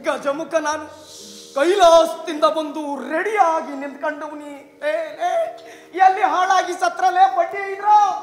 ಗಜಮುಖ ನಾನು ಕೈಲಾಸದಿಂದ ಬಂದು ರೆಡಿಯಾಗಿ ನಿಂತ್ಕೊಂಡವನಿ ಏ ಏ, ಎಲ್ಲಿ ಹಾಳಾಗಿ ಸತ್ರಲೇ ಬಡ್ಡಿ ಇದ್ರ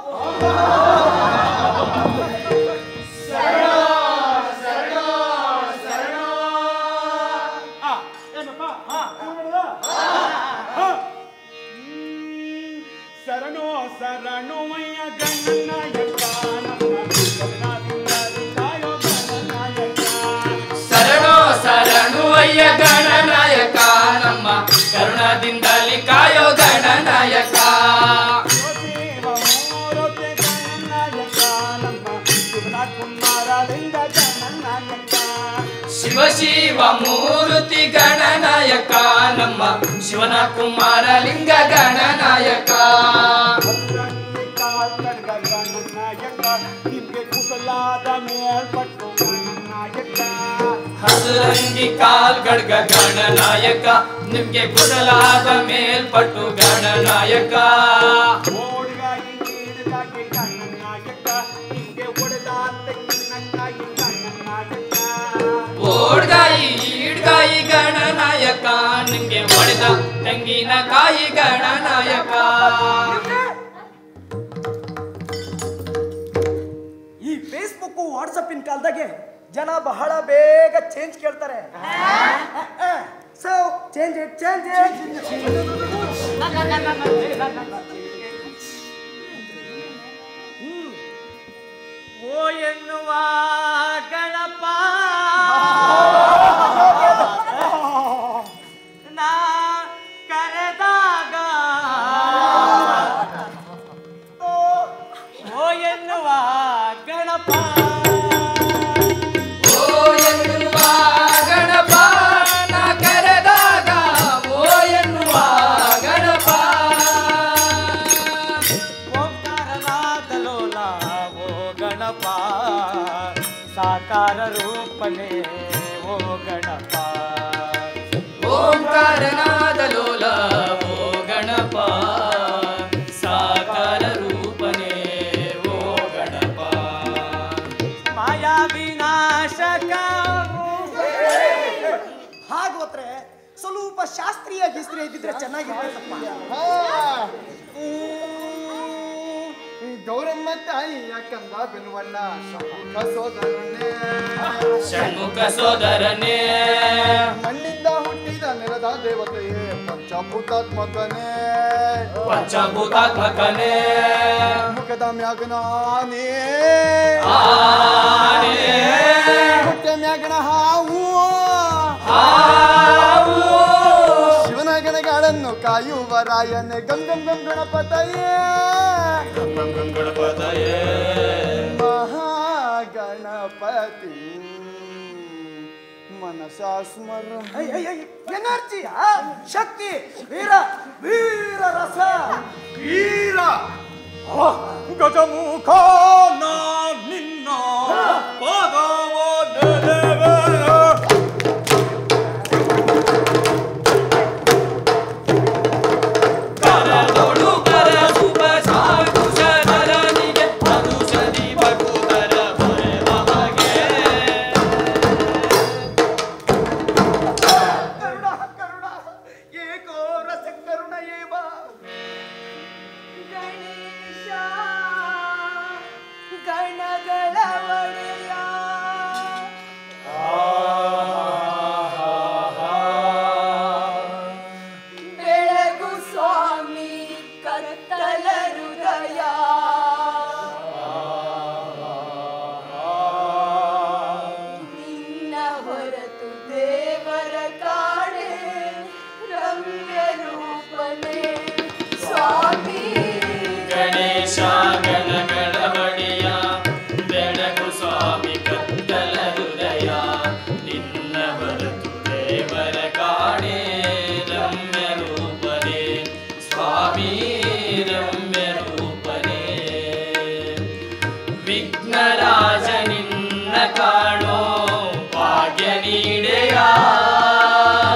ಆ, ಏನಪ್ಪ ಹಾ, ಏನದ? ಹಾ. ಹ್ಮ್, ಶರಣು ಶರಣು ಮಯ್ಯ ಗಣನಾಯಕ ನಮ್ಮ ಕರುಣಾದಿಂದಲೂ ಕಾಯೋ ಗಣನಾಯಕ. ಶರಣು ಶರಣು ಅಯ್ಯ ಗಣನಾಯಕ ನಮ್ಮ ಕರುಣದಿಂದಲಿ ಕಾಯೋ ಗಣನಾಯಕ ಶಿವ ಮೂರುತಿ ಗಣನಾಯಕ ನಮ್ಮ ಶಿವನಾಥ್ ಕುಮಾರಲಿಂಗ ಗಣನಾಯಕ ಶಿವ ಶಿವ ಮೂರ್ತಿ ಗಣನಾಯಕ ನಮ್ಮ ಶಿವನ ಕುಮಾರ ಲಿಂಗ ಗಣನಾಯಕ ನಿಮ್ಗೆ ಕುಸಲಾದ ಮೇಲ್ಪಟ್ಟು ಗಣನಾಯಕ ಹಸುರಂಗಿ ಕಾಲ್ ಗಡ್ಗ ಗಣನಾಯಕ ನಿಮ್ಗೆ ಕುಶಲಾದ ಮೇಲ್ಪಟ್ಟು ಗಣನಾಯಕ ಓಡ್ಗಾಯಿ ನೀಡಿದಾಗೆ ಗಣನಾಯಕ ನಿಮ್ಗೆ ಹೊಡೆದ ತೆಂಗಿನಕಾಯಿ ಗಣನಾಯಕ ಓಡ್ಗಾಯಿ ಈಡ್ಗಾಯಿ ಗಣನಾಯಕ ನಿಮ್ಗೆ ಹೊಡೆದ ತೆಂಗಿನಕಾಯಿ ಗಣನಾಯಕ ಈ ಫೇಸ್ಬುಕ್ ವಾಟ್ಸಪ್ಪಿನ ಕಾಲದಾಗೆ ಜನ ಬಹಳ ಬೇಗ ಚೇಂಜ್ ಕೇಳ್ತಾರೆ ಸೊ ಚೇಂಜ್ ಇಟ್ ಚೇಂಜ್ ಓ ಎನ್ನುವ ಗಣಪ ನಾ ಕರೆದಾಗ ಓ ಎನ್ನುವ ಗಣಪ ಓ ಎನ್ನುವ ಗಣಪ ನಾ ಕರೆದಾಗ ಓ ಎನ್ನುವ ಗಣಪ ಓಂಕಾರನಾದ ಲೋಲ ಓ ಗಣಪ ಸಾಕಾರ ರೂಪನೇ ಓ ಗಣಪ ಓಂಕಾರನಾದ ಲೋಲ ಓ ಗಣಪ ಸಾಕಾರ ರೂಪನೇ ಓ ಗಣಪ ಮಾಯಾ ವಿನಾಶಕ ಹಾಗೆ ಹೋದ್ರೆ ಸ್ವಲ್ಪ ಶಾಸ್ತ್ರೀಯ ಗಿಸ್ತ್ರೀಯ ಇದ್ದಿದ್ರೆ ಚೆನ್ನಾಗಿರ್ತೈತಪ್ಪ ಗೌರಮ್ಮ ತಾಯಿಯ ಕಂದ ಬೆನ್ವಣ್ಣ ಷಣ್ಮುಖ ಸೋದರನೇ ಷಣ್ಮುಖ ಸೋದರನೇ ಮಣ್ಣಿಂದ ಹುಟ್ಟಿದ ನೆಲದ ದೇವತೆಯೇ ಪಂಚಭೂತಾತ್ಮಕನೇ ಪಂಚಭೂತಾತ್ಮಕನೇ ಮುಖದ ಮ್ಯಾಗನಾನೇ ಆನೆ ಹೊಟ್ಟೆ ಮ್ಯಾಗಣ ಹಾವು ಹಾವು ಶಿವನ ಗಣಗಳನ್ನು ಕಾಯುವ ರಾಯನೇ ಗಂ ಗಂ ಗಂ ಗಣಪತಯೇ ಗಣಪತಯೇ ಮಹಾಗಣಪತಿ ಮನಸಾ ಸ್ಮರ ಎನರ್ಜಿ ಶಕ್ತಿ ವೀರ ವೀರ ರಸ ವೀರ ಗಜಮುಖ ನಾ ನಿನ್ನ ಪಾದವ ನೆನೆವೆನು. ಕರದೊಳು ಕರಸುವ ಸಾಕುಶರನಿಗೆ ಮನುಷ್ಯದಿ ಭಕುತರ ಬರೆದ ಹಾಗೆ ಕರುಣ ಕರುಣ ಏಕೋ ರಸ ಕರುಣ ಏವ ಗಣೇಶ ಗಣಗಳ ಒಡೆಯ ಬೆಳಗು ಸ್ವಾಮಿ ಕತ್ತಲ ಹೃದಯ ನಿನ್ನ ಹೊರತು ದೇವರ ಕಾಣೆ ರಮ್ಯ ರೂಪನೇ ಸ್ವಾಮಿ ಗಣೇಶ ಗಣಗಳ ಒಡೆಯ ಬೆಳಗು ಸ್ವಾಮಿ ಕತ್ತಲ ಹೃದಯ ನಿನ್ನ ಹೊರತು ದೇವರ ಕಾಣೆ ರಮ್ಯ ರೂಪನೇ ಸ್ವಾಮಿ ರಮ್ಯ ರೂಪನೇ ವಿಘ್ನರಾಜ ನಿನ್ನ ಕಾಣೋ ಭಾಗ್ಯ ನೀಡೆಯ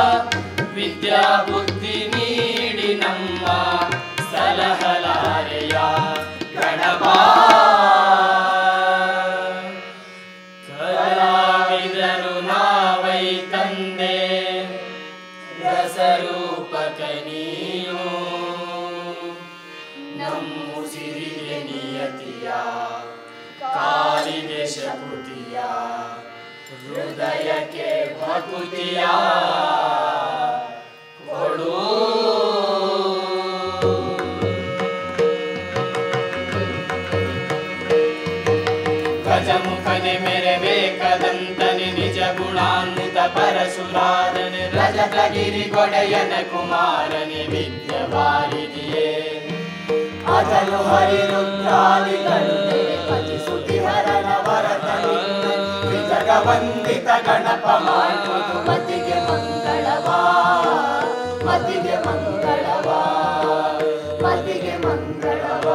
ರಸರೂಪಕ ನೀನು ನಮ್ಮುಸಿರಿಗೆ ನಿಯತಿಯ ಕಾಲಿಗೆ ಶಕುತಿಯ ಹೃದಯಕ್ಕೆ ಭಕುತಿಯ ಕೊಡು ಗಜಮುಖನೆ ಮೆರೆಬೇಕದಂತನೆ ನಿಜ ಗುಣಾನ್ವಿತ ಪರಶುರಾದನೆ ರಜತಗಿರಿ ಗೊಡೆಯನ ಕುಮಾರನೆ ವಿದ್ಯವಾರಿದಿಯೇ ಅಜಲು ಹರಿರುದ್ರಾದಿಗಳು ಪತಿ ಸುತಿಹರಣ ವರತನಿಂದ ಜಗವಂದಿತ ಗಣಪ ಮಾಡುವುದು ಮತಿಗೆ ಮಂಗಳವಾ ಮತಿಗೆ ಮಂಗಳವಾ ಮತಿಗೆ ಮಂಗಳವಾ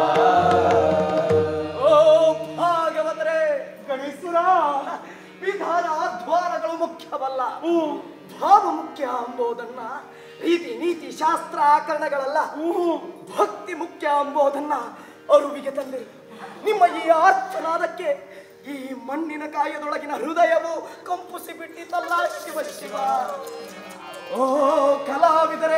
ಓ ಭಾಗವತರೇ ಗಣೇಶ್ವರ ವಿಧಾನ ದ್ವಾರಗಳು ಮುಖ್ಯವಲ್ಲ ಭಾವ ಮುಖ್ಯ ಎಂಬುದನ್ನ ರೀತಿ ನೀತಿ ಶಾಸ್ತ್ರ ಆಕರಣಗಳಲ್ಲ ಭಕ್ತಿ ಮುಖ್ಯ ಎಂಬುದನ್ನ ಅರುವಿಗೆ ತಂದಿರಿ ನಿಮ್ಮ ಈ ಆರ್ತನಾದಕ್ಕೆ ಈ ಮಣ್ಣಿನ ಕಾಯದೊಳಗಿನ ಹೃದಯವು ಕಂಪಿಸಿ ಬಿಟ್ಟಿತಲ್ಲ ಶಿವ ಶಿವ ಓ ಕಲಾವಿದರೆ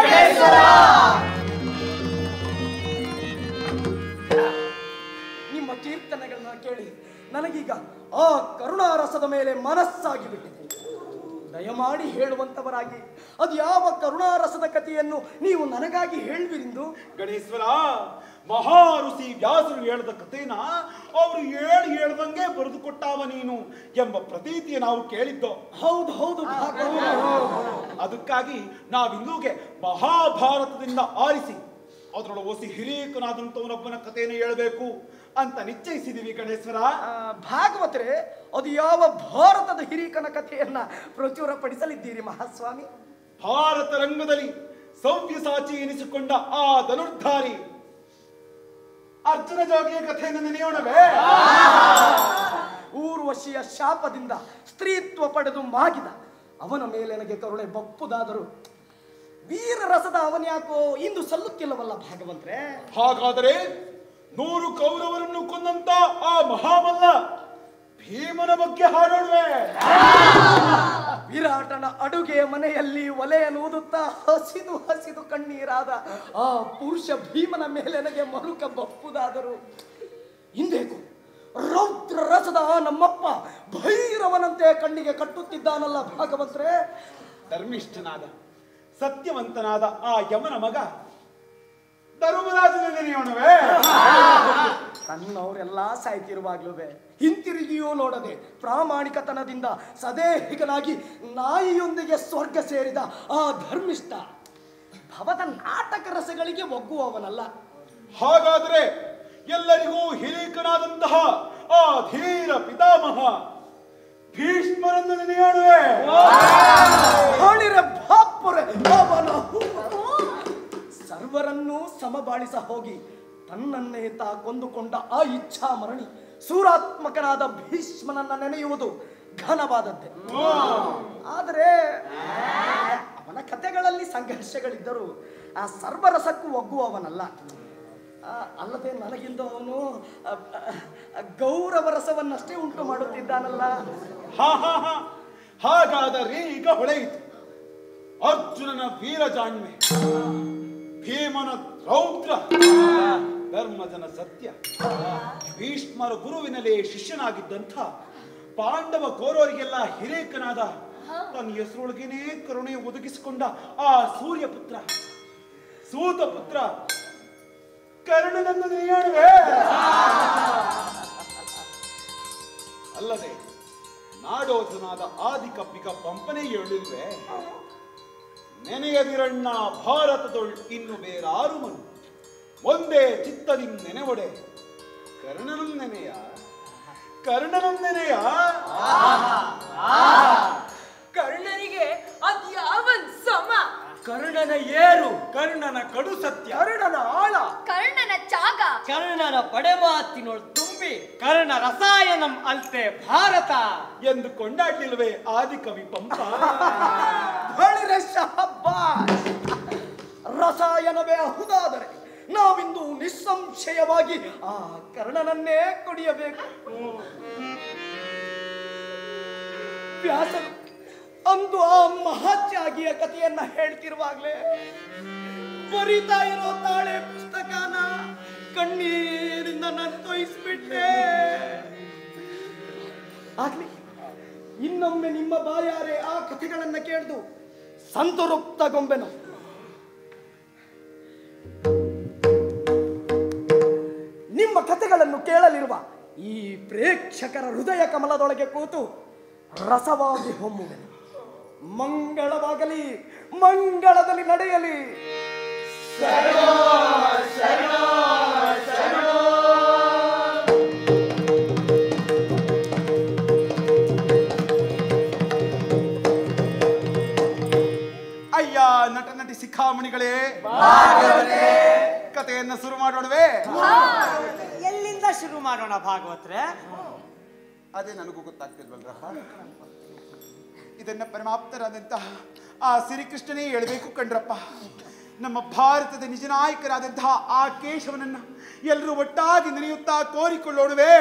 ನಿಮ್ಮ ಕೀರ್ತನೆಗಳನ್ನ ಕೇಳಿ ನನಗೀಗ ಆ ಕರುಣಾರಸದ ಮೇಲೆ ಮನಸ್ಸಾಗಿ ಬಿಟ್ಟಿದೆ ದಯಮಾಡಿ ಹೇಳುವಂತವರಾಗಿ ಅದು ಯಾವ ಕರುಣಾರಸದ ಕಥೆಯನ್ನು ನೀವು ನನಗಾಗಿ ಹೇಳ್ಬಿರಿಂದು ಗಣೇಶ್ವರ ಮಹಾಋಷಿ ವ್ಯಾಸರು ಹೇಳಿದ ಕಥೆನ ಅವರು ಹೇಳಿ ಹೇಳ್ದಂಗೆ ಬರೆದು ಕೊಟ್ಟಾವ ನೀನು ಎಂಬ ಪ್ರತೀತಿಯ ನಾವು ಕೇಳಿದ್ದೋ ಹೌದು ಹೌದು ಭಾಗವತ. ಅದಕ್ಕಾಗಿ ನಾವಿಂದೂಗೆ ಮಹಾಭಾರತದಿಂದ ಆರಿಸಿ ಅದರೊಳ ಒಸಿ ಹಿರೀಕನಾದಂಥವನೊಬ್ಬನ ಕಥೆಯನ್ನು ಹೇಳಬೇಕು ಅಂತ ನಿಶ್ಚಯಿಸಿದೀವಿ ಗಣೇಶ್ವರ ಆ, ಭಾಗವತರೇ ಅದು ಯಾವ ಭಾರತದ ಹಿರೀಕನ ಕಥೆಯನ್ನ ಪ್ರಚುರಪಡಿಸಲಿದ್ದೀರಿ ಮಹಾಸ್ವಾಮಿ ಭಾರತ ರಂಗದಲ್ಲಿ ಸವ್ಯಸಾಚಿ ಎನಿಸಿಕೊಂಡ ಆ ಧನುರ್ಧಾರಿ ಅರ್ಜುನ ಜೋಗಿಯ ಕಥೆಯನ್ನು ನೆನೆಯೋಣವೇ ಊರ್ವಶಿಯ ಶಾಪದಿಂದ ಸ್ತ್ರೀತ್ವ ಪಡೆದು ಮಾಗಿದ ಅವನ ಮೇಲೆ ನನಗೆ ಕರುಣೆ ಬಪ್ಪುದಾದರು ವೀರರಸದ ಅವನ್ಯಾಕೋ ಇಂದು ಸಲ್ಲುತ್ತಿಲ್ಲವಲ್ಲ ಭಾಗವಂತ್ರೆ ಹಾಗಾದರೆ ನೂರು ಕೌರವರನ್ನು ಕೊಂದಂತ ಆ ಮಹಾಮಲ್ಲ ಭೀಮನ ಬಗ್ಗೆ ಹಾಡೋಣವೆ ವಿರಾಟನ ಅಡುಗೆ ಮನೆಯಲ್ಲಿ ಒಲೆಯನ್ನು ಊದುತ್ತಾ ಹಸಿದು ಹಸಿದು ಕಣ್ಣೀರಾದ ಆ ಪುರುಷ ಭೀಮನ ಮೇಲೆ ನನಗೆ ಮರುಕ ಬಪ್ಪುದಾದರು ಹಿಂದೇಕು ರೌದ್ರ ರಸದ ಆ ನಮ್ಮಪ್ಪ ಭೈರವನಂತೆ ಕಣ್ಣಿಗೆ ಕಟ್ಟುತ್ತಿದ್ದಾನಲ್ಲ ಭಾಗವಂತ್ರೆ ಧರ್ಮಿಷ್ಠನಾದ ಸತ್ಯವಂತನಾದ ಆ ಯಮನ ಮಗ ಧರ್ಮರಾಜನ ನೆನೆಯೋಣವೇ ತನ್ನವರೆಲ್ಲ ಸಾಯ್ತಿರುವಾಗ್ಲೂ ಹಿಂತಿರುಗಿಯೂ ನೋಡದೆ ಪ್ರಾಮಾಣಿಕತನದಿಂದ ಸದೇಹಿಗನಾಗಿ ನಾಯಿಯೊಂದಿಗೆ ಸ್ವರ್ಗ ಸೇರಿದ ಆ ಧರ್ಮಿಷ್ಠ ಭವದ ನಾಟಕ ರಸಗಳಿಗೆ ಒಗ್ಗುವವನಲ್ಲ ಹಾಗಾದರೆ ಎಲ್ಲರಿಗೂ ಹಿರೀಕನಾದಂತಹ ಆ ಧೀರ ಪಿತಾಮಹ ಭೀಷ್ಮರನ್ನು ನೆನೆಯೋಣವೇ ಹೊಳಿರೆ ಬಾಪುರೆ ಅವನ ಹೂವು. ಸರ್ವರನ್ನೂ ಸಮಬಾಳಿಸ ಹೋಗಿ ತನ್ನನ್ನೇ ತಾ ಕೊಂದುಕೊಂಡ ಆ ಇಚ್ಛಾ ಮರಣಿ ಸೂರಾತ್ಮಕನಾದ ಭೀಷ್ಮನನ್ನ ನೆನೆಯುವುದು ಘನವಾದದ್ದೇ ಆದರೆ ಅವನ ಕಥೆಗಳಲ್ಲಿ ಸಂಘರ್ಷಗಳಿದ್ದರೂ ಆ ಸರ್ವರಸಕ್ಕೂ ಒಗ್ಗುವವನಲ್ಲ ಆ, ಅಲ್ಲದೆ ನನಗಿಂದ ಅವನು ಆ, ಆ, ಗೌರವ ರಸವನ್ನಷ್ಟೇ ಉಂಟು ಮಾಡುತ್ತಿದ್ದಾನಲ್ಲ ಹಾ ಹಾ ಹಾ ಹಾಗಾದರೆ ಈಗ ಹೊಳೆಯಿತು ಅರ್ಜುನನ ವೀರ ಜಾಣ್ಮೆ ಭೀಮನ ರೌದ್ರ ಧರ್ಮಜನ ಸತ್ಯ ಭೀಷ್ಮರ ಗುರುವಿನಲ್ಲಿ ಶಿಷ್ಯನಾಗಿದ್ದಂಥ ಪಾಂಡವ ಕೌರವರಿಗೆಲ್ಲ ಹಿರೇಕನಾದ ತನ್ನ ಹೆಸರೊಳಗೇನೆ ಕರುಣೆ ಒದಗಿಸಿಕೊಂಡ ಆ ಸೂರ್ಯ ಪುತ್ರ ಸೂತ ಪುತ್ರ ಕರ್ಣನನ್ನು ನೆನೆಯೋಣವೇ ಅಲ್ಲದೆ ನಾಡೋಜನಾದ ಆದಿಕಪ್ಪಿಗ ಪಂಪನೆ ಹೇಳಿಲ್ವೇ ನೆನೆಯದಿರಣ್ಣ ಭಾರತದೊಳ್ ಇನ್ನು ಬೇರಾರು ಮನು ಒಂದೇ ಚಿತ್ತದಿಂ ನೆನೆವೊಡೆ ಕರ್ಣನಂ ನೆನೆಯ ಕರ್ಣನಂ ನೆನೆಯ ಕರ್ಣನಿಗೆ ಅದ್ಯಾವನ್ ಸಮ ಕರ್ಣನ ಏರು ಕರ್ಣನ ಕಡು ಸತ್ಯ ಕರುಣನ ಆಳ ಕರ್ಣನ ಚಾಗ ಕರ್ಣನ ಪಡೆಮಾತಿನೊಳ್ ತುಂಬಿ ಕರ್ಣ ರಸಾಯನಂ ಅಲ್ತೆ ಭಾರತ ಎಂದು ಕೊಂಡಾಡ್ಲಿಲ್ವೇ ಆದಿಕವಿ ಪಂಪ ಬಳಿರೆ ಶಹಬ್ಬಾಸ್. ರಸಾಯನವೇ ಅಹುದಾದರೆ ನಾವಿಂದು ನಿಸ್ಸಂಶಯವಾಗಿ ಆ ಕರ್ಣನನ್ನೇ ಕುಡಿಯಬೇಕು ವ್ಯಾಸರು ಅಂದು ಆ ಮಹಾತ್ಯಾಗಿಯ ಕಥೆಯನ್ನ ಹೇಳ್ತಿರುವಾಗ್ಲೇ ಬರಿತಾ ಇರೋ ತಾಳೆ ಪುಸ್ತಕನ ಕಣ್ಣೀರಿಂದ ನಾನು ತೊಯಿಸ್ಬಿಟ್ಟೆ ಆಗ್ಲಿ ಇನ್ನೊಮ್ಮೆ ನಿಮ್ಮ ಬಾಯಾರೆ ಆ ಕಥೆಗಳನ್ನ ಕೇಳ್ದು ಸಂತೃಪ್ತಗೊಂಬೆನು ನಿಮ್ಮ ಕಥೆಗಳನ್ನು ಕೇಳಲಿರುವ ಈ ಪ್ರೇಕ್ಷಕರ ಹೃದಯ ಕಮಲದೊಳಗೆ ಕೂತು ರಸವಾಗಿ ಹೊಮ್ಮುವೆನು ಮಂಗಳವಾಗಲಿ ಮಂಗಳದಲ್ಲಿ ನಡೆಯಲಿ ಅಯ್ಯ ನಟ ನಟಿ ಶಿಖಾಮಣಿಗಳೇ ಕಥೆಯನ್ನ ಶುರು ಮಾಡೋಣವೇ ಎಲ್ಲಿಂದ ಶುರು ಮಾಡೋಣ ಭಾಗವತ್ರೆ ಅದೇ ನನಗೂ ಗೊತ್ತಾಗ್ತಿಲ್ವಲ್ರಪ್ಪ ಇದನ್ನ ಪರಮಾಪ್ತರಾದಂತಹ ಆ ಶ್ರೀಕೃಷ್ಣನೇ ಹೇಳಬೇಕು ಕಣ್ರಪ್ಪ ನಮ್ಮ ಭಾರತದ ನಿಜ ನಾಯಕರಾದಂತಹ ಆ ಕೇಶವನನ್ನ ಎಲ್ಲರೂ ಒಟ್ಟಾಗಿ ನೆನೆಯುತ್ತಾ ಕೋರಿಕೊಳ್ಳೋಣವೇ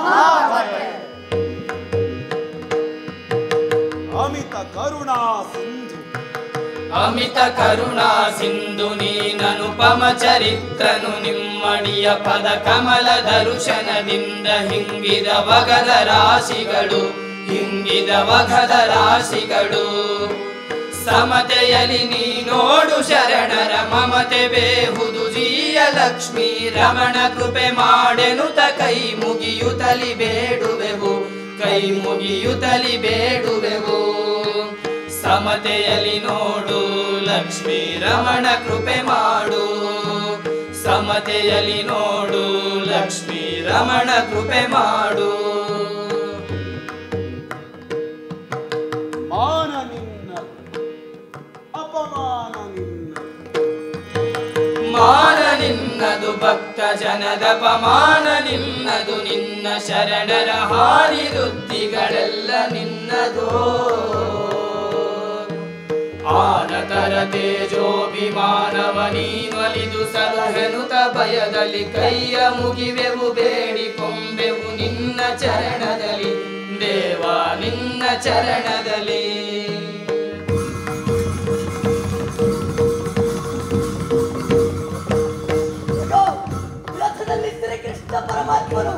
ಅಮಿತ ಕರುಣಾ ಸಿಂಧು ಅಮಿತ ಕರುಣಾ ಸಿಂಧು ನೀನನುಪಮ ಚರಿತ್ರನು ನಿಮ್ಮಣಿಯ ಪದ ಕಮಲ ದರುಶನದಿಂದ ಹಿಂಗಿದ ವಗದ ರಾಶಿಗಳು ಹಿಂಗಿದ ವಗದ ರಾಶಿಗಳು ಸಮತೆಯಲಿ ನೀ ನೋಡು ಶರಣರ ಮಮತೆ ಬೇಹುದು ಜೀಯ ಲಕ್ಷ್ಮೀ ರಮಣ ಕೃಪೆ ಮಾಡೆನುತ ಕೈ ಮುಗಿಯುತ್ತಲಿ ಬೇಡುವೆವು ಕೈ ಮುಗಿಯುತ್ತಲಿ ಬೇಡುವೆವು ಸಮತೆಯಲಿ ನೋಡು ಲಕ್ಷ್ಮೀ ರಮಣ ಕೃಪೆ ಮಾಡು ಸಮತೆಯಲಿ ನೋಡು ಲಕ್ಷ್ಮೀ ರಮಣ ಕೃಪೆ ಮಾಡು ಮಾನ ನಿನ್ನ ಅಪಮಾನ ನಿನ್ನ ಮಾನ ನಿನ್ನದು ಭಕ್ತ ಜನದ ಪಮಾನ ನಿನ್ನದು ನಿನ್ನ ಶರಣರ ಹಾರಿ ವೃತ್ತಿಗಳೆಲ್ಲ ನಿನ್ನದೋ ಆನತರ ತೇಜೋಭಿಮಾನವ ನೀನೊಲಿದು ಸಲಹೆನುತ ಭಯದಲ್ಲಿ ಕೈಯ ಮುಗಿವೆವು ಬೇಡಿಕೊಂಬೆವು ನಿನ್ನ ಚರಣದಲ್ಲಿ ದೇವ ನಿನ್ನ ಚರಣದಲ್ಲಿ ರಥದಲ್ಲಿ ಶ್ರೀಕೃಷ್ಣ ಪರಮಾತ್ಮನು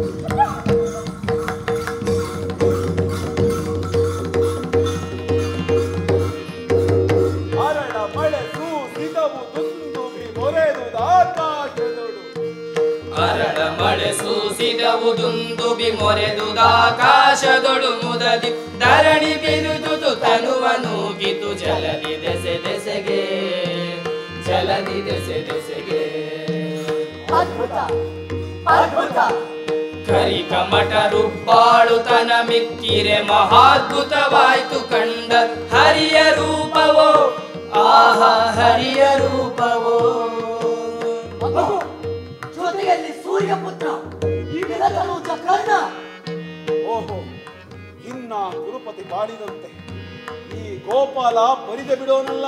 ಅರಳ ಮಳೆ ಸೂಸಿದವು ದುಂದುಬಿ ಮೊರೆದುದ ಆಕಾಶದೊಳು ಅರಳ ಮಳೆ ಸೂಸಿದವು ದುಂದುಬಿ ಮೊರೆದುದಾಕಾಶದೊಳು ಮುದದಿ ಧರಣಿ ಬಿರುದುದು ತನುವ ನೂಗಿತು ಜಲದಿ ದೆಸೆ ದೆಸೆಗೆ ಜಲದಿ ದೆಸೆ ದೆಸೆಗೆ ಅದ್ಭುತ ಅದ್ಭುತ ಕರಿ ಕಮಟ ರುಬ್ಬಾಳು ತನ ಮಿಕ್ಕಿರೆ ಮಹಾದ್ಭುತವಾಯ್ತು ಕಂಡ ಹರಿಯ ರೂಪವೋ ಆಹ ಹರಿಯ ರೂಪವೋ ಮಗು ಜೊತೆಯಲ್ಲಿ ಸೂರ್ಯಪುತ್ರ ವಿರತನೂಜ ಕರ್ಣ ಓಹೋ ಇನ್ನ ಕುರುಪತಿ ಬಾಳಿದಂತೆ ಈ ಗೋಪಾಲ ಬರಿದೆ ಬಿಡೋನಲ್ಲ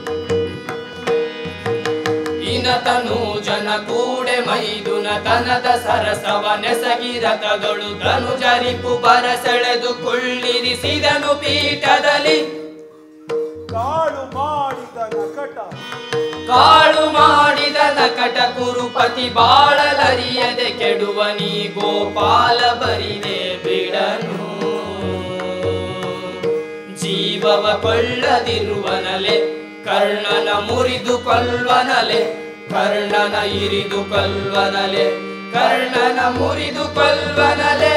ಇನತನು ಜನ ಕೂಡೆ ಮೈದುನ ತನದ ಸರಸವ ನೆಸಗಿರತದೊಳು ಧನು ಜರಿಪು ಬರಸೆಳೆದು ಕೊಳ್ಳಿರಿಸಿದನು ಪೀಠದಲ್ಲಿ ಕಾಳು ಮಾಡಿದ ನಕಟ ಕಾಳು ಮಾಡಿದ ನಕಟ ಕುರುಪತಿ ಬಾಳಲರಿಯದೆ ಕೆಡುವ ನೀ ಗೋಪಾಲ ಬರಿದೆ ಬಿಡನು ಜೀವವ ಕೊಳ್ಳದಿರುವನಲೆ ಕರ್ಣನ ಮುರಿದು ಕೊಲ್ವನಲೆ ಕರ್ಣನ ಇರಿದು ಕೊಲ್ವನಲೆ ಕರ್ಣನ ಮುರಿದು ಕೊಲ್ವನಲೆ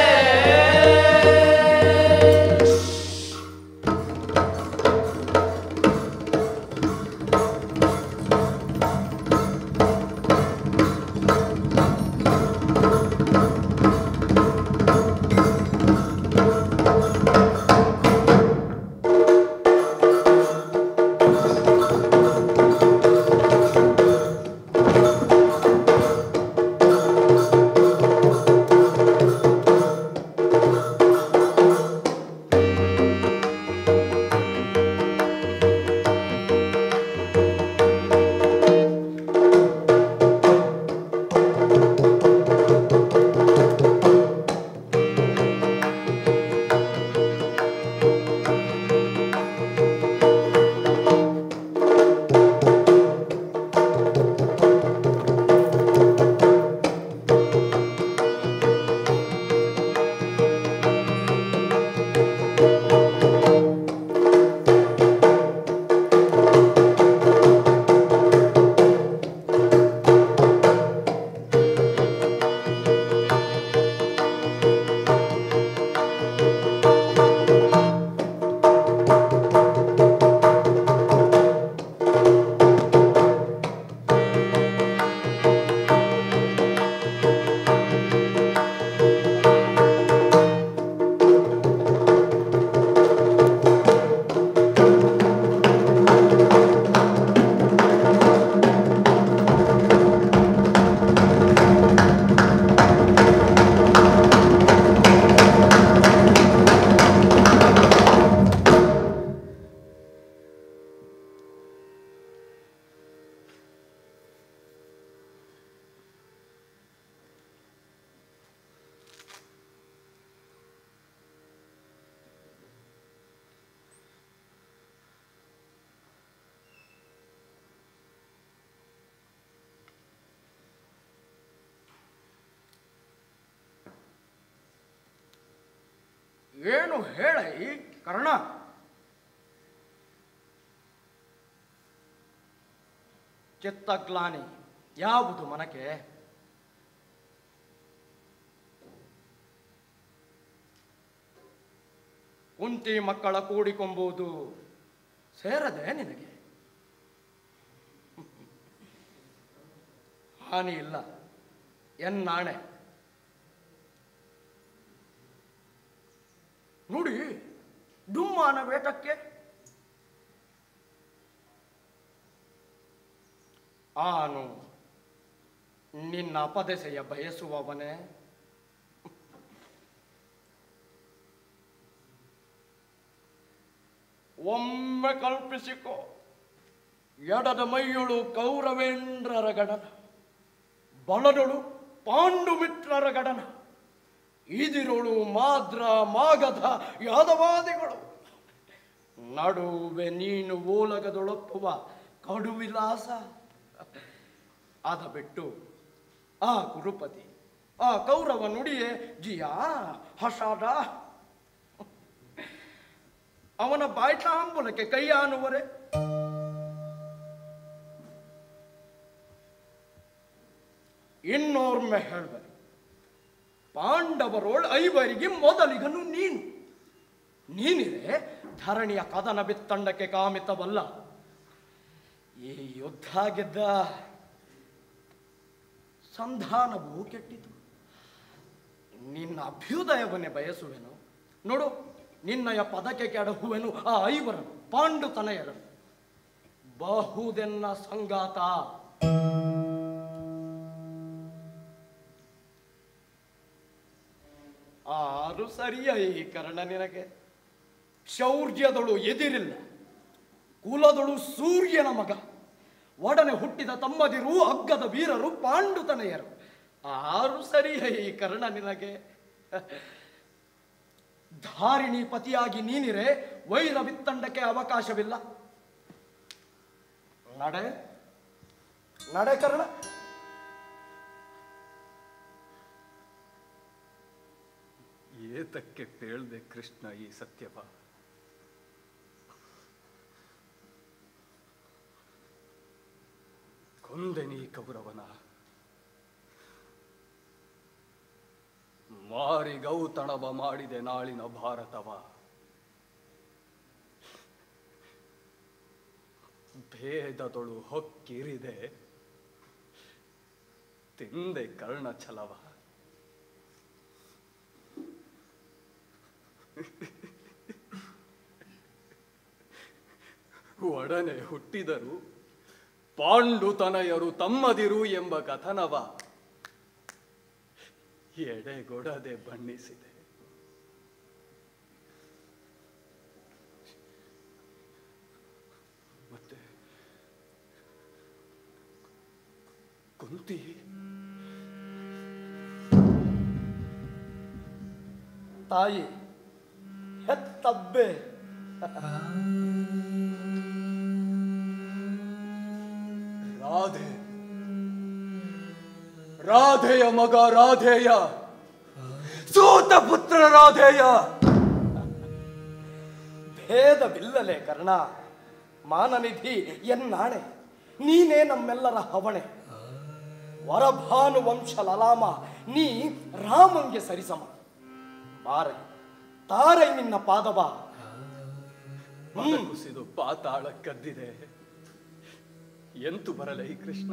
ಏನು ಹೇಳೈ ಕರ್ಣ ಚಿತ್ತಗ್ಲಾನಿ ಯಾವುದು ಮನಕ್ಕೆ ಕುಂತಿ ಮಕ್ಕಳ ಕೂಡಿಕೊಂಬುವುದು ಸೇರದೆ ನಿನಗೆ ಹಾನಿ ಇಲ್ಲ ಎನ್ನಾಣೆ ನೋಡಿ ಡುಮ್ಮಾನ ವೇಟಕ್ಕೆ ಆನು ನಿನ್ನ ಅಪದೆಸೆಯ ಬಯಸುವವನೇ ಒಮ್ಮೆ ಕಲ್ಪಿಸಿಕೋ ಎಡದ ಮೈಯೊಳು ಕೌರವೇಂದ್ರರ ಗಡನ ಬಲದೊಳು ಪಾಂಡುಮಿತ್ರರ ಗಡನ ಇದಿರುಳು ಮಾದ್ರ ಮಾಗಧ ಯಾದವಾದಿಗಳು ನಡುವೆ ನೀನು ಓಲಗದೊಳಪ್ಪುವ ಕಡುವಿಲಾಸ ಅದ ಬಿಟ್ಟು ಆ ಕುರುಪತಿ ಆ ಕೌರವ ನುಡಿಯೇ ಜಿಯಾ ಹಷಾದ ಅವನ ಬಾಯ್ತಾಂಬುಲಕ್ಕೆ ಕೈಯಾನುವರೆ ಇನ್ನೋರ್ಮೆ ಹೇಳ್ಬೆ ಪಾಂಡವರೋಳ್ ಐವರಿಗೆ ಮೊದಲಿಗನು ನೀನು ನೀನಿರೆ ಧರಣಿಯ ಕದನ ಬಿತ್ತಂಡಕ್ಕೆ ಕಾಮಿತವಲ್ಲ ಈ ಯುದ್ಧ ಗೆದ್ದ ಸಂಧಾನವು ಕೆಟ್ಟಿತು ನಿನ್ನ ಅಭ್ಯುದಯವನ್ನೇ ಬಯಸುವೆನು ನೋಡು ನಿನ್ನಯ ಪದಕ್ಕೆ ಕೆಡಹುವೆನು ಆ ಐವರನು ಪಾಂಡು ತನಯರನು ಬಹುದೆನ್ನ ಸಂಗಾತ ಆರು ಸರಿಯ ಈ ಕರ್ಣ ನಿನಗೆ ಶೌರ್ಯದಳು ಎದಿರಿಲ್ಲ ಕುಲದಳು ಸೂರ್ಯನ ಮಗ ಒಡನೆ ಹುಟ್ಟಿದ ತಮ್ಮದಿರು ಅಗ್ಗದ ವೀರರು ಪಾಂಡುತನೆಯರು ಆರು ಸರಿಯ ಈ ಕರ್ಣ ನಿನಗೆ ಧಾರಿಣಿ ಪತಿಯಾಗಿ ನೀನಿರೆ ವೈರ ಬಿತ್ತಂಡಕ್ಕೆ ಅವಕಾಶವಿಲ್ಲ ನಡೆ ನಡೆ ಕರ್ಣ ಏತಕ್ಕೆ ಪೇಳ್ದೆ ಕೃಷ್ಣ ಈ ಸತ್ಯವ ಕೊಂದೆ ನೀ ಕೌರವನ ಮಾರಿ ಗೌತಣವ ಮಾಡಿದೆ ನಾಳಿನ ಭಾರತವ ಭೇದದೊಳು ಹೊಕ್ಕಿರಿದೆ ತಿಂದೆ ಕರ್ಣ ಛಲವ ಒಡನೆ ಹುಟ್ಟಿದರು ಪಾಂಡುತನಯರು ತಮ್ಮದಿರು ಎಂಬ ಕಥನವ ಎಡೆಗೊಡದೆ ಬಣ್ಣಿಸಿದೆ ಮತ್ತೆ ಕುಂತಿ ತಾಯಿ ಹೆತ್ತಬ್ಬೆ ರಾಧೆ ರಾಧೆಯ ಮಗ ರಾಧೇಯ ಸೂತ ಪುತ್ರ ರಾಧೇಯ ಭೇದವಿಲ್ಲಲೇ ಕರ್ಣ ಮಾನನಿಧಿ ಎನ್ನಾಣೆ ನೀನೇ ನಮ್ಮೆಲ್ಲರ ಹವಣೆ ವರಭಾನು ವಂಶ ಲಲಾಮ ನೀ ರಾಮಂಗೆ ಸರಿಸಮ ಬಾರೆ ತಾರೈ ನಿನ್ನ ಪಾದವ ಮನ ಕುಸಿದು ಪಾತಾಳ ಕದ್ದಿದೆ ಎಂತು ಬರಲೇ ಈ ಕೃಷ್ಣ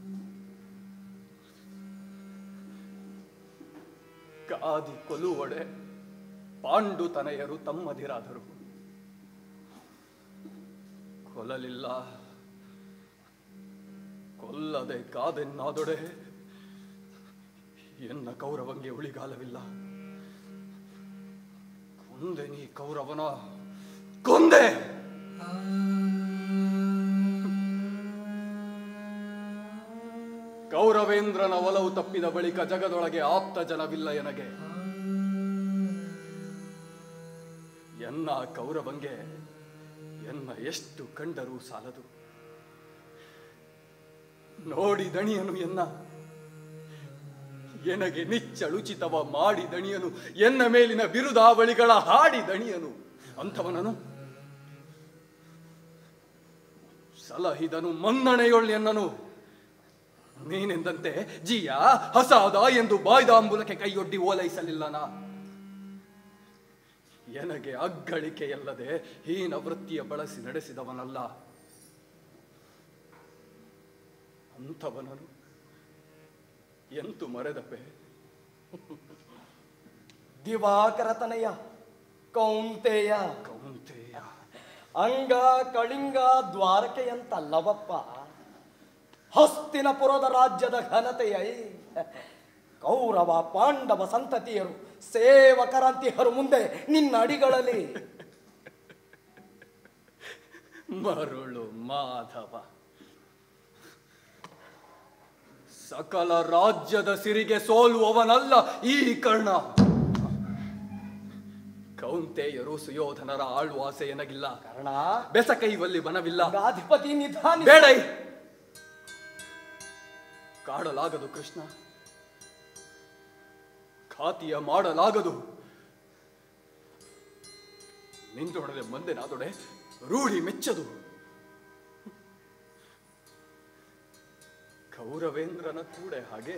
ಕಾದಿ ಕೊಲುವಡೆ ಪಾಂಡು ತನಯರು ತಮ್ಮದಿರಾದರು ಕೊಲ್ಲಲಿಲ್ಲ ಕೊಲ್ಲದೆ ಕಾದೆನ್ನಾದೊಡೆ ಎನ್ನ ಕೌರವಂಗೆ ಉಳಿಗಾಲವಿಲ್ಲ ಕೊಂದೆ ನೀ ಕೌರವನ ಕೊಂದೆ ಕೌರವೇಂದ್ರನ ಒಲವು ತಪ್ಪಿದ ಬಳಿಕ ಜಗದೊಳಗೆ ಆಪ್ತ ಜನವಿಲ್ಲ ಎನಗೆ ಎನ್ನ ಕೌರವಂಗೆ ಎನ್ನ ಎಷ್ಟು ಕಂಡರೂ ಸಾಲದು ನೋಡಿ ದಣಿಯನು ಎನ್ನ ಎನಗೆ ನಿಚ್ಚಳುಚಿತವ ಮಾಡಿ ದಣಿಯನು ಎನ್ನ ಮೇಲಿನ ಬಿರುದಾವಳಿಗಳ ಹಾಡಿ ದಣಿಯನು ಅಂಥವನನು ಸಲಹಿದನು ಮನ್ನಣೆಯೊಳ್ಳೆನ್ನನು ನೀನೆಂದಂತೆ ಜಿಯ ಹಸಾದ ಎಂದು ಬಾಯ್ದಾಂಬುಲಕ್ಕೆ ಕೈಯೊಡ್ಡಿ ಓಲೈಸಲಿಲ್ಲ ನಾ ಎನಗೆ ಅಗ್ಗಳಿಕೆಯಲ್ಲದೆ ಹೀನ ವೃತ್ತಿಯ ಬಳಸಿ ನಡೆಸಿದವನಲ್ಲ ಅಂಥವನನು ಎಂತು ಮರೆದಪೆ ದಿವಾಕರತನಯ ಕೌಂತೆಯ ಕೌಂತೆಯ ಅಂಗ ಕಳಿಂಗ ದ್ವಾರಕೆಯಂತಲ್ಲವಪ್ಪ ಹಸ್ತಿನಪುರದ ರಾಜ್ಯದ ಘನತೆಯ ಕೌರವ ಪಾಂಡವ ಸಂತತಿಯರು ಸೇವಕರಂತಿಹರು ಮುಂದೆ ನಿನ್ನ ಅಡಿಗಳಲ್ಲಿ ಮರುಳು ಮಾಧವ ಸಕಲ ರಾಜ್ಯದ ಸಿರಿಗೆ ಸೋಲುವವನಲ್ಲ ಈ ಕರ್ಣ ಕೌಂತೆಯರು ಸುಯೋಧನರ ಆಳ್ವಾಸೆ ಎನಗಿಲ್ಲ ಕರ್ಣ ಬೆಸಕೈವಲ್ಲಿ ಬನವಿಲ್ಲ ಗಾಧಿಪತಿ ನಿಧಾನ ಬೇಡೈ ಕಾಡಲಾಗದು ಕೃಷ್ಣ ಖಾತಿಯ ಮಾಡಲಾಗದು ನಿಂತೊಡನೆ ಮಂದೆ ನಾದೊಡೆ ರೂಢಿ ಮೆಚ್ಚದು ಕೌರವೇಂದ್ರನ ಕೂಡೆ ಹಾಗೆ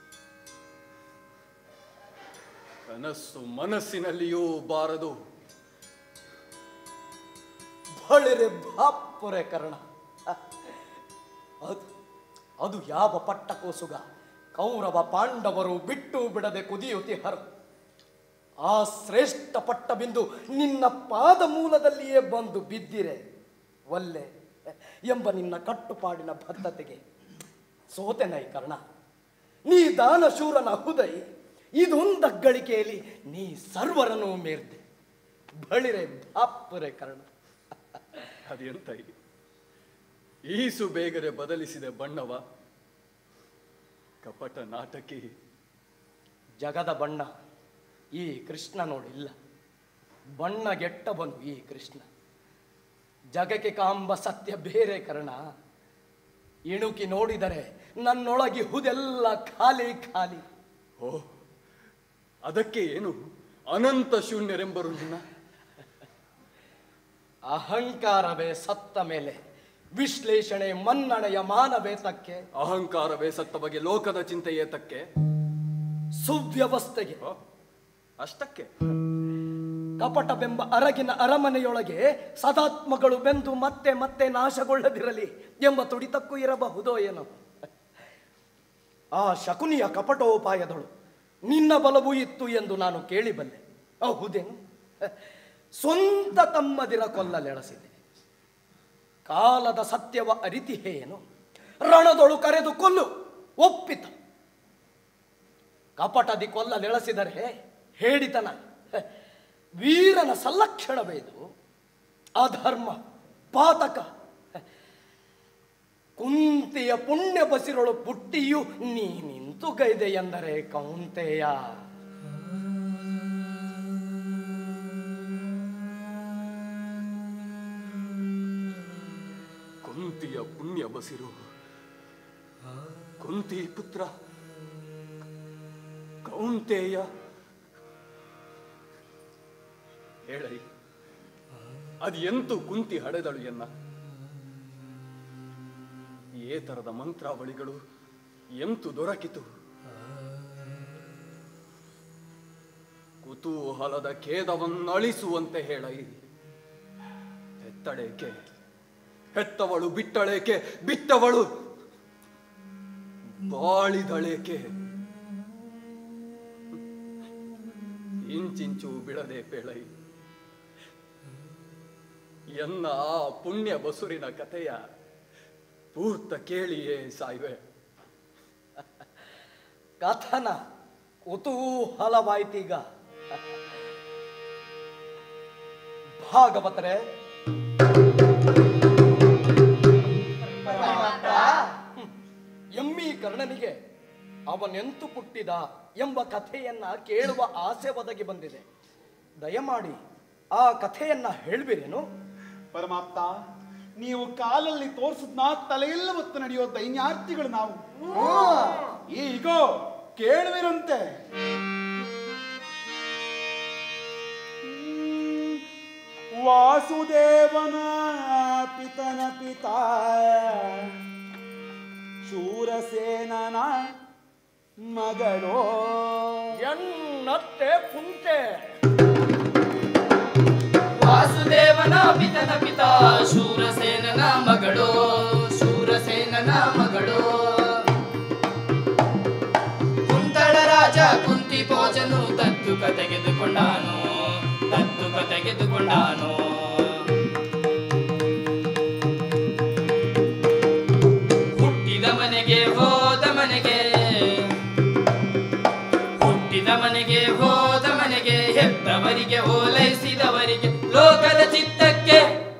ಕನಸ್ಸು ಮನಸ್ಸಿನಲ್ಲಿಯೂ ಬಾರದು ಬಳಿರೆ ಬಾಪುರೆ ಕರ್ಣ ಅದು ಅದು ಯಾವ ಪಟ್ಟಕೋಸುಗ ಕೌರವ ಪಾಂಡವರು ಬಿಟ್ಟು ಬಿಡದೆ ಕುದಿಯುತ್ತಿಹರು ಆ ಶ್ರೇಷ್ಠ ಪಟ್ಟ ಬಿಂದು ನಿನ್ನ ಪಾದ ಮೂಲದಲ್ಲಿಯೇ ಬಂದು ಬಿದ್ದಿರೆ ಒಲ್ಲೆ ಎಂಬ ನಿನ್ನ ಕಟ್ಟುಪಾಡಿನ ಬದ್ಧತೆಗೆ ಸೋತೆನೈ ಕರ್ಣ ನೀ ದಾನಶೂರನ ಹುದೈ ಇದೊಂದಗ್ಗಳಿಕೆಯಲ್ಲಿ ನೀ ಸರ್ವರನ್ನು ಮೇರ್ದೆ ಬಳಿರೆ ಬಾಪುರೆ ಕರ್ಣ ಅದೆಂತ ಈಸು ಬೇಗರೆ ಬದಲಿಸಿದ ಬಣ್ಣವ ಕಪಟ ನಾಟಕಿ ಜಗದ ಬಣ್ಣ ಈ ಕೃಷ್ಣ ನೋಡಿಲ್ಲ ಬಣ್ಣಗೆಟ್ಟವನು ಈ ಕೃಷ್ಣ ಜಗಕ್ಕೆ ಕಾಂಬ ಸತ್ಯ ಬೇರೆ ಕರ್ಣ ಇಣುಕಿ ನೋಡಿದರೆ ನನ್ನೊಳಗಿಹುದೆಲ್ಲ ಖಾಲಿ ಖಾಲಿ ಓ ಅದಕ್ಕೆ ಏನು ಅನಂತ ಶೂನ್ಯರೆಂಬರು ನಿನ್ನ ಅಹಂಕಾರವೇ ಸತ್ತ ಮೇಲೆ ವಿಶ್ಲೇಷಣೆ ಮನ್ನಣೆಯ ಮಾನವೇತಕ್ಕೆ ಅಹಂಕಾರವೇ ಸತ್ತ ಬಗ್ಗೆ ಲೋಕದ ಚಿಂತೆ ಏತಕ್ಕೆ ಸುವ್ಯವಸ್ಥೆಗೆ ಓ, ಅಷ್ಟಕ್ಕೆ ಕಪಟವೆಂಬ ಅರಗಿನ ಅರಮನೆಯೊಳಗೆ ಸದಾತ್ಮಗಳು ಬೆಂದು ಮತ್ತೆ ಮತ್ತೆ ನಾಶಗೊಳ್ಳದಿರಲಿ ಎಂಬ ತುಡಿತಕ್ಕೂ ಇರಬಹುದೋ ಏನೋ ಆ ಶಕುನಿಯ ಕಪಟೋಪಾಯದಳು ನಿನ್ನ ಬಲವೂ ಇತ್ತು ಎಂದು ನಾನು ಕೇಳಿಬಲ್ಲೆ ಹೌದೇನು ಸ್ವಂತ ತಮ್ಮದಿರ ಕೊಲ್ಲಲೆಳಸಿದೆ ಕಾಲದ ಸತ್ಯವ ಅರಿತಿಹೇನು ರಣದೊಳು ಕರೆದು ಕೊಲ್ಲು ಒಪ್ಪಿತ ಕಪಟದಿ ಕೊಲ್ಲಲೆಳಸಿದರೆ ಹೇಳಿತನ ವೀರನ ಸಲ್ಲಕ್ಷಣವೇದು ಅಧರ್ಮ ಪಾತಕ ಕುಂತಿಯ ಪುಣ್ಯ ಬಸಿರೊಳು ಪುಟ್ಟಿಯು ನೀ ನಿಂತು ಗೈದೆ ಎಂದರೆ ಕೌಂತೆಯ ಕುಂತಿಯ ಪುಣ್ಯ ಬಸಿರು ಕುಂತಿ ಪುತ್ರ ಕೌಂತೆಯ ಹೇಳೈ ಅದು ಎಂತು ಕುಂತಿ ಹಡೆದಳು ಎನ್ನ ಏ ತರದ ಮಂತ್ರಾವಳಿಗಳು ಎಂತು ದೊರಕಿತು ಕುತೂಹಲದ ಖೇದವನ್ನಳಿಸುವಂತೆ ಹೇಳೈ ಹೆತ್ತಳೇಕೆ ಹೆತ್ತವಳು ಬಿಟ್ಟಳೇಕೆ ಬಿಟ್ಟವಳು ಬಾಳಿದಳೇಕೆ ಇಂಚಿಂಚು ಬಿಡದೆ ಪೇಳೈ ಎನ್ನ ಆ ಪುಣ್ಯ ಬಸುರಿನ ಕಥೆಯ ಪೂರ್ತ ಕೇಳಿಯೇ ಸಾಯ್ವೆ ಕಥನ ಕುತೂಹಲವಾಯ್ತೀಗ ಭಾಗವತರೆ ಹ್ಮ್. ಎಮ್ಮಿ ಕರ್ಣನಿಗೆ ಅವನೆಂತು ಪುಟ್ಟಿದ ಎಂಬ ಕಥೆಯನ್ನ ಕೇಳುವ ಆಸೆ ಒದಗಿ ಬಂದಿದೆ ದಯಮಾಡಿ ಆ ಕಥೆಯನ್ನ ಹೇಳ್ಬಿರೇನು ಪರಮಾಪ್ತ ನೀವು ಕಾಲಲ್ಲಿ ತೋರಿಸಿದ್ನ ತಲೆಯೆಲ್ಲ ಹೊತ್ತು ನಡೆಯೋ ದೈನ್ಯಾರ್ಥಿಗಳು ನಾವು ಈಗೋ ಕೇಳುವಿರಂತೆ ವಾಸುದೇವನ ಪಿತನ ಪಿತ ಶೂರಸೇನನ ಮಗಳೋ ಎನ್ನತ್ತೆ ಕುಂತೆ ವಾಸುದೇವನ ಪಿತನ ಪಿತ ಶೂರಸೇನನ ಮಗಳು ಶೂರಸೇನನ ಮಗಳು ಕುಂತಳ ರಾಜ ಕುಂತಿ ಭೋಜನು ದತ್ತುಕ ತೆಗೆದುಕೊಂಡಾನು ದತ್ತುಕ ತೆಗೆದುಕೊಂಡಾನು ಹುಟ್ಟಿದ ಮನೆಗೆ ಹೋದ ಮನೆಗೆ ಹುಟ್ಟಿದ ಮನೆಗೆ ಹೋದ ಮನೆಗೆ ಹೆತ್ತವರಿಗೆ ಓಲೈಸಿದವರಿಗೆ ಲೋಕದ ಚಿತ್ತಕ್ಕೆ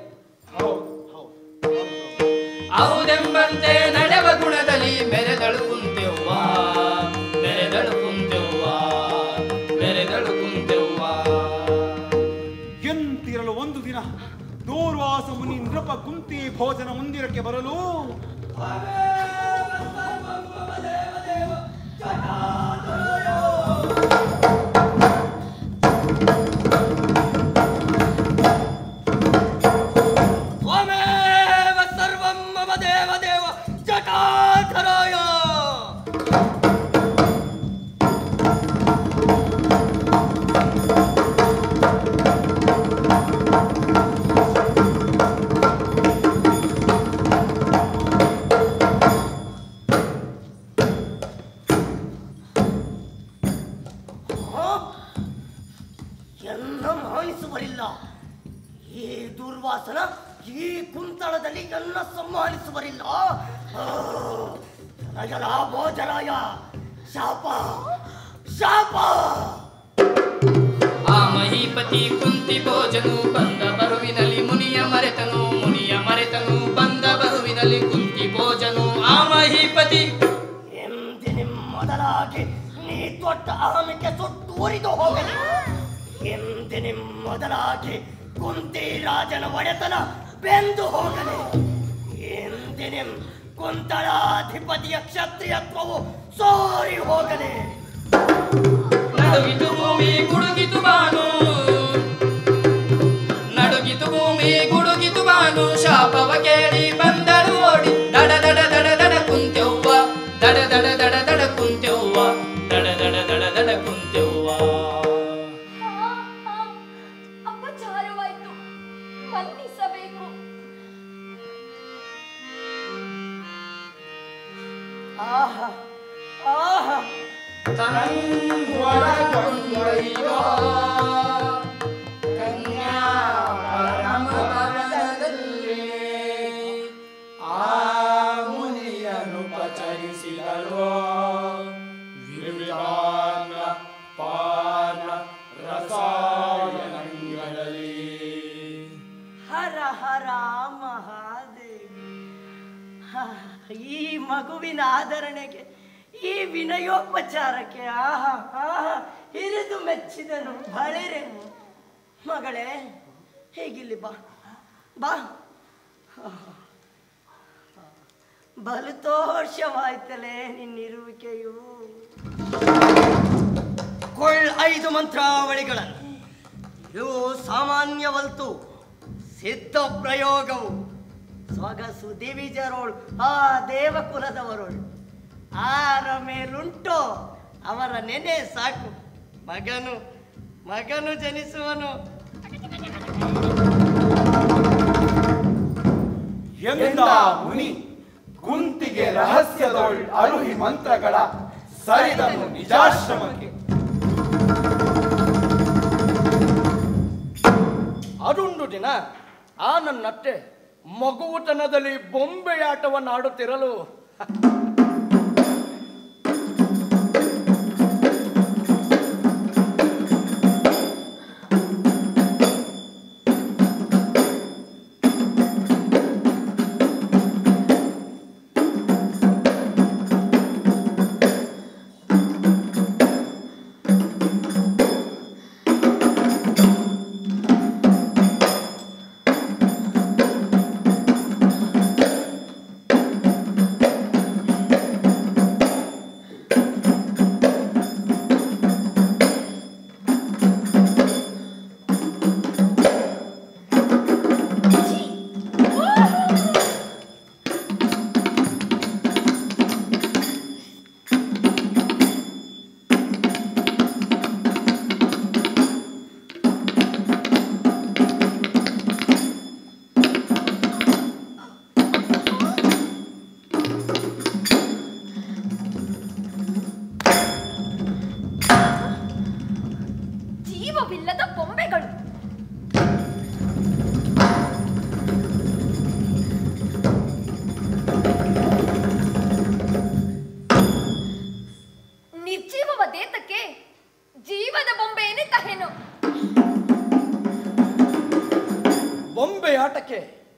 ಹೌದೆಂಬಂತೆ ನಡೆವ ಗುಣದಲ್ಲಿ ಮೆರೆದಳು ಕುಂತೆವ್ವ ಮೆರೆದಳು ಕುಂತೆವ್ವ ಮೆರೆದಳು ಕುಂತೆವ್ವ ಎಂತಿರಲು ಒಂದು ದಿನ ದೂರ್ವಾಸ ಮುನಿ ನೃಪ ಕುಂತಿ ಭೋಜನ ಮಂದಿರಕ್ಕೆ ಬರಲು ತ್ವಮೇವ ಸರ್ವಂ ಮಮ ದೇವ ದೇವ ಜಟಾಧರಾಯ ಎನ್ನ ಮಾನಿಸುವರಿಲ್ಲ ಈ ದುರ್ವಾಸನ ಈ ಕುಂತಳದಲ್ಲಿ ಎನ್ನ ಸಮ್ಮಾನಿಸುವರಿಲ್ಲ ಆ, ಜಲ ಭೋಜರಾಯ ಶಾಪ ಶಾಪ ಆ ಮಹೀಪತಿ ಕುಂತಿ ಭೋಜನು ಬಂದ ಬರುವಿನಲ್ಲಿ ಮುನಿಯ ಮರೆತನು ಮುನಿಯ ಮರೆತನು ಬಂದ ಬರುವಿನಲ್ಲಿ ಕುಂತಿ ಭೋಜನು ಆ ಮಹೀಪತಿ ಎಂದಿನ ಮೊದಲಾಗಿ ನೀ ದೊಡ್ಡ ಅಹಮಿಕೆ ಸುಟ್ಟು ಉರಿದು ಹೋಗಲಿ ಎಂದಿನ ಮೊದಲಾಗಿ ಕುಂತಿ ರಾಜನ ಒಡೆತನ ಬೆಂದು ಹೋಗಲಿ ಎಂದಿನ ಕುಂತಳಾಧಿಪತಿಯ ಕ್ಷತ್ರಿಯತ್ವವು ಸೋರಿ ಹೋಗಲಿ ನಡುಗಿತು ಭೂಮಿ ಗುಡುಗಿತು ಬಾನು ನಡುಗಿತು ಭೂಮಿ ಗುಡುಗಿತು ಬಾನು ಶಾಪವ ಕೇಳಿ ಬಂದಳು ಓಡಿ ದಡ ದಡ ದಡ ದಡ ಕುಂತೆವ್ವ ದಡ ದಡ ದಡ ದಡ ಕುಂತೆವ್ವ ದಡ ದಡ ದಡ ದಡ ಕುಂತೆವ್ವ ಅಪಚಾರವಾಯ್ತು ಮನ್ನಿಸಬೇಕು ಆಹಾ ಆಹಾ ತನ್ನೊಳಗೊಂಡೊಯ್ಯೋ ಕನ್ಯಾ ಪರಮ ಪದದಲ್ಲಿ ಆ ಮುನಿಯನು ಪಚರಿಸಿದಳು ವಿವಿಧಾನ ಪಾನ ರಸಾಯನಗಳಲ್ಲಿ ಹರ ಹರ ಮಹಾದೇವಿ ಹ, ಈ ಮಗುವಿನ ಆದರಣೆಗೆ ಈ ವಿನಯೋಪಚಾರಕ್ಕೆ ಆಹಾ ಆಹಾ ಹಿರಿದು ಮೆಚ್ಚಿದನು ಬಳಿರೆ ಮಗಳೇ ಹೇಗಿಲ್ಲಿ ಬಾ ಬಾ ಬಲು ತೋಷವಾಯ್ತಲೇ ನಿನ್ನಿರುವಿಕೆಯು ಕೊಳ್ಳ್ ಐದು ಮಂತ್ರಾವಳಿಗಳನ್ನು ಇವು ಸಾಮಾನ್ಯವಲ್ತು ಸಿದ್ಧ ಪ್ರಯೋಗವು ಸೊಗಸು ದಿವಿಜರೋಳು ಆ ದೇವಕುಲದವರೋಳು ಆರ ಮೇಲುಂಟೋ ಅವರ ನೆನೆ ಸಾಕು ಮಗನು ಮಗನು ಜನಿಸುವನು ಎಂದ ಮುನಿ ಕುಂತಿಗೆ ರಹಸ್ಯದೊಳ್ ಅರುಹಿ ಮಂತ್ರಗಳ ಸರಿದನು ನಿಜಾಶ್ರಮಕ್ಕೆ ಅದೊಂದು ದಿನ ಆ ನನ್ನತ್ತೆ ಮಗುವುತನದಲ್ಲಿ ಬೊಂಬೆಯಾಟವನ್ನು ಆಡುತ್ತಿರಲು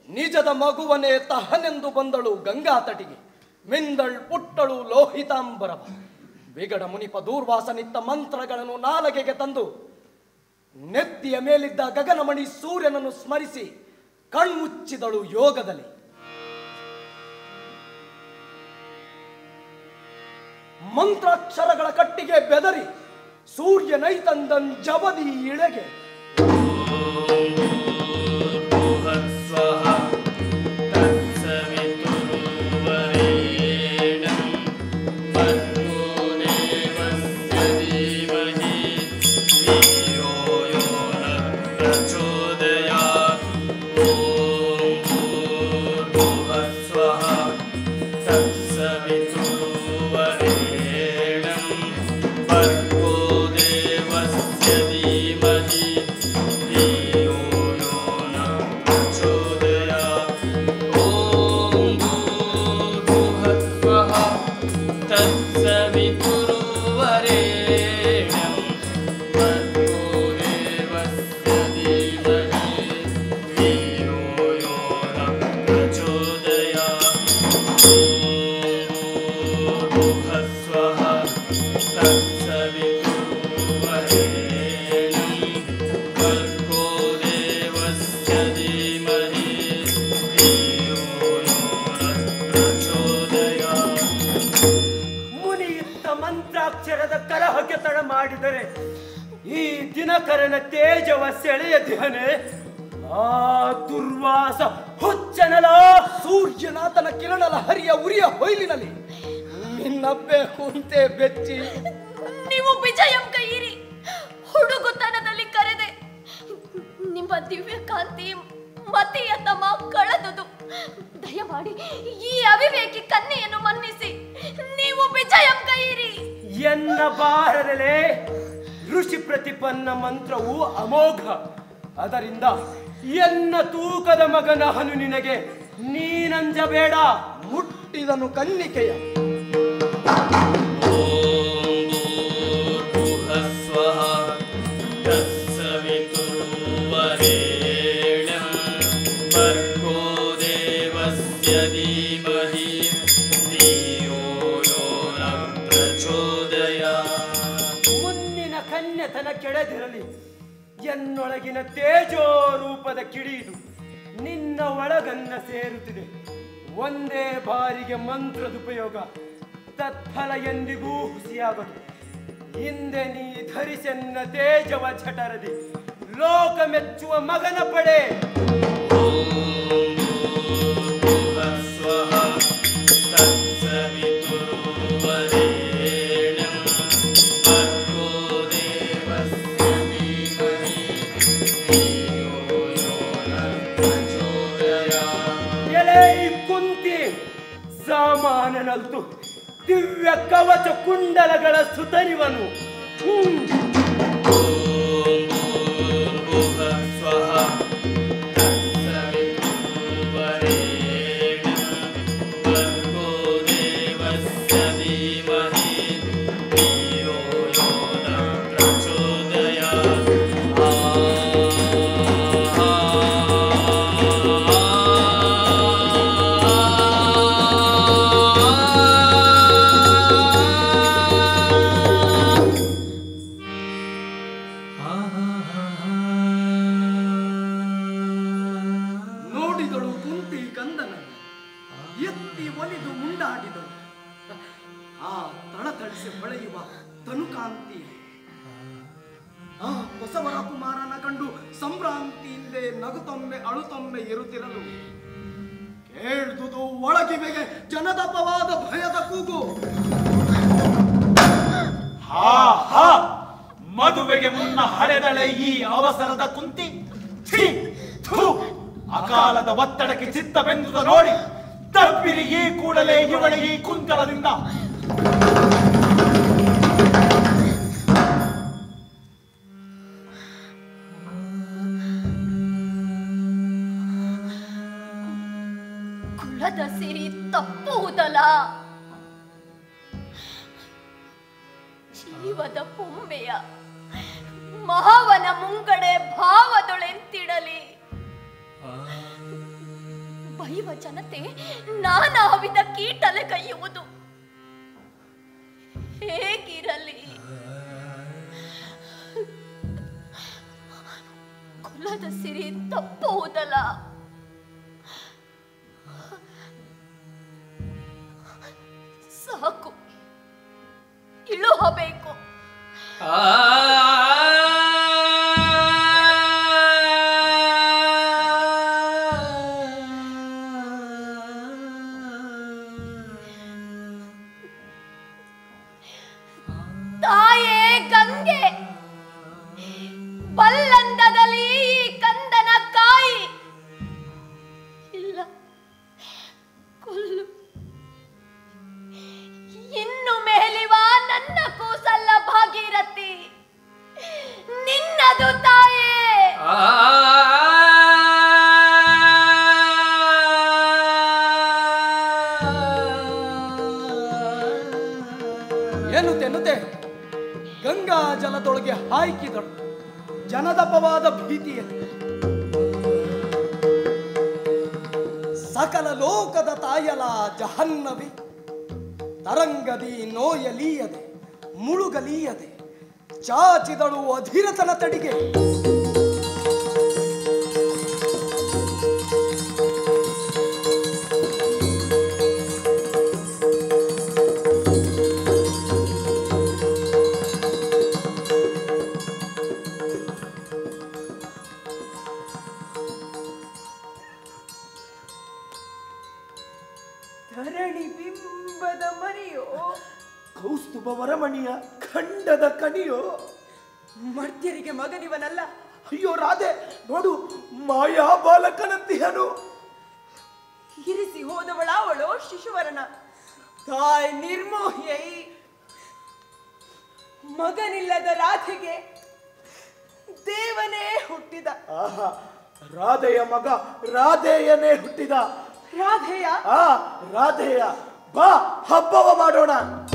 ನಿಜದ ಮಗುವನೇ ತಹನೆಂದು ಬಂದಳು ಗಂಗಾ ತಟಿಗೆ ಮಿಂದಳ್ ಪುಟ್ಟಳು ಲೋಹಿತಾಂಬರವ ವಿಗಡ ಮುನಿಪ ದೂರ್ವಾಸನಿತ್ತ ಮಂತ್ರಗಳನ್ನು ನಾಲಗೆಗೆ ತಂದು ನೆತ್ತಿಯ ಮೇಲಿದ್ದ ಗಗನಮಣಿ ಸೂರ್ಯನನ್ನು ಸ್ಮರಿಸಿ ಕಣ್ಮುಚ್ಚಿದಳು ಯೋಗದಲ್ಲಿ ಮಂತ್ರಾಕ್ಷರಗಳ ಕಟ್ಟಿಗೆ ಬೆದರಿ ಸೂರ್ಯನೈತಂದನ್ ಜವದಿ ಇಳೆಗೆ ಮುನಿಯುಕ್ತ ಮಂತ್ರಾಕ್ಷರದ ಕಲಹಕ್ಕೆ ತಡ ಮಾಡಿದರೆ ಈ ದಿನಕರನ ತೇಜವ ಸೆಳೆಯದಿಹನೆ ಆ ದುರ್ವಾಸ ಹುಚ್ಚನಲ ಸೂರ್ಯನಾಥನ ಕಿರಣಲ ಹರಿಯ ಉರಿಯ ಹೊಯ್ಲಿನಲ್ಲಿ ನಿನ್ನಬ್ಬೆ ಕುಂತೆ ಬೆಚ್ಚಿ ನೀವು ವಿಜಯಂ ಕೈಯಿರಿ ಹುಡುಗುತನದಲ್ಲಿ ಕರೆದೆ ನಿಮ್ಮ ದಿವ್ಯ ಕಾಂತಿ ಮತಿಯ ತಮ ಕಳೆದುದು ದಯಮಾಡಿ ಈ ಅವಿವೇಕಿ ಕನ್ಯೆಯನ್ನು ಮನ್ನಿಸಿ ನೀವು ವಿಜಯಂ ಕೈಯಿರಿ ಎನ್ನ ಬಾರದಲೆ ಋಷಿ ಪ್ರತಿಪನ್ನ ಮಂತ್ರವು ಅಮೋಘ ಅದರಿಂದ ಎನ್ನ ತೂಕದ ಮಗನ ಹನು ನಿನಗೆ ನೀನಂಜಬೇಡ ಮುಟ್ಟಿದನು ಕನ್ನಿಕೆಯ ಮುನ್ನಿನ ಕನ್ಯತನ ಕೆಳದಿರಲಿ ಎನ್ನೊಳಗಿನ ತೇಜೋ ರೂಪದ ಕಿಡಿದು ನಿನ್ನ ಒಳಗನ್ನ ಸೇರುತ್ತಿದೆ ಒಂದೇ ಬಾರಿಗೆ ಮಂತ್ರದ ಉಪಯೋಗ ತತ್ಫಲ ಎಂದಿಗೂ ಹುಸಿಯಾಗದು ಹಿಂದೆ ನೀ ಧರಿಸೆನ್ನ ತೇಜವ ಝಟರದಿ ಲೋಕ ಮೆಚ್ಚುವ ಮಗನ ಪಡೆ ಎಲೆ ಕುಂತಿ ಸಾಮಾನನಲ್ತು ದಿವ್ಯ ಕವಚ ಕುಂಡಲಗಳ ಸುತರಿವನು ಹ್ಮ್. ನೋಡಿದಳು ಕುಂತಿ ಕಂದನ ಎತ್ತಿ ಒಲಿದು ಮುಂಡಾಡಿದಳು ಆ ತಳತಳಿಸಿ ಹೊಳೆಯುವ ತನುಕಾಂತಿ ಆ ಬಸವರ ಕುಮಾರನ ಕಂಡು ಸಂಭ್ರಾಂತಿಯಿಂದೆ ನಗುತ್ತೊಮ್ಮೆ ಅಳುತ್ತೊಮ್ಮೆ ಇರುತ್ತಿರಲು ಕೇಳ್ದುದು ಒಳಗಿವೆಗೆ ಜನದಪವಾದ ಭಯದ ಕೂಗು ಹಾ ಹಾ ಮದುವೆಗೆ ಮುನ್ನ ಹಡೆದಳೆ ಈ ಅವಸರದ ಕುಂತಿ ಛೀ, ಥು, ಅಕಾಲದ ಒತ್ತಡಕ್ಕೆ ಚಿತ್ತ ಬೆಂದುದ ನೋಡಿ ತಪ್ಪಿರಿ ಈ ಕೂಡಲೇ ಇವಳ ಈ ಕುಂತಳದಿಂದ ಕುಲದ ಸಿರಿ ತಪ್ಪುವುದಲ್ಲ ಜೀವದ ಪೊಂಬೆಯ ಮಹಾವನ ಮುಂಗಡೆ ಭಾವದೊಳೆಂತಿಡಲಿ ಬೈಯುವ ಜನತೆ ನಾನಾ ವಿಧ ಕೀಟಲೆ ಕೈಯುವುದು ಹೇಗಿರಲಿ ಕುಲದ ಸಿರಿ ತಪ್ಪುವುದಲ್ಲ ಸಾಕು ಇಳುಹಬೇಕು ತಾಯೇ ಗಂಗೆ ಬಲ್ಲಂದದಲ್ಲಿ ಈ ಕಂದನ ಕಾಯಿ ಇಲ್ಲ ಕೊಲ್ಲು ಇನ್ನು ಮೇಲಿವ ನನ್ನ ಕೂಸಲ್ಲ ಭಾಗೀರಥಿ ನಿನ್ನದು ತಾಯೇ ಎನ್ನುತ್ತೆ ಎನ್ನುತ್ತೆ ಗಂಗಾ ಜಲದೊಳಗೆ ಹಾಯ್ಕಿದಳು ಜನದಪವಾದ ಭೀತಿಯಲ್ಲಿ ಸಕಲ ಲೋಕದ ತಾಯಲ ಜಹನ್ನವಿ ತರಂಗದಿ ನೋಯಲೀಯದೆ ಮುಳುಗಲೀಯದೆ ಚಾಚಿದಳು ಅಧಿರತನ ತಡಿಗೆ ಧರಣಿ ಬಿಂಬದ ಮರಿಯೋ ಕೌಸ್ತುಭ ವರಮಣಿಯ ಖಂಡದ ಕನಿಯೋ ಮರ್ತ್ಯರಿಗೆ ಮಗನಿವನಲ್ಲ ಅಯ್ಯೋ ರಾಧೆ ನೋಡು ಮಾಯಾ ಬಾಲಕನಂತಿಹನು ಇರಿಸಿ ಹೋದವಳ ಅವಳು ಶಿಶುವರನ ತಾಯ್ ನಿರ್ಮೋಹಿಯೈ ಮಗನಿಲ್ಲದ ರಾಧೆಗೆ ದೇವನೇ ಹುಟ್ಟಿದ ಆಹಾ ರಾಧೆಯ ಮಗ ರಾಧೆಯನೇ ಹುಟ್ಟಿದ ರಾಧೆಯ ಆ ರಾಧೆಯ ಬಾ ಹಬ್ಬವ ಮಾಡೋಣ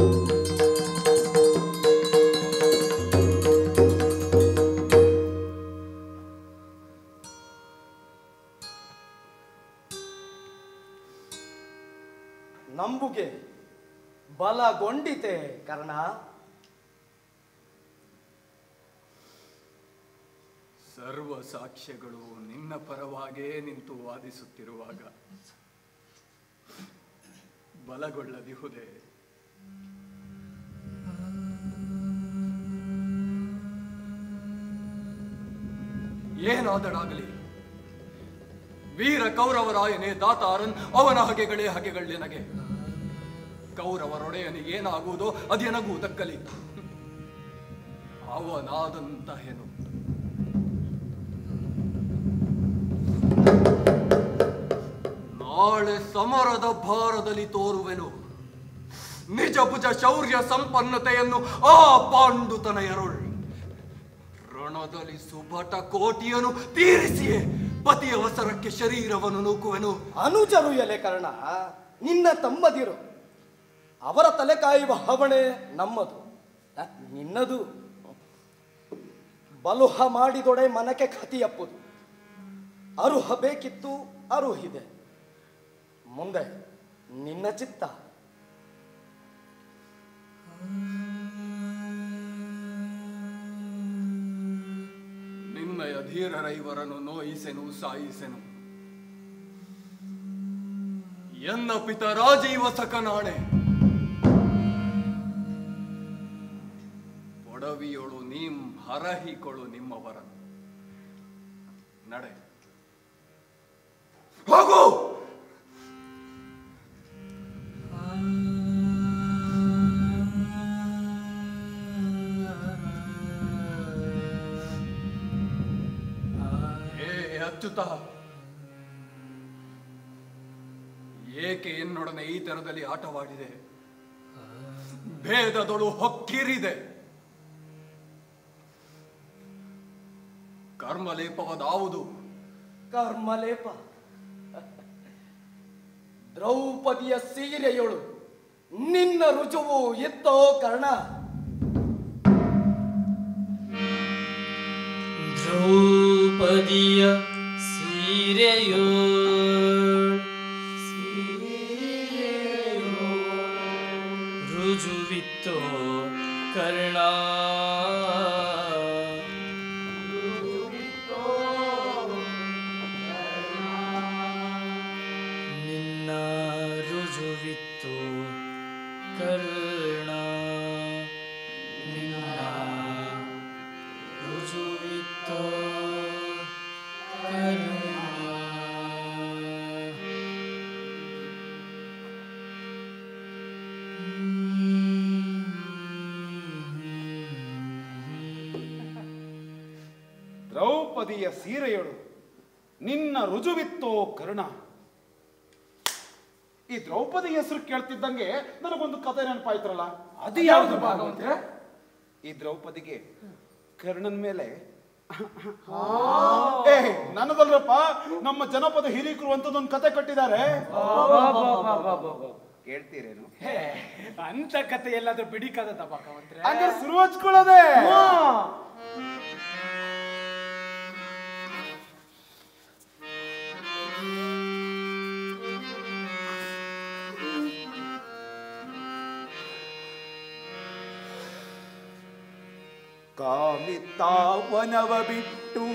ನಂಬುಗೆ ಬಲಗೊಂಡಿತೆ ಕರ್ಣ ಸರ್ವ ಸಾಕ್ಷ್ಯಗಳು ನಿನ್ನ ಪರವಾಗೇ ನಿಂತು ವಾದಿಸುತ್ತಿರುವಾಗ ಬಲಗೊಳ್ಳದಿಹುದೇ ಏನಾದಡಾಗಲಿ ವೀರ ಕೌರವರಾಯನೇ ದಾತಾರನ್ ಅವನ ಹಗೆಗಳೇ ಹಗೆಗಳೆನಗೆ ಕೌರವರೊಡೆಯನಿಗೆ ಏನಾಗುವುದೋ ಅದೇನಗೂ ದಕ್ಕಲಿ ಅವನಾದಂತಹೆನು ನಾಳೆ ಸಮರದ ಭಾರದಲ್ಲಿ ತೋರುವೆನು ನಿಜ ಭುಜ ಶೌರ್ಯ ಸಂಪನ್ನತೆಯನ್ನು ಆ ಪಾಂಡುತನ ಎರೊಳ್ ರಣದಲ್ಲಿ ಸುಭಟ ಕೋಟಿಯನ್ನು ತೀರಿಸಿಯೇ ಪತಿ ಅವಸರಕ್ಕೆ ಶರೀರವನ್ನು ನೂಕುವೆನು ಅನುಜರು ಎಲೆ ಕರ್ಣ ನಿನ್ನ ತಮ್ಮದಿರು ಅವರ ತಲೆ ಕಾಯುವ ಹವಣೆ ನಮ್ಮದು ಆ, ನಿನ್ನದು ಬಲುಹ ಮಾಡಿದೊಡೆ ಮನಕ್ಕೆ ಕತಿಯಪ್ಪುದು ಅರುಹ ಬೇಕಿತ್ತು ಅರುಹಿದೆ ಮುಂದೆ ನಿನ್ನ ಚಿತ್ತ ನಿನ್ನಯ ಧೀರರೈವರನ್ನು ನೋಯಿಸೆನು ಸಾಯಿಸೆನು ಎನ್ನ ಪಿತ ರಾಜೀವ ಸಕನಾಣೆ ಒಡವಿಯೊಳು ನೀಂ ಹರಹಿಕೊಳು ನಿಮ್ಮವರ ನಡೆ ಹೋಗು ಹೇ ಅಚ್ಯುತ ಏಕೆ ಎನ್ನೊಡನೆ ಈ ತರದಲ್ಲಿ ಆಟವಾಡಿದೆ ಭೇದದೊಳು ಹೊಕ್ಕಿರಿದೆ ಕರ್ಮಲೇಪವದಾವುದು ಕರ್ಮಲೇಪ ದ್ರೌಪದಿಯ ಸೀರೆಯೊಳು ನಿನ್ನ ರುಜುವು ಎತ್ತೋ ಕರ್ಣ ದ್ರೌಪದಿಯ ಸೀರೆಯೋ ದ್ರೌಪದಿಯ ಸೀರೆಯಳು ನಿನ್ನ ರುಜುವಿತ್ತೋ ಕರ್ಣ ಈ ದ್ರೌಪದಿ ಹೆಸರು ಕೇಳ್ತಿದ್ದಂಗೆ ನನಗೊಂದು ಕಥೆ ನೆನಪಾಯ್ತರಲ್ಲ ಅದು ಯಾವುದು ಭಾಗವಂತ್ರೆ ಈ ದ್ರೌಪದಿಗೆ ಕರ್ಣನ್ ಮೇಲೆ ಏ ನನ್ನದಲ್ರಪ್ಪ ನಮ್ಮ ಜನಪದ ಹಿರಿಕರು ಅಂತದೊಂದು ಕತೆ ಕಟ್ಟಿದ್ದಾರೆ ಕೇಳ್ತೀರೇನು ಅಂತ ಕತೆ ಎಲ್ಲಾದ್ರೂ ಬಿಡಿಕಾದದ ಭಾಗವಂತ್ರೆ ಹಾಗೆ ಶುರು ಹಚ್ಕೊಳ್ಳೋದೆ ಕಾಮಿತಾವನವ ಬಿಟ್ಟು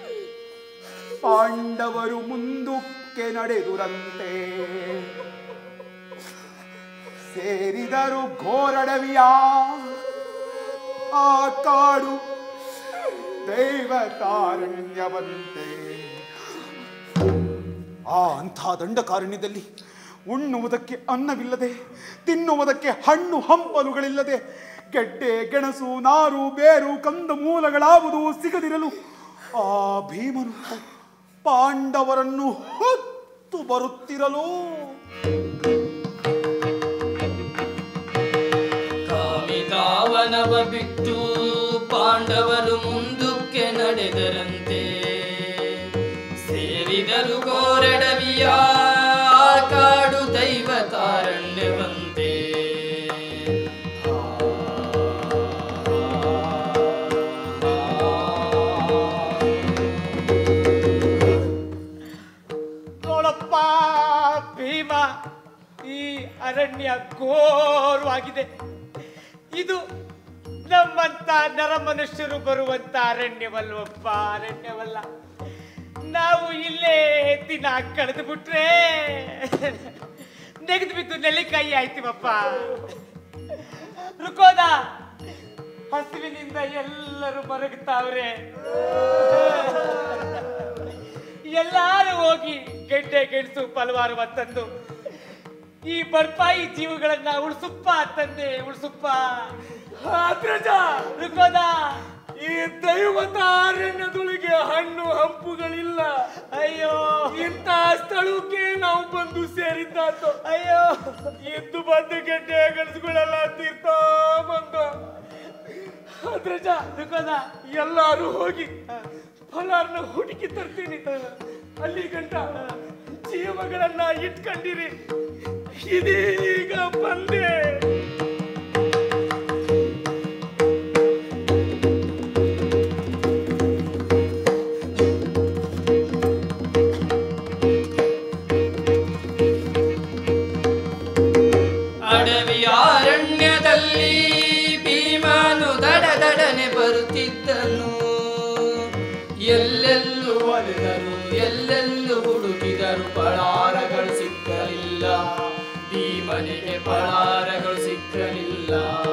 ಪಾಂಡವರು ಮುಂದಕ್ಕೆ ನಡೆದುರಂತೆ ಸೇರಿದರು ಘೋರಡವಿಯ ಆ ಕಾಡು ದೈವತಾರಣ್ಯವಂತೆ ಆ ಅಂಥ ದಂಡಕಾರಣ್ಯದಲ್ಲಿ ಉಣ್ಣುವುದಕ್ಕೆ ಅನ್ನವಿಲ್ಲದೆ ತಿನ್ನುವುದಕ್ಕೆ ಹಣ್ಣು ಹಂಪಲುಗಳಿಲ್ಲದೆ ಗೆಡ್ಡೆ ಗೆಣಸು ನಾರು ಬೇರು ಕಂದ ಮೂಲಗಳಾವುದು ಸಿಗದಿರಲು ಆ ಭೀಮನು ಪಾಂಡವರನ್ನು ಹೊತ್ತು ಬರುತ್ತಿರಲು ಕಾಮಿತಾವನವ ಬಿಟ್ಟು ಪಾಂಡವರು ಮುಂದಕ್ಕೆ ನಡೆದರಂತೆ ಸೇರಿದರು ಗೋರಡವಿಯ ಆ ಕಾಡು ದೈವ ತಾರಣ್ಯವಂತೆ ನೋಡಪ್ಪ ಭೀಮ ಈ ಅರಣ್ಯ ಘೋರವಾಗಿದೆ ಇದು ನಮ್ಮಂತ ನರ ಮನುಷ್ಯರು ಬರುವಂತ ಅರಣ್ಯವಲ್ವಪ್ಪ ಅರಣ್ಯವಲ್ಲ ನಾವು ಇಲ್ಲೇ ದಿನ ಕಳೆದು ಬಿಟ್ರೆ ನೆಗೆದು ಬಿದ್ದು ನೆಲ್ಲಿಕಾಯಿ ಆಯ್ತೀವಪ್ಪ ರುಕೋದ ಹಸಿವಿನಿಂದ ಎಲ್ಲರೂ ಮರಗುತ್ತಾವ್ರೆ ಎಲ್ಲಾರು ಹೋಗಿ ಗೆಡ್ಡೆ ಗೆಣಸು ಫಲವಾರುವ ತಂದು ಈ ಬರ್ಪಾಯಿ ಜೀವಗಳನ್ನ ಉಳ್ಸುಪ್ಪ ತಂದೆ ಉಳ್ಸುಪ್ಪ ರುಕೋದ ಈ ದೈವತ ಅರಣ್ಯದೊಳಗೆ ಹಣ್ಣು ಹಂಪುಗಳಿಲ್ಲ ಅಯ್ಯೋ ಇಂಥ ಸ್ಥಳಕ್ಕೆ ನಾವು ಬಂದು ಸೇರಿದ್ದಾತು ಅಯ್ಯೋ ಎದ್ದು ಬಂದು ಗೆಡ್ಡೆ ಗೆಣಸುಗಳೆಲ್ಲ ತೀರ್ತಾ ಬಂದು ಅದ್ರಜ ರುಕೋದ ಎಲ್ಲಾರು ಹೋಗಿ ಫಲಾರ್ನ ಹುಡುಕಿ ತರ್ತೀನಿ ಅಲ್ಲಿ ಗಂಟ ಜೀವಗಳನ್ನ ಇಟ್ಕೊಂಡಿರಿ ಇದೀಗ ಬಂದೆ ಅಡವಿಯ ಅರಣ್ಯದಲ್ಲಿ ಭೀಮನು ದಡ ದಡನೆ ಬರುತ್ತಿದ್ದನು ಎಲ್ಲೆಲ್ಲೂ ಅಲೆದರು ಎಲ್ಲೆಲ್ಲೂ ಹುಡುಕಿದರು ಪಳಾರಗಳು ಸಿಕ್ಕಲಿಲ್ಲ ಭೀಮನಿಗೆ ಪಳಾರಗಳು ಸಿಕ್ಕಲಿಲ್ಲ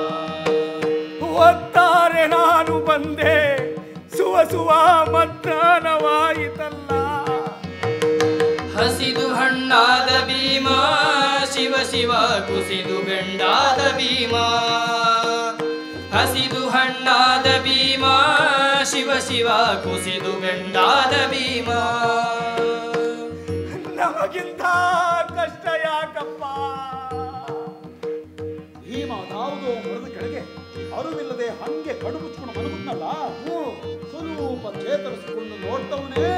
ಒತ್ತಾರೆ ನಾನು ಬಂದೆ ಸುವ ಸುವ ಮಧ್ಯಾಹ್ನವಾಯಿತಲ್ಲ ಹಸಿದು ಹಣ್ಣಾದ ಭೀಮ ಶಿವ ಶಿವ ಕುಸಿದು ಬೆಂಡಾದ ಭೀಮ ಹಸಿದು ಹಣ್ಣಾದ ಭೀಮ ಶಿವ ಶಿವ ಕುಸಿದು ಬೆಂಡಾದ ಭೀಮ ನಮಗಿಂತ ಕಷ್ಟ ಯಾಕಪ್ಪ ಭೀಮ ಯಾವುದೋ ಮರದ ಕೆಳಗೆ ಅರಿವಿಲ್ಲದೆ ಹಂಗೆ ಕಡು ಮುಚ್ಕೊಂಡು ಮಲಗುದ್ನಲ್ಲ ಸ್ವಲ್ಪ ಚೇತರಿಸಿಕೊಂಡು ನೋಡ್ತವನೇ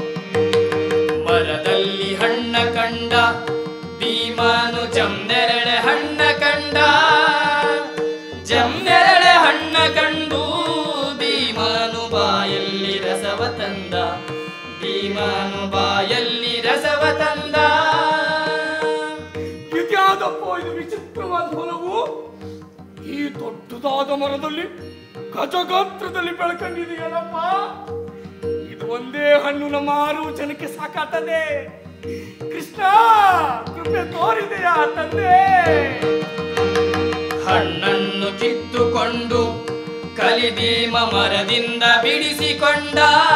ಮರದಲ್ಲಿ ಹಣ್ಣ ಕಂಡ ಭೀಮನು ಜಮ್ನೆರಳೆ ಹಣ್ಣ ಕಂಡ ಜಮ್ನೆರಳೆ ಹಣ್ಣ ಕಂಡು ಭೀಮನು ಬಾಯಲ್ಲಿ ರಸವ ತಂದ ಭೀಮನು ಬಾಯಲ್ಲಿ ರಸವ ತಂದ ಇದ್ಯಾವುದಪ್ಪ ಇದು ವಿಚಿತ್ರವಾದ ಹೊಲವು ಈ ದೊಡ್ಡದಾದ ಮರದಲ್ಲಿ ಗಜಗಾತ್ರದಲ್ಲಿ ಬೆಳ್ಕೊಂಡಿದೆಯಲ್ಲಪ್ಪ ಇದು ಒಂದೇ ಹಣ್ಣು ನಮ್ಮ ಆರು ಜನಕ್ಕೆ ಸಾಕಾತದೆ ಕೃಷ್ಣ ಕೃಪೆ ತೋರಿದೆಯಾ ತಂದೆ ಹಣ್ಣನ್ನು ಕಿತ್ತುಕೊಂಡು ಕಲಿದೀಮ ಮರದಿಂದ ಬಿಡಿಸಿಕೊಂಡ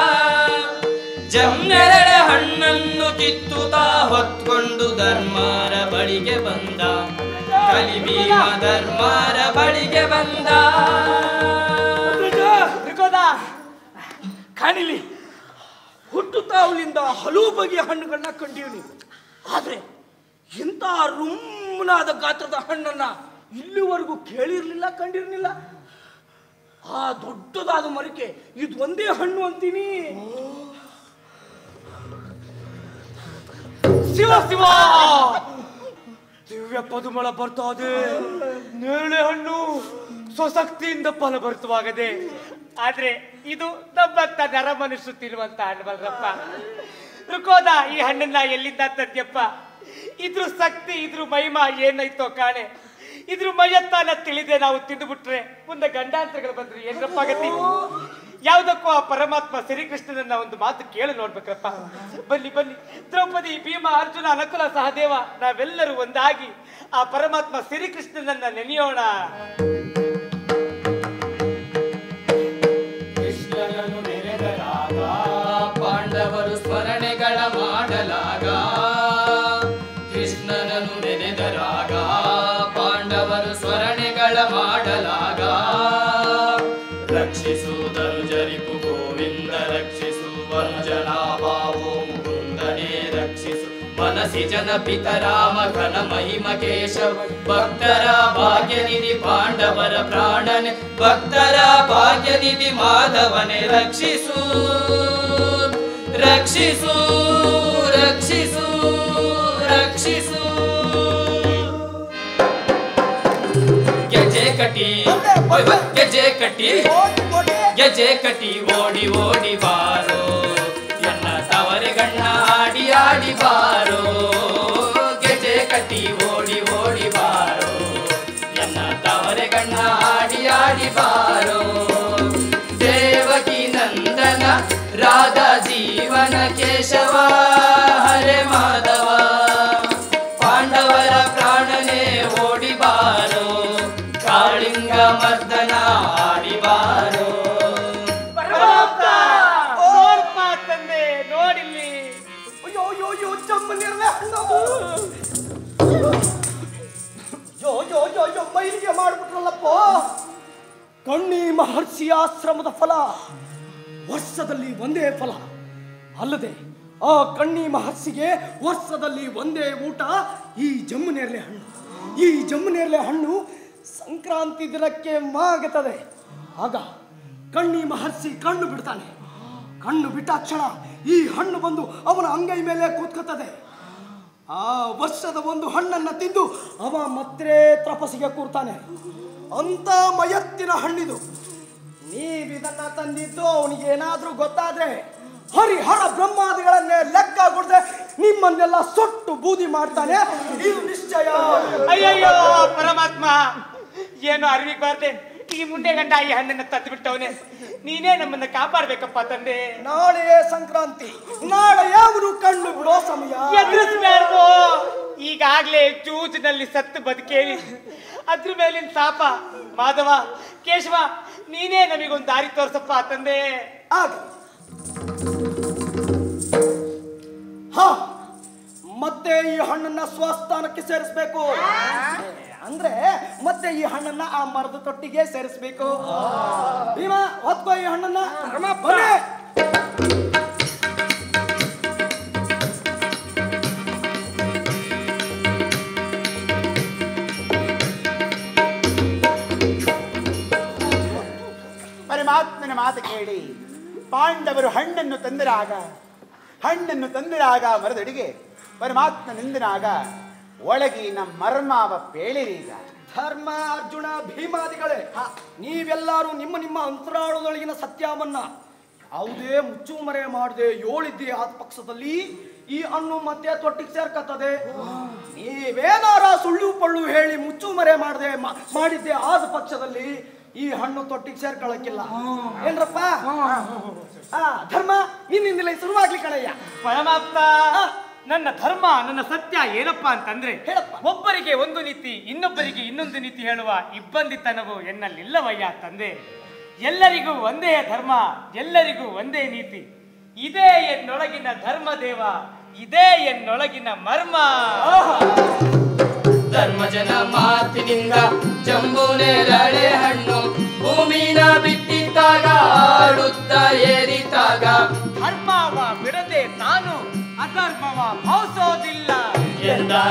ಜಮ್ನೆರಳೆ ಹಣ್ಣನ್ನು ಕಿತ್ತುತ್ತಾ ಹೊತ್ಕೊಂಡು ಧರ್ಮಾರ ಬಳಿಗೆ ಬಂದ ಕಲಿಭೀಮ ಧರ್ಮಾರ ಬಳಿಗೆ ಬಂದ ತ್ರಿಕೋದ ಕಾಣಿಲಿ ಹುಟ್ಟುತ್ತಾವಲಿಂದ ಹಲವು ಬಗೆಯ ಹಣ್ಣುಗಳನ್ನ ಕಂಡೀವಿ ಆದ್ರೆ ಇಂಥ ರುಮ್ಮನಾದ ಗಾತ್ರದ ಹಣ್ಣನ್ನ ಇಲ್ಲಿವರೆಗೂ ಕೇಳಿರ್ಲಿಲ್ಲ ಕಂಡಿರ್ಲಿಲ್ಲ ಆ ದೊಡ್ಡದಾದ ಮರಿಕೆ ಇದು ಒಂದೇ ಹಣ್ಣು ಅಂತೀನಿ ಶಿವ ಶಿವ ದಿವ್ಯ ಪದುಮಳ ಬರ್ತಾ ಇದೆ ನೇರಳೆ ಹಣ್ಣು ಸ್ವಶಕ್ತಿಯಿಂದ ಫಲಭರಿತವಾಗದೆ ಆದ್ರೆ ಇದು ನಮ್ಮಂತ ನರ ಮನುಷ್ಯ ತಿನ್ನುವಂತ ಹಣ್ಣುವಲ್ರಪ್ಪ ರುಕೋದ ಈ ಹಣ್ಣನ್ನ ಎಲ್ಲಿಂದ ತಂದ್ಯಪ್ಪ ಇದ್ರ ಶಕ್ತಿ ಇದ್ರ ಮಹಿಮಾ ಏನೈತೋ ಕಾಣೆ ಇದ್ರ ಮೈಯತ್ತಾನ ತಿಳಿದೆ ನಾವು ತಿಂದುಬಿಟ್ರೆ ಮುಂದೆ ಗಂಡಾಂತರಗಳು ಬಂದ್ರೆ ಏನ್ರಪ್ಪ ಗತಿ ಯಾವ್ದಕ್ಕೂ ಆ ಪರಮಾತ್ಮ ಶ್ರೀಕೃಷ್ಣನನ್ನ ಒಂದು ಮಾತು ಕೇಳಿ ನೋಡ್ಬೇಕಪ್ಪ ಬನ್ನಿ ಬನ್ನಿ ದ್ರೌಪದಿ ಭೀಮ ಅರ್ಜುನ ನಕುಲ ಸಹದೇವ ನಾವೆಲ್ಲರೂ ಒಂದಾಗಿ ಆ ಪರಮಾತ್ಮ ಶ್ರೀಕೃಷ್ಣನನ್ನ ನೆನೆಯೋಣ ಕೃಷ್ಣನನ್ನು ನೆನೆದರಾಗ ಪಾಂಡವರು ಸ್ಮರಣೆಗಳ ಮಾಡಲಾಗ ಕೃಷ್ಣನನ್ನು ನೆನೆದರಾಗ ಪಾಂಡವರು ಸ್ಮರಣೆಗಳ ಮಾಡಲಾಗ ರಕ್ಷಿಸುವುದರು ಜರಿಪು ಗೋವಿಂದ ರಕ್ಷಿಸು ವಂಜನಾಭಾವೋ ಮುಕುಂದನೇ ರಕ್ಷಿಸು ಮನಸಿ ಜನ ಪಿತರಾಮ ಘನ ಮಹಿಮ ಕೇಶವ ಭಕ್ತರ ಭಾಗ್ಯನಿಧಿ ಪಾಂಡವರ ಪ್ರಾಣನೆ ಭಕ್ತರ ಭಾಗ್ಯನಿಧಿ ಮಾಧವನೆ ರಕ್ಷಿಸು ರಕ್ಷಿಸು ರಕ್ಷಿಸು ರಕ್ಷಿಸು ಗೆಜೆ ಕಟಿ ಗೆಜೆ ಕಟಿ ಗೆಜೆ ಕಟಿ ಓಡಿ ಓಡಿ ಬಾರೋ ಎನ್ನ ತವರೆ ಗಣ್ಣ ಆಡಿ ಆಡಿ ಬಾರೋ ಗೆಜೆ ಕಟಿ ಓಡಿ ಓಡಿ ಬಾರೋ ಎನ್ನ ತವರೆ ಗಣ್ಣ ಆಡಿ ಆಡಿ ಬಾರೋ ದೇವಕಿ ನಂದನ ರಾಧಾ ಜೀವನ ಕೇಶವ ಹರೆ ಮಾಧವ ಪಾಂಡವರ ಪ್ರಾಣನೇ ಓಡಿ ಬಾರೋ ಕಾಳಿಂಗ ಮರ್ದನ ಆಡಿ ಬಾರೋ ನೋಡ್ಪ ತಂದೆ ನೋಡಿಲ್ಲಿ ಅಯ್ಯೋ ಅಯ್ಯೋ ಅಯ್ಯೋ ಚಮ್ಮನಿರ್ಲೆ ಹಣ್ಣು ಯೋ ಯೋ ಯೋ ಯೋ ಮೈಲಿಗೆ ಮಾಡ್ಬಿಟ್ರಲ್ಲಪ್ಪ ಕಣ್ಣಿ ಮಹರ್ಷಿ ಆಶ್ರಮದ ಫಲ ವರ್ಷದಲ್ಲಿ ಒಂದೇ ಫಲ ಅಲ್ಲದೆ ಆ ಕಣ್ಣಿ ಮಹರ್ಷಿಗೆ ವರ್ಷದಲ್ಲಿ ಒಂದೇ ಊಟ ಈ ಜಮ್ಮುನೇರಳೆ ಹಣ್ಣು ಈ ಜಮ್ಮುನೇರಳೆ ಹಣ್ಣು ಸಂಕ್ರಾಂತಿ ದಿನಕ್ಕೆ ಮಾಗುತ್ತದೆ ಆಗ ಕಣ್ಣಿ ಮಹರ್ಷಿ ಕಣ್ಣು ಬಿಡ್ತಾನೆ ಕಣ್ಣು ಬಿಟ್ಟಾಕ್ಷಣ ಈ ಹಣ್ಣು ಬಂದು ಅವನ ಅಂಗೈ ಮೇಲೆ ಕೂತ್ಕೊತದೆ ಆ ವರ್ಷದ ಒಂದು ಹಣ್ಣನ್ನ ತಿಂದು ಅವ ಮತ್ತೆ ತಪಸ್ಸಿಗೆ ಕೂರ್ತಾನೆ ಅಂತ ಮಯತ್ತಿನ ಹಣ್ಣಿದು ನೀವಿದನ್ನ ತಂದಿದ್ದು ಅವನಿಗೆ ಏನಾದ್ರೂ ಗೊತ್ತಾದ್ರೆ ಹರಿಹರ ಬ್ರಹ್ಮಾದಿಗಳನ್ನೇ ಲೆಕ್ಕ ಕೊಡದೆ ನಿಮ್ಮನ್ನೆಲ್ಲ ಸೊಟ್ಟು ಬೂದಿ ಮಾಡ್ತಾನೆ ಇದು ನಿಶ್ಚಯ ಅಯ್ಯಯ್ಯೋ ಪರಮಾತ್ಮ ಏನು ಅರಿವಿಗೆ ಬಾರ್ದೆ ಈ ಮುಂಡೆ ಗಂಡ ಈ ಹಣ್ಣನ್ನ ತದ್ದು ಬಿಟ್ಟವನೆ ನೀನೇ ನಮ್ಮನ್ನ ಕಾಪಾಡ್ಬೇಕಪ್ಪ ತಂದೆ ನಾಳೆ ಸಂಕ್ರಾಂತಿ ನಾಳೆ ಯಾವುದು ಕಣ್ಣು ಬಿಡೋ ಸಮಯ ಎದುರಿಸ್ಬೇಡ್ದು ಈಗಾಗ್ಲೇ ಜೂಜಿನಲ್ಲಿ ಸತ್ತು ಬದುಕೇವಿ ಅದ್ರ ಮೇಲಿನ ಸಾಪ ಮಾಧವ ಕೇಶವ ನೀನೇ ನಮಗೊಂದು ದಾರಿ ತೋರ್ಸಪ್ಪ ತಂದೆ ಆಗ ಹ ಮತ್ತೆ ಈ ಹಣ್ಣನ್ನ ಸ್ವಸ್ಥಾನಕ್ಕೆ ಸೇರಿಸ್ಬೇಕು ಅಂದ್ರೆ ಮತ್ತೆ ಈ ಹಣ್ಣನ್ನ ಆ ಮರದ ತೊಟ್ಟಿಗೆ ಸೇರಿಸ್ಬೇಕು ಭೀಮ ಹೊತ್ಕೋ ಈ ಹಣ್ಣನ್ನ ಬನ್ನಿ. ಪರಮಾತ್ಮನ ಮಾತು ಕೇಳಿ ಪಾಂಡವರು ಹಣ್ಣನ್ನು ತಂದರಾಗ ಹಣ್ಣನ್ನು ತಂದರಾಗ ಮರದಡಿಗೆ ಪರಮಾತ್ಮ ನಿಂದನಾಗ ಒಳಗಿನ ಮರ್ಮಾವ ಪೇಳಿರೀಗ ಧರ್ಮ ಅರ್ಜುನ ಭೀಮಾದಿಗಳೇ ನೀವೆಲ್ಲರೂ ನಿಮ್ಮ ನಿಮ್ಮ ಅಂತರಾಳದೊಳಗಿನ ಸತ್ಯವನ್ನ ಯಾವುದೇ ಮುಚ್ಚುಮರೆ ಮಾಡದೆ ಏಳಿದ್ದೆ ಆದ ಪಕ್ಷದಲ್ಲಿ ಈ ಹಣ್ಣು ಮತ್ತೆ ತೊಟ್ಟಿಗೆ ಸೇರ್ಕತ್ತದೆ ನೀವೇನಾರ ಸುಳ್ಳು ಪಳ್ಳು ಹೇಳಿ ಮುಚ್ಚುಮರೆ ಮಾಡದೆ ಮಾಡಿದ್ದೆ ಆದ ಪಕ್ಷದಲ್ಲಿ ಈ ಹಣ್ಣು ತೊಟ್ಟಿಗೆ ಸೇರ್ಕೊಳ್ಳಕ್ಕಿಲ್ಲ ಏನ್ರಪ್ಪ ಆ, ಧರ್ಮ ನಿನ್ನಿಂದಲೇ ಶುರುವಾಗ್ಲಿ ಕಣಯ್ಯ ಪರಮಾತ್ಮ ನನ್ನ ಧರ್ಮ ನನ್ನ ಸತ್ಯ ಏನಪ್ಪಾ ಅಂತಂದ್ರೆ ಒಬ್ಬರಿಗೆ ಒಂದು ನೀತಿ ಇನ್ನೊಬ್ಬರಿಗೆ ಇನ್ನೊಂದು ನೀತಿ ಹೇಳುವ ಇಬ್ಬಂದಿತನವು ಎನ್ನಲ್ಲಿಲ್ಲವಯ್ಯ ತಂದೆ ಎಲ್ಲರಿಗೂ ಒಂದೇ ಧರ್ಮ ಎಲ್ಲರಿಗೂ ಒಂದೇ ನೀತಿ ಇದೇ ಎನ್ನೊಳಗಿನ ಧರ್ಮ ದೇವ ಇದೇ ಎನ್ನೊಳಗಿನ ಮರ್ಮ ಧರ್ಮಜನ ಮಾತಿನಿಂದ ಜಂಬೂನೇರಳೆ ಹಣ್ಣು ಭೂಮಿನ ಬಿಟ್ಟಿದ್ದಾಗ ಆಡುತ್ತ ಏರಿತಾಗ ಧರ್ಮವ ಬಿಡ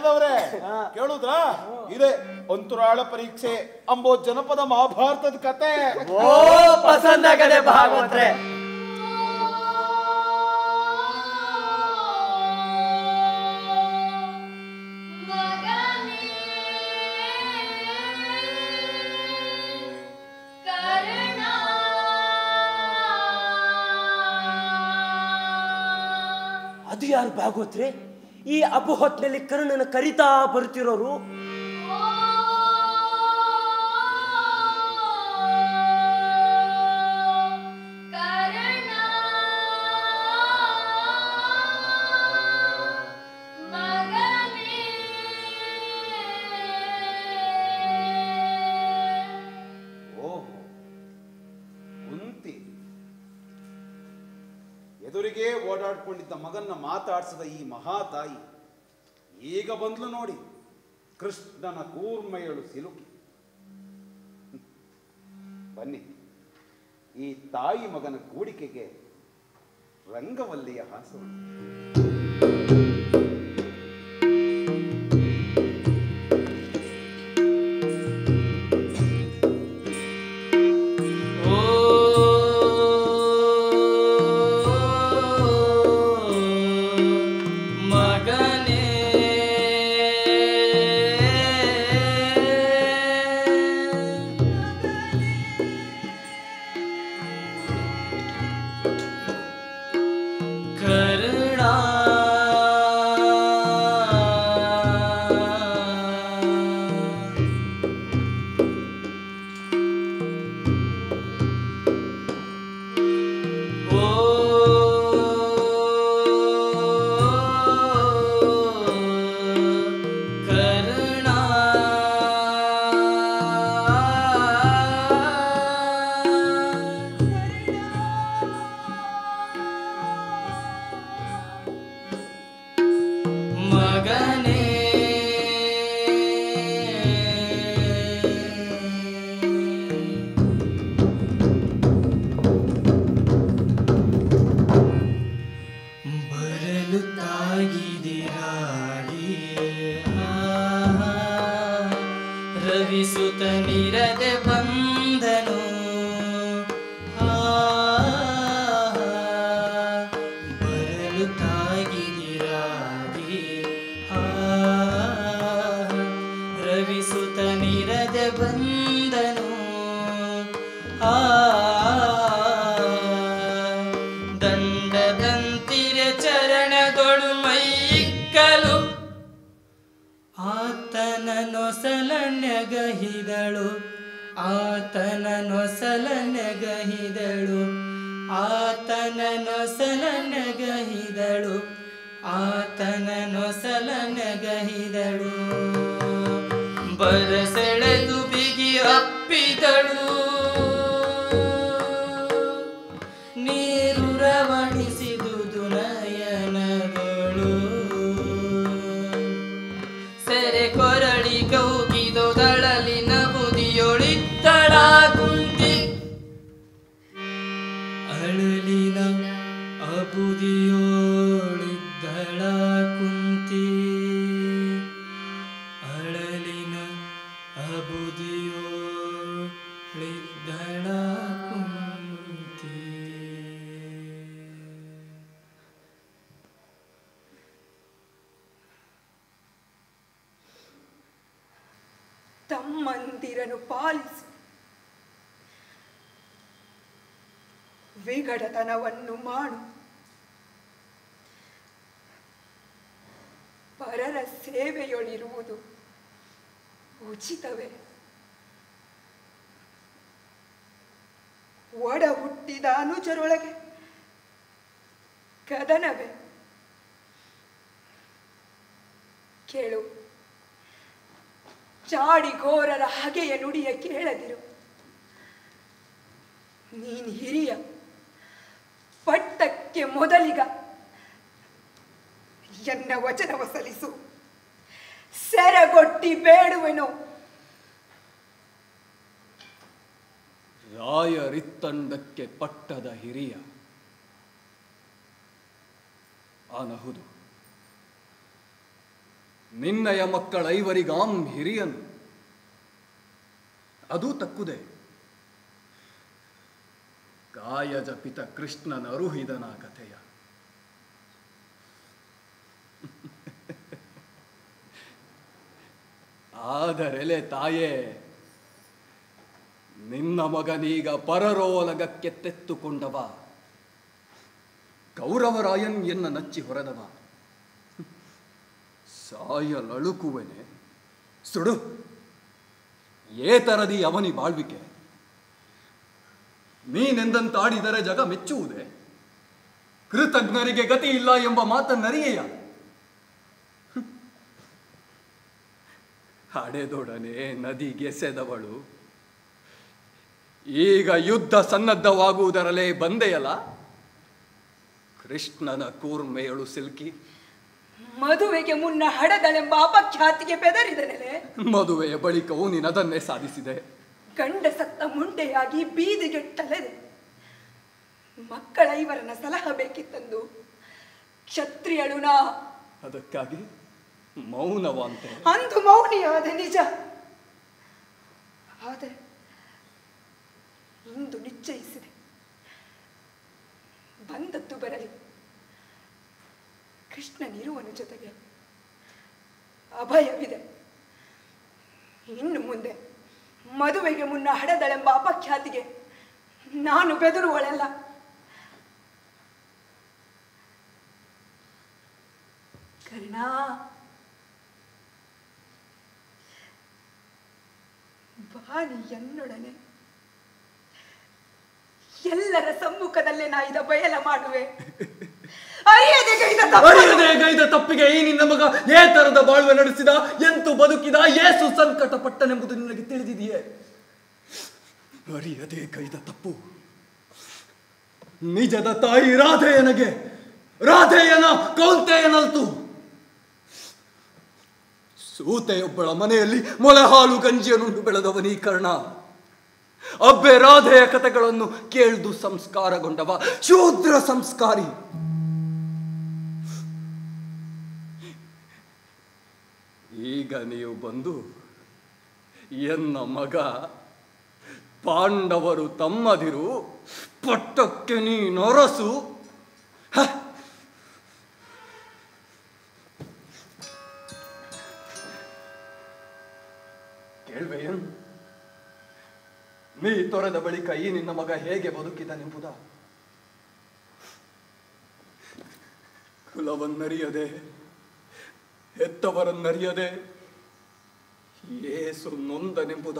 ನಡೆದವ್ರೆ ಕೇಳುದ್ರಾ ಇದೆ ಅಂತರಾಳ ಪರೀಕ್ಷೆ ಅಂಬೋ ಜನಪದ ಮಹಾಭಾರತದ ಕತೆ ಓ ಪಸಂದಾಗದೆ ಭಾಗವತ್ರೆ ಅದು ಯಾರು ಭಾಗವತ್ರೆ ಈ ಅಬ್ಬು ಹೊತ್ತಿನಲ್ಲಿ ಕರ್ಣನ ಕರಿತಾ ಬರುತ್ತಿರೋರು ಓಹೋ ಕುಂತಿ ಎದುರಿಗೆ ಓಡಾಡ್ಕೊಂಡಿದ್ದ ಮಗನ್ನ ಮಾತಾಡ್ಸದ ಈ ಮಹಾತಾಯಿ ಈಗ ಬಂದ್ಲು ನೋಡಿ ಕೃಷ್ಣನ ಕೂರ್ಮೆಯಳು ಸಿಲುಕಿ ಬನ್ನಿ ಈ ತಾಯಿ ಮಗನ ಕೂಡಿಕೆಗೆ ರಂಗವಲ್ಲಿಯ ಹಾಸು ಮಗನೇ ಕರುಣ ಕರುಣ ಮಗನೇ ಬರಲು ತಾಗಿದಿರಾಡಿ ರವಿಸುತ ನಿರದೆ ಬಂದನು ಆ, ಬರಲು ತಾಗಿದಿರಾಡಿ ಆ, ರವಿಸುತ ನಿರದೆ ಬಂದನು ಆ ದಂಡದಂತಿರೆ ಚರಣದೊಳು ಮೈಕ್ಕಲು ಆತನ ನೊಸಲ ನೆಗಹಿದಳು ಆತನ ನೊಸಲ ನೆಗಹಿದಳು ಆತನ ನೊಸಲ ನೆಗಹಿದಳು ಆತನ ನೊಸಲ ನೆಗಹಿದಳು ಬರಸೆಳೆದು ಬಿಗಿ ಅಪ್ಪಿದಳು ನೀರು ರವಣಿಸಿದುದು ನಯನದಳು ಸೆರೆ ಕೊರಳಿ ಕೌಗಿದೊದಳಲಿನ ಬುದಿಯೊಳಿತ್ತಳ ಕುಂತಿ ಅಳಲಿನ ಅಬುದಿಯೋಳಿದ್ದಳ ಕುಂತಿ ಅಳಲಿನ ಅಬುದಿಯೋಳಿದ್ದಳ ಕುಂತಿ ತಮ್ಮಂದಿರನು ಪಾಲಿಸು ವಿಗಡತನವನ್ನು ಮಾಡು ಪರರ ಸೇವೆಯೊಳಿರುವುದು ಉಚಿತವೇ ಒಡ ಹುಟ್ಟಿದ ಅನುಜರೊಳಗೆ ಕದನವೇ ಕೇಳು ಚಾಡಿಗೋರರ ಹಗೆಯ ನುಡಿಯ ಕೇಳದಿರು ನೀನ್ ಹಿರಿಯ ಪಟ್ಟಕ್ಕೆ ಮೊದಲಿಗ ಎನ್ನ ವಚನವ ಸಲ್ಲಿಸು ಸೆರಗೊಟ್ಟಿ ಬೇಡುವೆನು ರಾಯರಿತ್ತಂಡಕ್ಕೆ ಪಟ್ಟದ ಹಿರಿಯ ಅನಹುದು ನಿನ್ನಯ ಮಕ್ಕಳೈವರಿಗಾಂ ಹಿರಿಯನು ಅದು ತಕ್ಕುದೆ ಕಾಯಜ ಪಿತ ಕೃಷ್ಣನ ಅರುಹಿದನ ಕಥೆಯ ಆದರೆಲೆ ತಾಯೇ ನಿನ್ನ ಮಗನೀಗ ಪರರೋಲಗಕ್ಕೆ ತೆತ್ತುಕೊಂಡವ ಕೌರವರಾಯನ್ ಎನ್ನ ನಚ್ಚಿ ಹೊರದವ ಸಾಯಲಳುಕುವೆನೆ ಸುಡು ಏತರದಿ ಅವನಿ ಬಾಳ್ವಿಕೆ ನೀನೆಂದಂತಾಡಿದರೆ ಜಗ ಮೆಚ್ಚುವುದೇ ಕೃತಜ್ಞರಿಗೆ ಗತಿ ಇಲ್ಲ ಎಂಬ ಮಾತನ್ನರಿಯೆಯ ಹಡೆದೊಡನೆ ನದಿಗೆಸೆದವಳು ಈಗ ಯುದ್ಧ ಸನ್ನದ್ಧವಾಗುವುದರಲ್ಲೇ ಬಂದೆಯಲ್ಲ ಕೃಷ್ಣನ ಕೂರ್ಮೆಯಳು ಸಿಲ್ಕಿ ಮದುವೆಗೆ ಮುನ್ನ ಹಡದಳೆಂಬ ಅಪಖ್ಯಾತಿಗೆ ಬೆದರಿದನೆಲೆ ಮದುವೆಯ ಬಳಿಕವೂ ನೀನದನ್ನೇ ಸಾಧಿಸಿದೆ ಗಂಡ ಸತ್ತ ಮುಂಡೆಯಾಗಿ ಬೀದಿಗೆಟ್ಟಲೆದೆ ಮಕ್ಕಳ ಇವರನ್ನ ಸಲಹ ಬೇಕಿತ್ತಂದು ಕ್ಷತ್ರಿಯಳು ನಾ ಅದಕ್ಕಾಗಿ ಮೌನವಂತೆ ಅಂದು ಮೌನಿಯಾದ ನಿಜ ಆದರೆ ಇಂದು ನಿಶ್ಚಯಿಸಿದೆ ಬಂದದ್ದು ಬರಲಿ ಕೃಷ್ಣನಿರುವನ ಜೊತೆಗೆ ಅಭಯವಿದೆ ಇನ್ನು ಮುಂದೆ ಮದುವೆಗೆ ಮುನ್ನ ಹಡದಳೆಂಬ ಅಪಖ್ಯಾತಿಗೆ ನಾನು ಬೆದರುವಳೆಲ್ಲ ಕರ್ಣ ಬಾನಿ ಎನ್ನೊಡನೆ ಎಲ್ಲರ ಸಮ್ಮುಖದಲ್ಲೇ ನಾ ಇದ ಬಯಲ ಮಾಡುವೆ ಅರಿಯದೆ ಗೈದ ತಪ್ಪನ್ನು- ಅರಿಯದೆ ಗೈದ ತಪ್ಪಿಗೆ ಈ ನಿನ್ನ ಮಗ ಏ ತರದ ಬಾಳ್ವೆ ನಡೆಸಿದ ಎಂತು ಬದುಕಿದ ಏಸು ಸಂಕಟ ಪಟ್ಟನೆಂಬುದು ನಿನಗೆ ತಿಳಿದಿದೆಯೇ ಅರಿಯದೆ ಗೈದ ತಪ್ಪು ನಿಜದ ತಾಯಿ ರಾಧೆಯನಗೆ ರಾಧೆಯನ ಕೌಂತೆಯನಲ್ತು ಸೂತೆಯೊಬ್ಬಳ ಮನೆಯಲ್ಲಿ ಮೊಲೆ ಹಾಲು ಗಂಜಿಯನ್ನುಂಡು ಬೆಳೆದವನೀ ಕರ್ಣ ಅಬ್ಬೆ ರಾಧೆಯ ಕಥೆಗಳನ್ನು ಕೇಳ್ದು ಸಂಸ್ಕಾರಗೊಂಡವ ಶೂದ್ರ ಸಂಸ್ಕಾರಿ ಈಗ ನೀವು ಬಂದು ಎನ್ನ ಮಗ ಪಾಂಡವರು ತಮ್ಮದಿರು ಪಟ್ಟಕ್ಕೆ ನೀ ನೊರಸು ಹ! ಕೇಳ್ವೆಯನ್ ನೀ ತೊರೆದ ಬಳಿಕ ಈ ನಿನ್ನ ಮಗ ಹೇಗೆ ಬದುಕಿದನೆಂಬುದ ಕುಲವನ್ನರಿಯದೆ ಹೆತ್ತವರನ್ನರಿಯದೆ ಏಸು ನೊಂದನೆಂಬುದ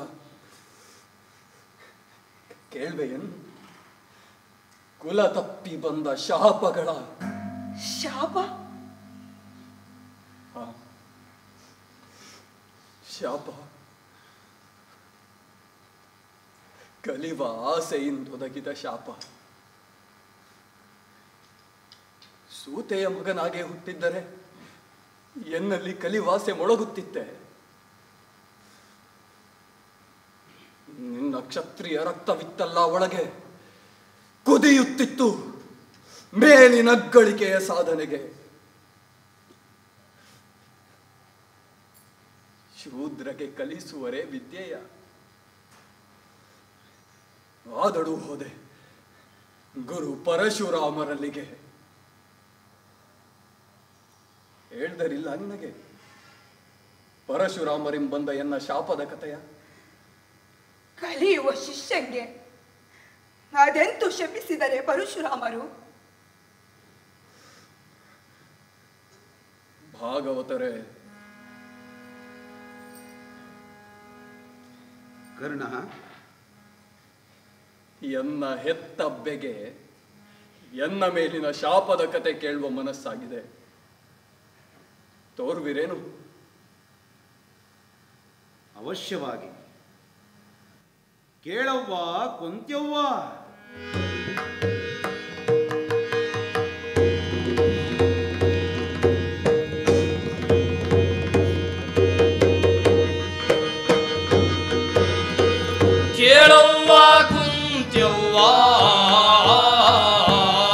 ಕೇಳ್ವೆಯನ್ ಕುಲ ತಪ್ಪಿ ಬಂದ ಶಾಪಗಳ ಶಾಪ ಆ, ಶಾಪ ಕಲಿವ ಆಸೆಯಿಂದೊದಗಿದ ಶಾಪ ಸೂತೆಯ ಮಗನಾಗೆ ಹುಟ್ಟಿದ್ದರೆ ಎನ್ನಲ್ಲಿ ಕಲಿವಾಸೆ ಮೊಳಗುತ್ತಿತ್ತೆ ನಿನ್ನ ಕ್ಷತ್ರಿಯ ರಕ್ತವಿತ್ತಲ್ಲ ಒಳಗೆ ಕುದಿಯುತ್ತಿತ್ತು ಮೇಲಿನ ಗಳಿಕೆಯ ಸಾಧನೆಗೆ ಶೂದ್ರಗೆ ಕಲಿಸುವರೇ ವಿದ್ಯೆಯ ಆದಳು ಹೋದೆ ಗುರು ಪರಶುರಾಮರಲ್ಲಿಗೆ ಹೇಳ್ದರಿಲ್ಲ ನಿನಗೆ ಪರಶುರಾಮರಿಂಬಂದ ಎನ್ನ ಶಾಪದ ಕಥೆಯ ಕಲಿಯುವ ಶಿಷ್ಯಂಗೆ ಅದೆಂತು ಶಪಿಸಿದರೆ ಪರಶುರಾಮರು ಭಾಗವತರೇ ಕರ್ಣ ಎನ್ನ ಹೆತ್ತಬ್ಬೆಗೆ ಎನ್ನ ಮೇಲಿನ ಶಾಪದ ಕತೆ ಕೇಳುವ ಮನಸ್ಸಾಗಿದೆ ತೋರುವಿರೇನು ಅವಶ್ಯವಾಗಿ ಕೇಳವ್ವ ಕೊಂತ್ಯವ್ವ ಕೇಳವ್ವ ಕುಂತ್ಯವ್ವ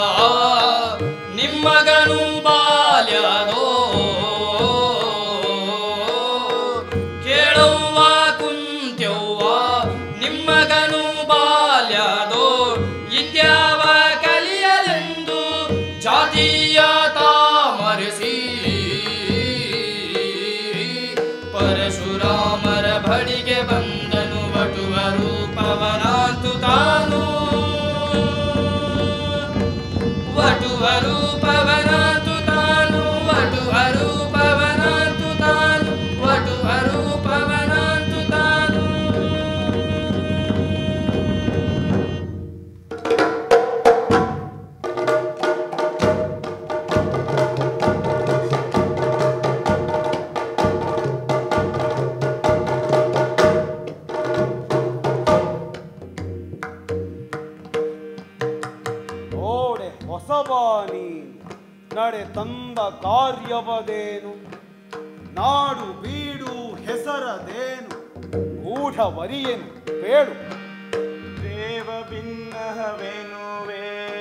ನಿಮ್ಮಗನು ಬಾಲ್ಯದೋ ತಂದ ಕಾರ್ಯವದೇನು ನಾಡು ಬೀಡು ಹೆಸರದೇನು ಗೂಢವರಿಯೇನು ಬೇಡು ದೇವ ಭಿನ್ನಹವೆನುವೇ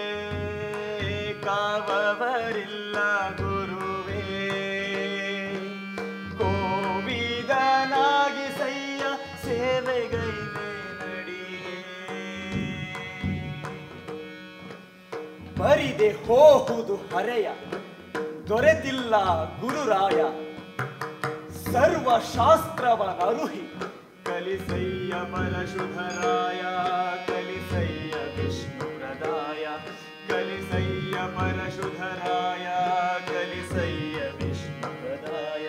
ಕಾವವರಿಲ್ಲ ಗುರುವೇ ಕೋವಿದನಾಗಿ ಸಯ್ಯ ಸೇವೆಗೈದೆ ನಡಿಯೇ ಬರಿದೆ ಹೋಹುದು ಹರೆಯ ದೊರೆತಿಲ್ಲ ಗುರುರಾಯ ಸರ್ವ ಶಾಸ್ತ್ರವನರುಹಿ ಕಲಿಸಯ್ಯ ಪರಶುಧರಾಯ ಕಲಿಸಯ್ಯ ವಿಷ್ಣು ಪ್ರದಾಯ ಕಲಿಸಯ್ಯ ಪರಶುಧರಾಯ ಕಲಿಸಯ್ಯ ವಿಷ್ಣು ಪ್ರದಾಯ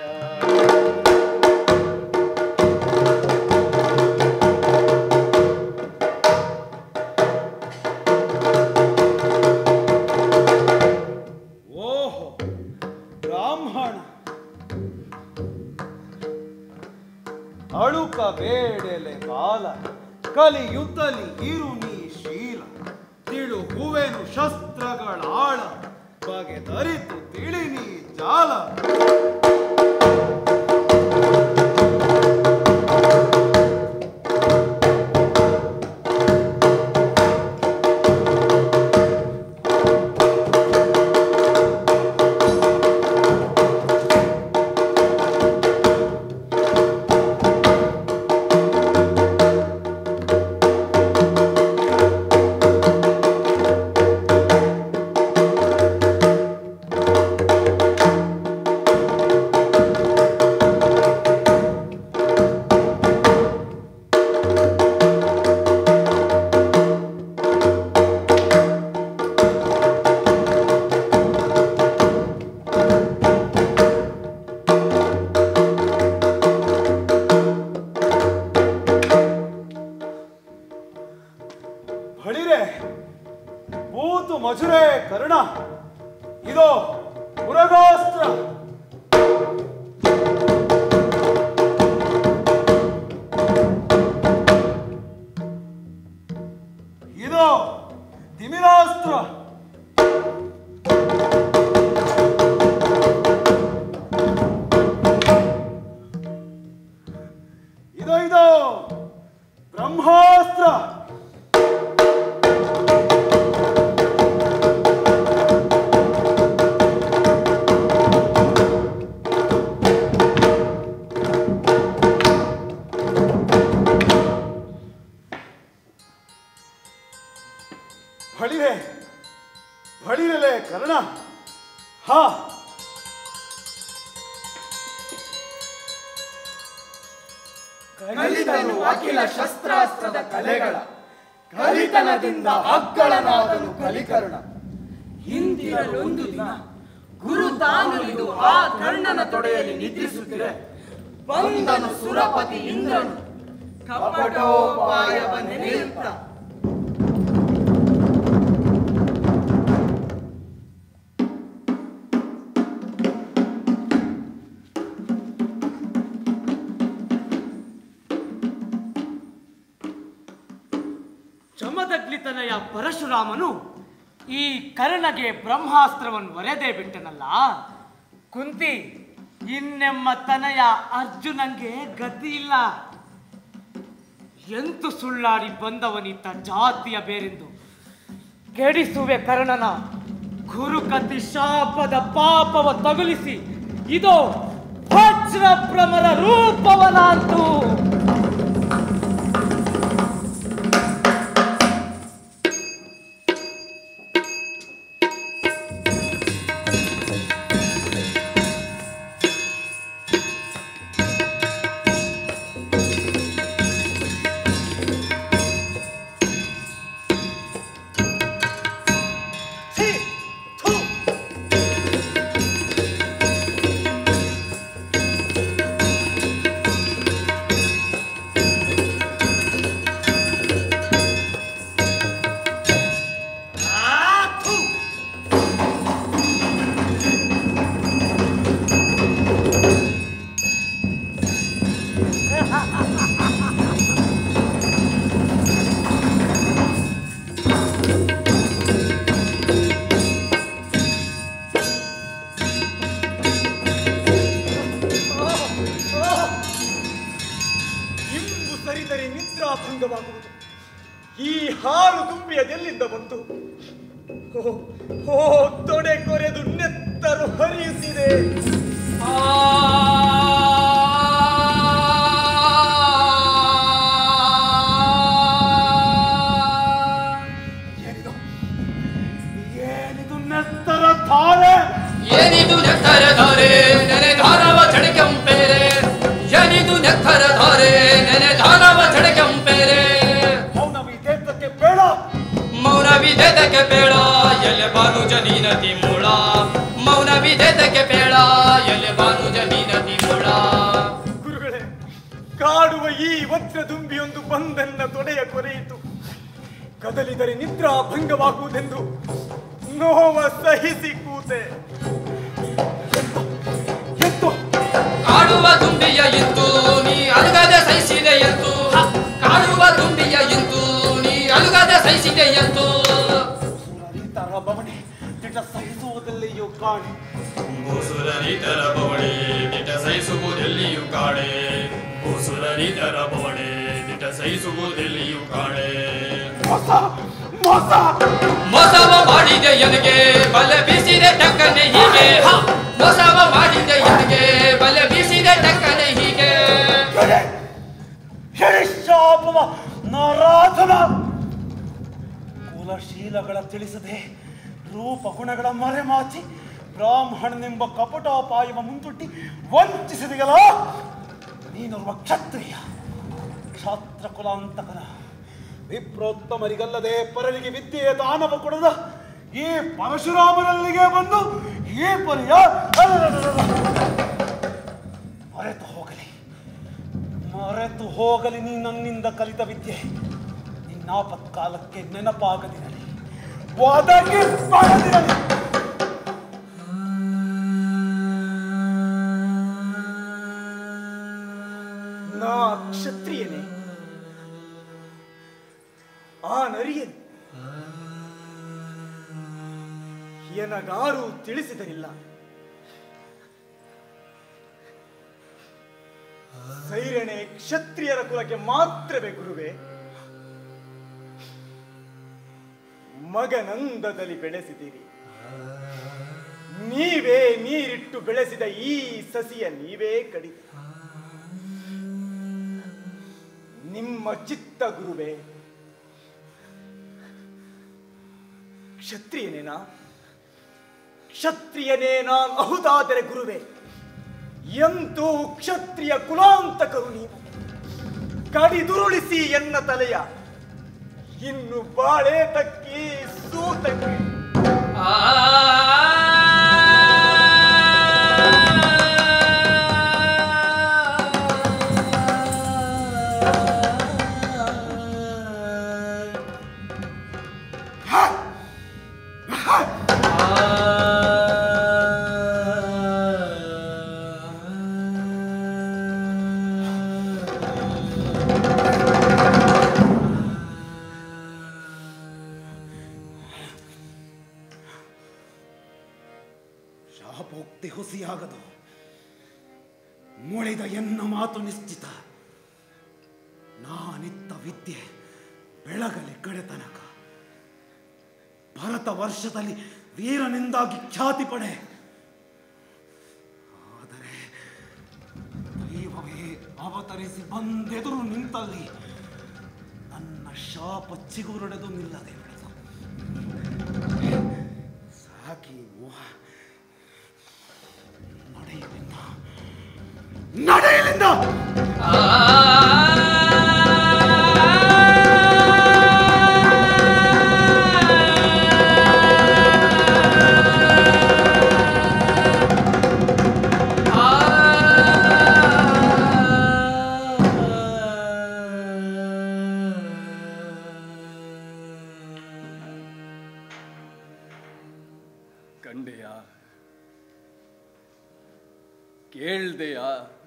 ಓಹೋ ಬ್ರಾಹ್ಮಣ ಅಳುಕ ಬೇಡೆಲೆ ಬಾಲ ಕಲಿಯುತ್ತಲಿ ಇರು ನೀ ಶೀಲ ತಿಳು ಹೂವೆನು ಶಸ್ತ್ರಗಳ ಆಳ ಬಗೆದರಿತು ತಿಳಿ ನೀ ಜಾಲ ಬಳಿರೆ ಭೂತು ಮಜುರೆ ಕರ್ಣ ಇದೋ ಮುರಗಾಸ್ತ್ರ ಇದೋ ತಿಮಿರಾಸ್ತ್ರ ಇದೋ ಇದೋ ಬ್ರಹ್ಮಾಸ್ತ್ರ ಬಳಿರೆ ಬಳಿರಲೆ ಕರ್ಣ ಹಾ ಕಲಿತನು ಅಖಿಲ ಶಸ್ತ್ರಾಸ್ತ್ರದ ಕಲೆಗಳ ಕಲಿತನದಿಂದ ಅಗ್ಗಳನಾದನು ಕಲಿಕರ್ಣ ಹಿಂದಿರಲೊಂದು ದಿನ ಗುರು ತಾನು ಇದು ಆ ಕರ್ಣನ ತೊಡೆಯಲ್ಲಿ ನಿದ್ರಿಸುತ್ತಿರೆ ಬಂದನು ಸುರಪತಿ ಇಂದ್ರನು ಕಪಟೋಪಾಯವ ನೆನೆಯುತ್ತ ಚಮದಗ್ಲಿತನಯ ಪರಶುರಾಮನು ಈ ಕರ್ಣಗೆ ಬ್ರಹ್ಮಾಸ್ತ್ರವನ್ನು ಒರೆದೇ ಬಿಟ್ಟನಲ್ಲ ಕುಂತಿ ಇನ್ನೆಮ್ಮ ತನಯ ಅರ್ಜುನಂಗೆ ಗತಿ ಇಲ್ಲ ಎಂತು ಸುಳ್ಳಾಡಿ ಬಂದವನಿತ್ತ ಜಾತಿಯ ಬೇರೆಂದು ಕೆಡಿಸುವೆ ಕರ್ಣನ ಗುರುಕತಿ ಶಾಪದ ಪಾಪವ ತಗುಲಿಸಿ ಇದು ವಜ್ರ ಭ್ರಮರ ರೂಪವನಾಂತು ಭಂಗವಾಗುವುದು ಈ ಹಾಲು ದುಂಬಿಯದೆಲ್ಲಿಂದ ಬಂತು ಓ, ಓ ತೊಡೆ ಕೊರೆದು ನೆತ್ತರು ಹರಿಯುತ್ತಿದೆ ಏನಿದು ನೆತ್ತರ ಧಾರೆ ಏನಿದು ನೆತ್ತರ ಧಾರೆ ನೆನೆ ಧಾರವ ಚಡಕೆಂಪೇರೆ ಏನಿದು ನೆತ್ತರ ಧಾರೆ ನೆನೆ ಧಾರವ ಚಡಕೆಂಪೇರೆ ಮೌನವಿದೇತಕ್ಕೆ ಬೇಡ ಮೌನವಿದೆದಕ್ಕೆ ಬೇಡ ಎಲೆ ಬಾನು ಜನೀನತಿ ಮೂಳ ಮೌನವಿದೆದಕ್ಕೆ ಬೇಡ ಎಲೆ ಬಾನು ಜನೀನತಿ ಮೂಳ ಗುರುಗಳೇ ಕಾಡುವ ಈ ವಜ್ರ ದುಂಬಿಯೊಂದು ಬಂದನ್ನ ತೊಡೆಯ ಕೊರೆಯಿತು ಕದಲಿದರೆ ನಿದ್ರಾ ಭಂಗವಾಗುವುದೆಂದು ನೋವ ಸಹಿಸಿ ಕೂತೆ ಕಾಡುವ ದುಂಬಿಯ ಇಂತು ನೀ ಅಲುಗದೆ ಸಹಿಸಿದೆ ಎಂದು ಕಾಡುವ ದುಂಬಿಯ ಇಂತು ನೀ ಅಲುಗದೆ ಸಹಿಸಿದೆ ಎಂದು ತರ ಬವಣೆ ದಿಟ ಸಹಿಸುವುದಲ್ಲಿಯೂ ಕಾಣೆ ಭೂಸುರರಿತರ ಬವಣೆ ದಿಟ ಸಹಿಸುವುದೆಲ್ಲಿಯೂ ಕಾಣೆ ಭೂಸುರರಿತರ ಬವಣೆ ದಿಟ ಸಹಿಸುವುದೆಲ್ಲಿಯೂ ಕಾಣೆ ಮೋಸ ಮೋಸ ಮೋಸವ ಮಾಡಿದೆ ಎನಗೆ ಬಲೆ ಬೀಸಿದೆ ಟಕ್ಕನೆ ಹೀಗೆ ಹ! ಮೋಸವ ಮಾಡಿದೆ ಎನಗೆ ಬಲೆ ಬೀಸಿದೆ ಟಕ್ಕನೆ ಹೀಗೆ ಶಾಪವ ನರಾಧನ ಕುಲಶೀಲಗಳ ತಿಳಿಸದೆ ರೂಪ ಗುಣಗಳ ಮರೆಮಾಚಿ ಬ್ರಾಹ್ಮಣನೆಂಬ ಕಪಟೋಪಾಯವ ಮುಂದೊಡ್ಡಿ ವಂಚಿಸಿದೆಯಲ್ಲ ನೀನೊಬ್ಬ ಕ್ಷತ್ರಿಯ ಕ್ಷಾತ್ರ ಕುಲಾಂತಕನ ವಿಪ್ರೋತ್ತಮರಿಗಲ್ಲದೆ ಪರರಿಗೆ ವಿದ್ಯೆಯ ದಾನವ ಕೊಡದ ಈ ಪರಶುರಾಮನಲ್ಲಿಗೆ ಬಂದು ಈ ಪರಿಯ ಮರೆತು ಹೋಗಲಿ ಮರೆತು ಹೋಗಲಿ ನೀ ನನ್ನಿಂದ ಕಲಿತ ವಿದ್ಯೆ ನಿನ್ನಾಪತ್ಕಾಲಕ್ಕೆ ನೆನಪಾಗದಿರಲಿ ಒದಗಿ ಬರದಿರಲಿ ನಾ ಕ್ಷತ್ರಿಯನೇ ಆ ನರಿಯನ್ ಎನಗಾರು ತಿಳಿಸಿದರಿಲ್ಲ ಸೈರಣೆ ಕ್ಷತ್ರಿಯರ ಕುಲಕ್ಕೆ ಮಾತ್ರವೇ ಗುರುವೇ ಮಗನಂದದಲ್ಲಿ ಬೆಳೆಸಿದಿರಿ ನೀವೇ ನೀರಿಟ್ಟು ಬೆಳೆಸಿದ ಈ ಸಸಿಯ ನೀವೇ ಕಡಿದ ನಿಮ್ಮ ಚಿತ್ತ ಗುರುವೇ ಕ್ಷತ್ರಿಯನೇನಾ ಕ್ಷತ್ರಿಯನೇ ನಾನು ಅಹುದಾದರೆ ಗುರುವೇ ಎಂತೂ ಕ್ಷತ್ರಿಯ ಕುಲಾಂತಕರು ನೀವು ಕಡಿದುರುಳಿಸಿ ಎನ್ನ ತಲೆಯ ಇನ್ನು ಬಾಳೆ ತಕ್ಕಿ ಸೂತಕ್ಕಿ ಶಾಪೋಕ್ತಿ ಹುಸಿಯಾಗದು ಮುಳಿದ ಎನ್ನ ಮಾತು ನಿಶ್ಚಿತ ನಾನಿತ್ತ ವಿದ್ಯೆ ಬೆಳಗಲಿ ಕಡೆತನಕ ಭರತ ವರ್ಷದಲ್ಲಿ ವೀರನಿಂದಾಗಿ ಖ್ಯಾತಿ ಪಡೆ ಆದರೆ ದೈವವೇ ಅವತರಿಸಿ ಬಂದೆದುರು ನಿಂತಲ್ಲಿ ನನ್ನ ಶಾಪ ಚಿಗುರೊಡೆದು ನಿಲ್ಲದೆ ಬೆಳೆದು ಸಾಕಿ ಮೋಹ ನಡೆಯಲಿಂದ ನಡೆಯಲಿಂದ ಕಂಡೆಯ ಕೇಳ್ದೆಯ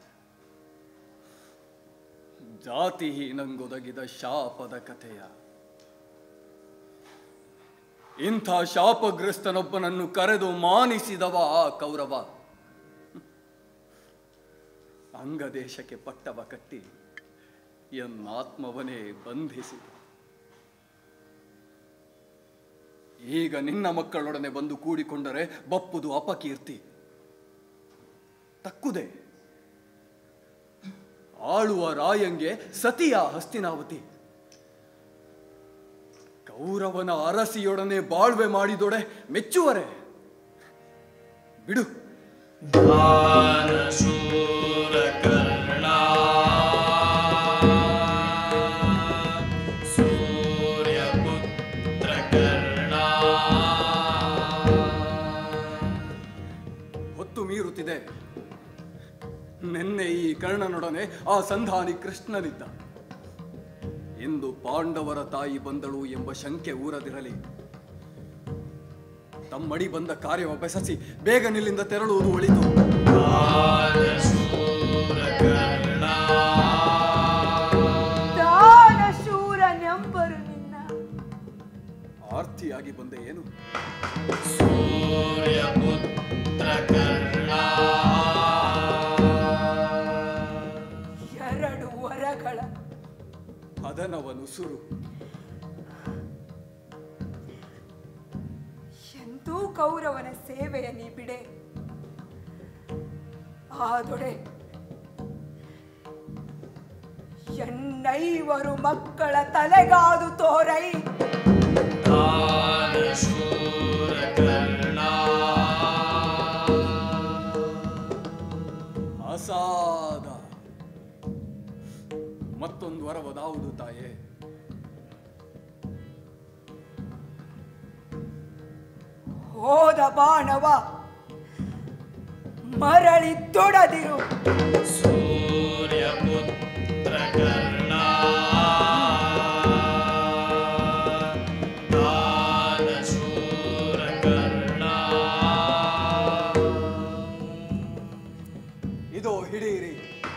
ಜಾತಿಹೀನಂಗೊದಗಿದ ಶಾಪದ ಕಥೆಯ ಇಂಥ ಶಾಪಗ್ರಸ್ತನೊಬ್ಬನನ್ನು ಕರೆದು ಮಾನಿಸಿದವ ಆ ಕೌರವ ಅಂಗದೇಶಕ್ಕೆ ಪಟ್ಟವ ಕಟ್ಟಿ ಎನ್ನಾತ್ಮವನೇ ಬಂಧಿಸಿದೆ ಈಗ ನಿನ್ನ ಮಕ್ಕಳೊಡನೆ ಬಂದು ಕೂಡಿಕೊಂಡರೆ ಬಪ್ಪುದು ಅಪಕೀರ್ತಿ ತಕ್ಕುದೆ ಆಳುವ ರಾಯಂಗೆ ಸತಿಯ ಹಸ್ತಿನಾವತಿ ಕೌರವನ ಅರಸಿಯೊಡನೆ ಬಾಳ್ವೆ ಮಾಡಿದೊಡೆ ಮೆಚ್ಚುವರೆ ಬಿಡು ಹೊತ್ತು ಮೀರುತ್ತಿದೆ ನಿನ್ನೆ ಈ ಕರ್ಣನೊಡನೆ ಆ ಸಂಧಾನಿ ಕೃಷ್ಣನಿದ್ದ ಇಂದು ಪಾಂಡವರ ತಾಯಿ ಬಂದಳು ಎಂಬ ಶಂಕೆ ಊರದಿರಲಿ ತಮ್ಮಡಿ ಬಂದ ಕಾರ್ಯವ ಬೆಸಸಿ ಬೇಗ ನಿಲ್ಲಿಂದ ತೆರಳುವುದು ಒಳಿತು ದಾನ ಶೂರ ನೆಂಬರು ನಿನ್ನ ಆರ್ತಿಯಾಗಿ ಬಂದೆ ಏನು ಎರಡು ವರಗಳ ಅದನವನು ಸುರು ಎಂದೂ ಕೌರವನ ಸೇವೆಯ ನೀ ಬಿಡೆ ಆದೊಡೆ ಎನ್ನೈವರು ಮಕ್ಕಳ ತಲೆಗಾದು ತೋರೈ ಅಸಾದ ಮತ್ತೊಂದು ವರವದಾವುದು ತಾಯೇ ಹೋದ ಬಾಣವ ಮರಳಿ ತೊಡದಿರು ಇದೋ ಹಿಡೀರಿ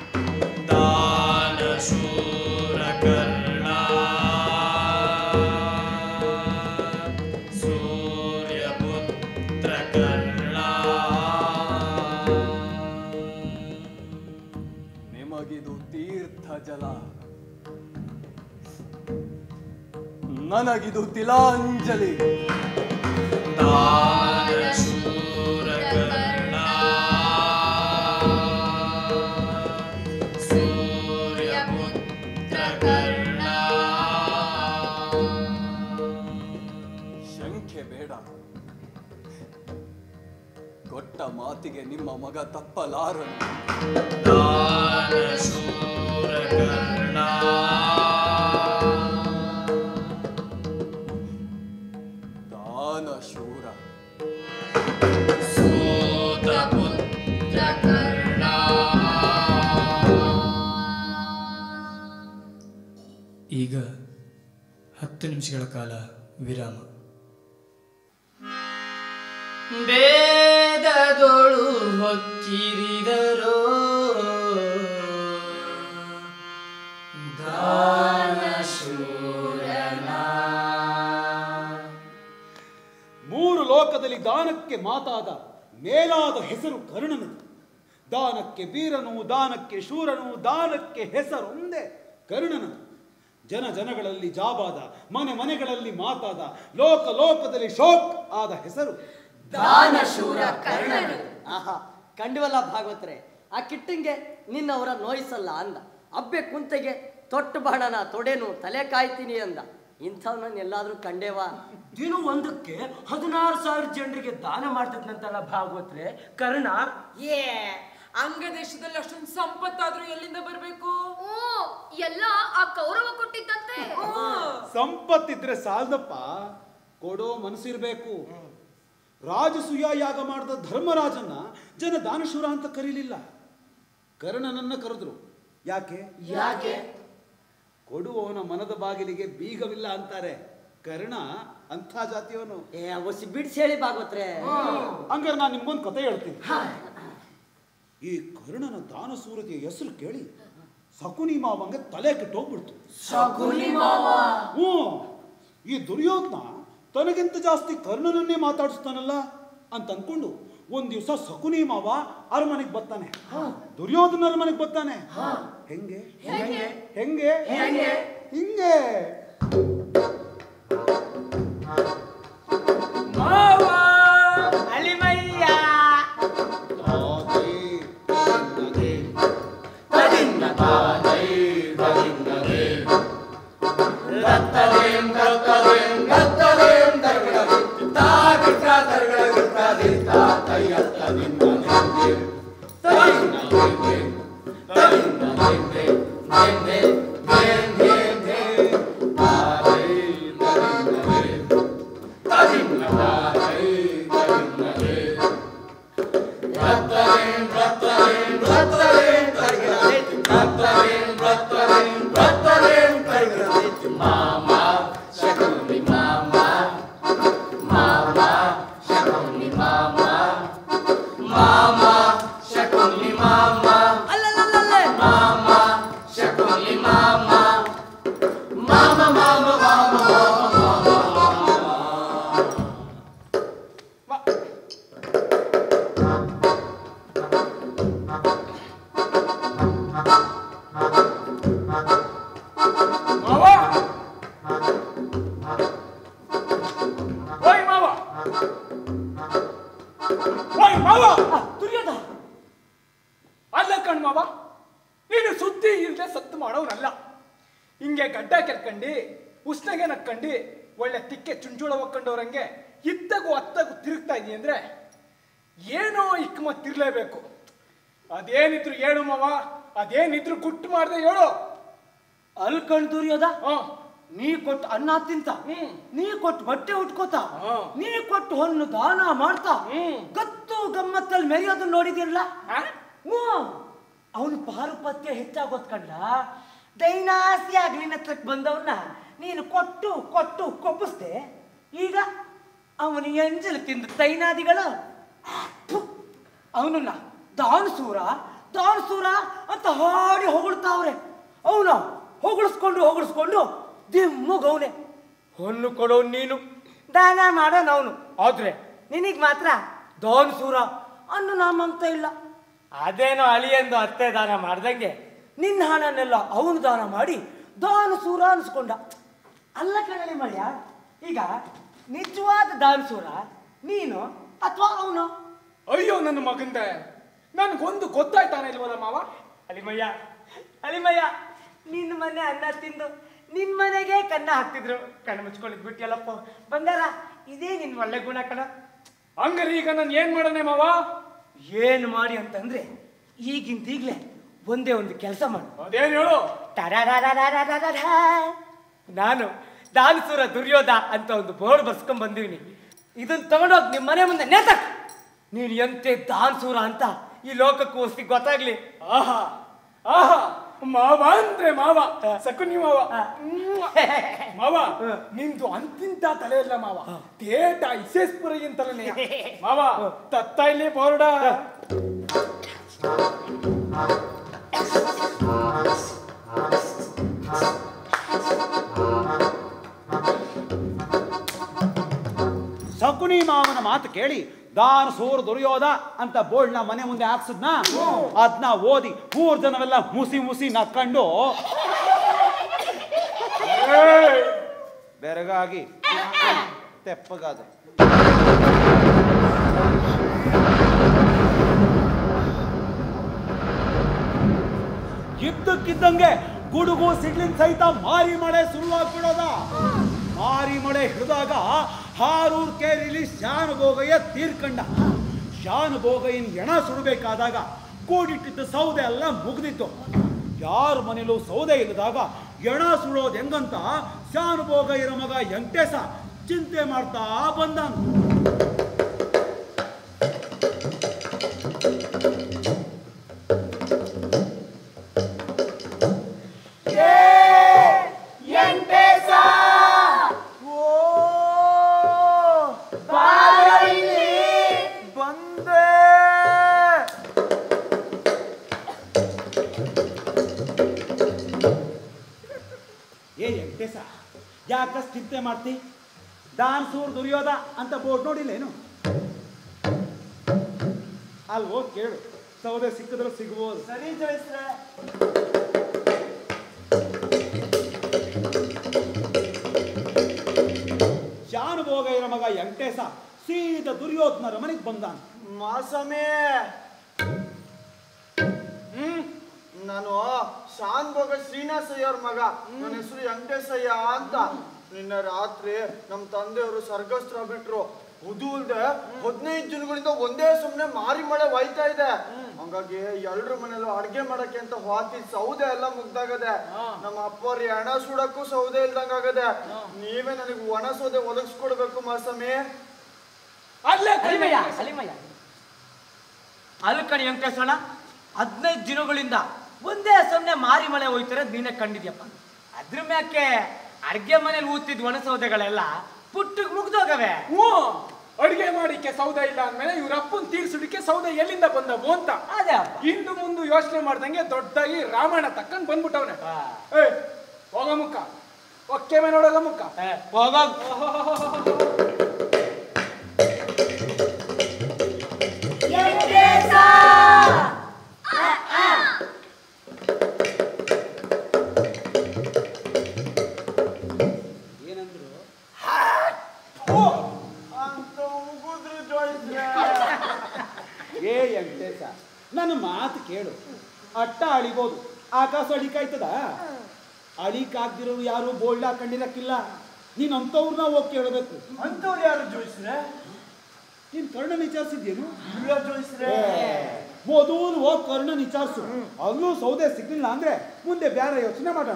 ನಿಮಗಿದು ತೀರ್ಥ ಜಲ ನನಗಿದು ತಿಲಾಂಜಲಿ ಶಂಕೆ ಬೇಡ ಕೊಟ್ಟ ಮಾತಿಗೆ ನಿಮ್ಮ ಮಗ ತಪ್ಪಲಾರನು ದಾನ ಶೂರ ಈಗ ಹತ್ತು ನಿಮಿಷಗಳ ಕಾಲ ವಿರಾಮ ಬೇದದೊಳು ಹೊಕ್ಕಿರಿದರೋ ಮೂರು ಲೋಕದಲ್ಲಿ ದಾನಕ್ಕೆ ಮಾತಾದ ಮೇಲಾದ ಹೆಸರು ಕರ್ಣನದು ದಾನಕ್ಕೆ ಬೀರನು ದಾನಕ್ಕೆ ಶೂರನು ದಾನಕ್ಕೆ ಹೆಸರೊಂದೇ ಕರ್ಣನದು ಜನ ಜನಗಳಲ್ಲಿ ಜಾಬಾದ ಮನೆ ಮನೆಗಳಲ್ಲಿ ಮಾತಾದ ಲೋಕ ಲೋಕದಲ್ಲಿ ಶೋಕ್ ಆದ ಹೆಸರು ದಾನಶೂರ ಕರ್ಣನು ಆಹಾ ಕಂಡುವಲ್ಲ ಭಾಗವತ್ರೆ ಆ ಕಿಟ್ಟಂಗೆ ನಿನ್ನವರ ನೋಯಿಸಲ್ಲ ಅಂದ ಅಬ್ಬೆ ಕುಂತೆಗೆ ತೊಟ್ಟು ಬಾಣನ ತೊಡೆನು ತಲೆ ಕಾಯ್ತೀನಿ ಅಂದ ಇಂಥವ್ನನ್ನ ಎಲ್ಲಾದ್ರೂ ಕಂಡೇವಾ ದಿನ ಒಂದಕ್ಕೆ ಹದಿನಾರು ಸಾವಿರ ಜನರಿಗೆ ದಾನ ಮಾಡ್ತಿದ್ನಂತಲ್ಲ ಭಾಗವತ್ರೆ ಕರ್ಣ ಏ ಅಂಗ ದೇಶದಲ್ಲಿ ಅಷ್ಟೊಂದು ಸಂಪತ್ತಾದ್ರೂ ಎಲ್ಲಿಂದ ಬರ್ಬೇಕು ಓ ಎಲ್ಲ ಆ ಕೌರವ ಕೊಟ್ಟಿದ್ದಂತೆ ಸಂಪತ್ತಿದ್ರೆ ಸಾಲದಪ್ಪ ಕೊಡೋ ಮನಸ್ಸಿರ್ಬೇಕು ರಾಜಸೂಯ ಯಾಗ ಮಾಡಿದ ಧರ್ಮರಾಜನ್ನ ಜನ ದಾನಶೂರ ಅಂತ ಕರೀಲಿಲ್ಲ ಕರ್ಣನನ್ನ ಕರೆದ್ರು ಯಾಕೆ ಯಾಕೆ ಕೊಡುವವನ ಮನದ ಬಾಗಿಲಿಗೆ ಬೀಗವಿಲ್ಲ ಅಂತಾರೆ ಕರ್ಣ ಅಂಥ ಜಾತಿಯವನು ಏ ಒಸಿ ಬಿಡ್ಸಿ ಹೇಳಿ ಭಾಗವತ್ರೆ ಹಂಗಾರೆ ನಾನು ನಿಮ್ಗೊಂದು ಕತೆ ಹೇಳ್ತೀನಿ ಈ ಕರ್ಣನ ದಾನಸೂರತೆಯ ಹೆಸರು ಕೇಳಿ ಸಕುನಿ ಮಾವಂಗೆ ತಲೆ ಕೆಟ್ಟೋಗ್ಬಿಡ್ತು ಶಕುನಿ ಮಾವ? ಹ್ಞೂ ಈ ದುರ್ಯೋಧನ ತನಗಿಂತ ಜಾಸ್ತಿ ಕರ್ಣನನ್ನೇ ಮಾತಾಡಿಸ್ತಾನಲ್ಲ ಅಂತ ಅನ್ಕೊಂಡು ಒಂದ್ ದಿವಸ ಸಕುನಿ ಮಾವ ಅರಮನೆಗೆ ಬರ್ತಾನೆ ದುರ್ಯೋಧನ ಅರಮನೆಗೆ ಬರ್ತಾನೆ ಹೆಂಗೆ ಹೆಂಗೆ? ಹೆಂಗೆ ಹೆಂಗೆ? ಹಿಂಗೆ ಅಳಿಮಯ್ಯ ಮಾವ ಓಯ್ ಮಾವ ಓಯ್ ಮಾವ ದುರ್ಯೋಧ ಅಲ್ಲ ಕಣ್ ಮಾವ ನೀನು ಸುದ್ದಿ ಇಲ್ಲದೆ ಸತ್ತು ಮಾಡೋನಲ್ಲ ಹಿಂಗೆ ಗಡ್ಡ ಕೆರ್ಕಂಡು ಉಷ್ಣಗೆ ನಕ್ಕಂಡು ಒಳ್ಳೆ ತಿಕ್ಕೆ ಚುಂಚುಳ ಒಕ್ಕಂಡವ್ರಂಗೆ ಇತ್ತಗೂ ಅತ್ತಗೂ ತಿರುಗ್ತಾ ಇದೀಯ ಅಂದ್ರೆ ಏನೋ ಇಕ್ಕಮತ್ತಿರ್ಲೇಬೇಕು ಅದೇನಿದ್ರು ಹೇಳು ಮಾವ ಅದೇನಿದ್ರು ಗುಟ್ಟು ಮಾಡ್ದೆ ಹೇಳು ಅಲ್ಕಂಡ್ ದುರ್ಯೋಧ ನೀ ಕೊಟ್ಟು ಅನ್ನ ತಿಂತ ನೀ ಕೊಟ್ಟು ಬಟ್ಟೆ ಉಟ್ಕೋತ ನೀ ಕೊಟ್ಟು ಹೊನ್ನು ದಾನ ಮಾಡ್ತಾ ಗತ್ತು ಗಮ್ಮತ್ತಲ್ಲಿ ಮೆರೆಯೋದನ್ನ ನೋಡಿದಿರಲ್ಲ ಅವನು ಪಾರುಪತ್ಯ ಹೆಚ್ಚಾಗೋದ್ ಕಂಡ ದೈನಾಸಿಯಾಗಿ ನಿನ್ನ ಹತ್ರಕ್ಕೆ ಬಂದವನ್ನ ನೀನು ಕೊಟ್ಟು ಕೊಟ್ಟು ಕೊಪ್ಪಿಸ್ದೆ ಈಗ ಅವನು ಎಂಜಲು ತಿಂದ ತೈನಾದಿಗಳು ಅವನನ್ನ ದಾನಸೂರ ದಾನಸೂರ ಅಂತ ಹಾಡಿ ಹೊಗಳ್ತಾವ್ರೆ ಅವನ ಹೊಗಳಿಸ್ಕೊಂಡು ಹೊಗಳಿಸ್ಕೊಂಡು ದಿಮ್ಮಗವನೆ ಹೊನ್ನು ಕೊಡೋ ನೀನು ದಾನ ಮಾಡೋನ್ ಅವನು ಆದ್ರೆ ನಿನಗ್ ಮಾತ್ರ ದಾನಸೂರ ಅನ್ನು ನಾಮಂತ ಇಲ್ಲ ಅದೇನೋ ಅಳಿಯಂದು ಅತ್ತೆ ದಾನ ಮಾಡ್ದಂಗೆ ನಿನ್ನ ಹಣನೆಲ್ಲ ಅವನು ದಾನ ಮಾಡಿ ದಾನಸೂರ ಅನ್ಸ್ಕೊಂಡ ಅಲ್ಲ ಕಣಲೆ ಮಳ್ಯ ಈಗ ನಿಜವಾದ ದಾನಸೂರ ನೀನು ಅಥವಾ ಅವನು ಅಯ್ಯೋ ನನ್ನ ಮಗಂದೆ ನನ್ಗೊಂದು ಗೊತ್ತಾಯ್ತಾನೆ ಇಲ್ವಲ್ಲ ಮಾವ ಅಲಿಮಯ್ಯ ಅಲಿಮಯ್ಯ ನಿನ್ನ ಮನೆ ಅನ್ನ ತಿಂದು ನಿನ್ ಮನೆಗೆ ಕನ್ನ ಹಾಕ್ತಿದ್ರು ಕಣ್ಣು ಮುಚ್ಕೊಂಡಿದ್ ಬಿಟ್ಟಿಯಲ್ಲಪ್ಪ ಬಂಗಾರ ಇದೇ ನಿನ್ ಒಳ್ಳೆ ಗುಣ ಕಣ ಹಂಗಾರೆ ಈಗ ನಾನು ಏನ್ ಮಾಡನೆ ಮಾವ ಏನ್ ಮಾಡಿ ಅಂತಂದ್ರೆ ಈಗಿಂದ ಈಗ್ಲೇ ಒಂದೇ ಒಂದು ಕೆಲಸ ಮಾಡು ಅದೇನ್ ಹೇಳು ಟಡಡಡಡಡಡಡ. ನಾನು ದಾನಸೂರ ದುರ್ಯೋಧ ಅಂತ ಒಂದು ಬೋರ್ಡ್ ಬರ್ಸ್ಕೊಂಡ್ ಬಂದೀನಿ ಇದನ್ನ ತಗೊಂಡೋಗಿ ನಿಮ್ಮ ಮನೆ ಮುಂದೆ ನೇತಕ್ ನೀನು ಎಂತೆ ದಾನಸೂರ ಅಂತ ಈ ಲೋಕಕ್ಕೂ ಹೊಸಿ ಗೊತ್ತಾಗ್ಲಿ ಆಹಾ ಆಹಾ ಮಾವ ಅಂದ್ರೆ ಮಾವ ಸಕುನಿ ಮಾವ ಮಾವ ನಿಂದು ಅಂತಿಂತ ತಲೆ ಇಲ್ಲ ಮಾವ ತೇಟ ಇಸೇಸ್ಪುರಗಿನ ತಲೆನೇ ಮಾವ ತತ್ತ ಇಲ್ಲಿ ಬೋರ್ಡ ಸಕುನಿ ಮಾವನ ಮಾತು ಕೇಳಿ ದಾನ ಸೂರ್ ದುರ್ಯೋಧ ಅಂತ ಬೋರ್ಡ್ನ ಮನೆ ಮುಂದೆ ಹಾಕ್ಸದ್ನ ಅದನ್ನ ಓದಿ ಮೂರ್ ಜನವೆಲ್ಲ ಮುಸಿ ಮುಸಿ ನಕ್ಕೊಂಡು ಬೆರಗಾಗಿ ತೆಪ್ಪಗಾದ ಇದ್ದಕ್ಕಿದ್ದಂಗೆ ಗುಡುಗು ಸಿಡ್ಲಿನ ಸಹಿತ ಮಾರಿ ಮಳೆ ಶುರುವಾಗ್ಬಿಡೋದ ಮಾರಿ ಮಳೆ ಹಿಡಿದಾಗ ಹಾರೂರ್ ಕೇರಿಲಿ ಶಾನುಭೋಗಯ್ಯ ತೀರ್ಕಂಡ ಶಾನುಭೋಗಯ್ಯನ ಎಣ ಸುಡಬೇಕಾದಾಗ ಕೂಡಿಟ್ಟಿದ್ದ ಸೌದೆ ಎಲ್ಲ ಮುಗ್ದಿತ್ತು ಯಾರ ಮನೇಲೂ ಸೌದೆ ಇಲ್ಲದಾಗ ಎಣ ಸುಡೋದು ಹೆಂಗಂತ ಶಾನುಭೋಗಯ್ಯರ ಮಗ ವೆಂಕಟೇಶ ಚಿಂತೆ ಮಾಡ್ತಾ ಬಂದಾನು ಬಂದೆ ಏ ವೆಂಕಟೇಶ ಯಾಕಷ್ಟು ಚಿಂತೆ ಮಾಡ್ತಿ ದಾನ್ ಸೂರ್ ದುರ್ಯೋಧ ಅಂತ ಬೋರ್ಡ್ ನೋಡಿಲ್ಲೇನು ಅಲ್ಲಿ ಹೋಗಿ ಕೇಳು ಸೌದೆ ಸಿಕ್ಕಿದ್ರೆ ಸಿಗ್ಬೋದು ಸರಿ ಜೋಯಿಸ್ರೆ ಶಾನುಭೋಗಯ್ಯನ ಮಗ ವೆಂಕಟೇಶ ಸೀದಾ ದುರ್ಯೋಧನರ ಮನೆಗೆ ಬಂದಾನ ಮಾಸಮೇ ಹ್ಮ್ ನಾನು ಶಾನ್ ಭೋಗ ಶ್ರೀನಿವಾಸಯ್ಯ ಅವ್ರ ಮಗ ನನ್ನ ಹೆಸರು ವೆಂಕಟೇಶಯ್ಯ ಅಂತ ನಿನ್ನೆ ರಾತ್ರಿ ನಮ್ಮ ತಂದೆಯವರು ಸರ್ಗಸ್ತ್ರ ಬಿಟ್ರು ಅದು ಅಲ್ದೆ ಹದಿನೈದು ಜನಗಳಿಂದ ಒಂದೇ ಸುಮ್ನೆ ಮಾರಿ ಮಳೆ ಒಯ್ತಾ ಇದೆ ಹಂಗಾಗಿ ಎಲ್ರ ಮನೇಲೂ ಅಡ್ಗೆ ಮಾಡಕ್ಕೆ ಅಂತ ಹಾಕಿ ಸೌದೆ ಎಲ್ಲ ಮುಗ್ದಾಗದೆ ನಮ್ಮ ಅಪ್ಪವ್ರಿ ಹಣ ಸುಡಕ್ಕೂ ಸೌದೆ ಇಲ್ದಂಗಾಗದೆ ನೀವೇ ನನಗೆ ಒಣ ಸೌದೆ ಒದಗಿಸ್ಕೊಡ್ಬೇಕು ಮಾಸಮಿ ಅಲ್ಲೇ ಹಲಿಮಯ್ಯ ಹಲಿಮಯ್ಯ ಅಲ್ಲಿ ಕಣಿ ವೆಂಕಟೇಶ್ವರ ಹದಿನೈದು ದಿನಗಳಿಂದ ಒಂದೇ ಸಮನೆ ಮಾರಿ ಮಳೆ ಹೋಯ್ತಾರೆ ನೀನೇ ಕಂಡಿದ್ಯಪ್ಪ ಅದ್ರ ಮ್ಯಾಕೆ ಅಡ್ಗೆ ಮನೇಲಿ ಊತಿದ್ ಒಣ ಸೌದೆಗಳೆಲ್ಲ ಪುಟ್ಟಿಗೆ ಮುಗ್ದೋಗವೆ ಹ್ಞೂ ಅಡಿಗೆ ಮಾಡಿಕ್ಕೆ ಸೌದೆ ಇಲ್ಲ ಅಂದ್ಮೇಲೆ ಇವ್ರ ಅಪ್ಪನ್ ತೀರ್ಸುಡಿಕೆ ಸೌದೆ ಎಲ್ಲಿಂದ ಬಂದವು ಅಂತ ಅದೇ ಅಪ್ಪ ಇಂದು ಮುಂದು ಯೋಚನೆ ಮಾಡ್ದಂಗೆ ದೊಡ್ಡದಾಗಿ ರಾಮಾಯಣ ತಕ್ಕಂಡ್ ಬಂದ್ಬಿಟ್ಟವನೆ ಏ ಹೋಗ ಮುಖ ಒಕ್ಕೆ ಮೇಲೆ ನೋಡೋಗ ಮುಖ ಏನಂದ್ರು ಅಂತ ಉಗುದ್ರು ಜೋಯಿಸ್ರೆ ಏ ವೆಂಕಟೇಶ ನನ್ನ ಮಾತು ಕೇಳು ಅಟ್ಟ ಅಳಿಬೋದು ಆಕಾಶ ಅಳಿಕಾಯ್ತದ ಅಳಿಕಾಗ್ದಿರೋರು ಯಾರು ಬೋಲ್ಡ್ ಹಾಕೊಂಡಿರಕ್ಕಿಲ್ಲ ನೀನ್ ಅಂತವ್ರನ್ನ ಹೋಗಿ ಕೇಳಬೇಕು ಅಂತವ್ರು ಯಾರು ಜೋಯಿಸ್ರೆ ನೀನ್ ಕರ್ಣ ವಿಚಾರಿಸಿದ್ಯೇನು ಇಲ್ಲ ಜೋಯಿಸ್ರೆ ಮೊದಲು ಹೋಗಿ ಕರ್ಣ ವಿಚಾರಿಸು ಅಲ್ಲೂ ಸೌದೆ ಸಿಗ್ಲಿಲ್ಲ ಅಂದ್ರೆ ಮುಂದೆ ಬೇರೆ ಯೋಚನೆ ಮಾಡೋಣ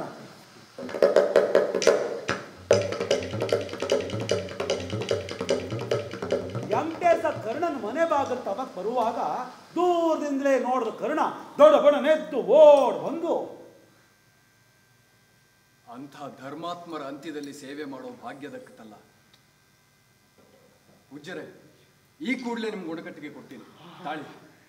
ವೆಂಕಟೇಶ ಕರ್ಣನ ಮನೆ ಬಾಗಿಲು ತಗಕ್ ಬರುವಾಗ ದೂರದಿಂದಲೇ ನೋಡಿದ ಕರ್ಣ ದೊಡ್ಡ ಬಡನೆದ್ದು ಓಡ್ ಬಂದು ಅಂಥ ಧರ್ಮಾತ್ಮರ ಅಂತ್ಯದಲ್ಲಿ ಸೇವೆ ಮಾಡೋ ಭಾಗ್ಯ ದಕ್ಕತ್ತಲ್ಲ ಉಜ್ಜರೆ ಈ ಕೂಡಲೇ ನಿಮ್ಗೆ ಒಡಕಟ್ಟಿಗೆ ಕೊಡ್ತೀನಿ ತಾಳಿ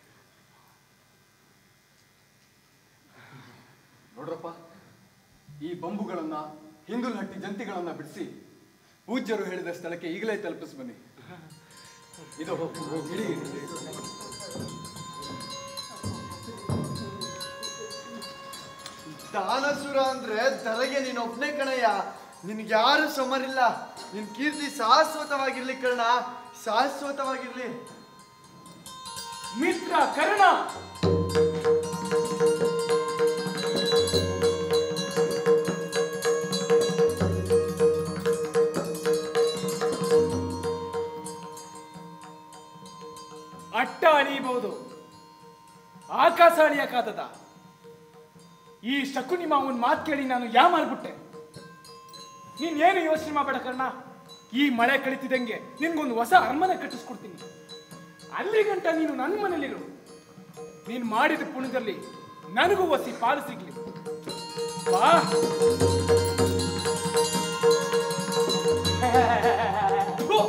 ನೋಡ್ರಪ್ಪ ಈ ಬಂಬುಗಳನ್ನ ಹಿಂದುಲ್ ಹಟ್ಟಿ ಜಂತಿಗಳನ್ನ ಬಿಡಿಸಿ ಪೂಜ್ಯರು ಹೇಳಿದ ಸ್ಥಳಕ್ಕೆ ಈಗಲೇ ತಲುಪಿಸ್ ಬನ್ನಿ ಇದು ಇಡೀ ದಾನಸುರ ಅಂದ್ರೆ ದರಗೆ ನೀನ್ ಒಬ್ನೇ ಕಣಯ್ಯ ನಿನ್ಗೆ ಯಾರು ಸಮರಿಲ್ಲ ನಿನ್ ಕೀರ್ತಿ ಶಾಶ್ವತವಾಗಿರ್ಲಿ ಕರ್ಣ ಶಾಶ್ವತವಾಗಿರ್ಲಿ ಮಿತ್ರ ಕರ್ಣ ಅಟ್ಟ ಅಳಿಯಬಹುದು ಆಕಾಶ ಅಳಿಯಕ್ಕಾದದ ಈ ಶಕುನಿ ಮಾವನ್ ಮಾತು ಕೇಳಿ ನಾನು ಯಾ ಮಾಡ್ಬಿಟ್ಟೆ ನೀನ್ ಏನು ಯೋಚನೆ ಮಾಡಬೇಡ ಕರ್ಣ ಈ ಮಳೆ ಕಳಿತಿದಂಗೆ ನಿನ್ಗೊಂದು ಹೊಸ ಅರಮನೆ ಕಟ್ಟಿಸ್ಕೊಡ್ತೀನಿ ಅಲ್ಲಿ ಗಂಟ ನೀನು ನನ್ನ ಮನೇಲಿರು ನೀನ್ ಮಾಡಿದ ಪುಣ್ಯದಲ್ಲಿ ನನಗೂ ಒಸಿ ಪಾಲು ಸಿಗ್ಲಿ ಬಾ ಥು.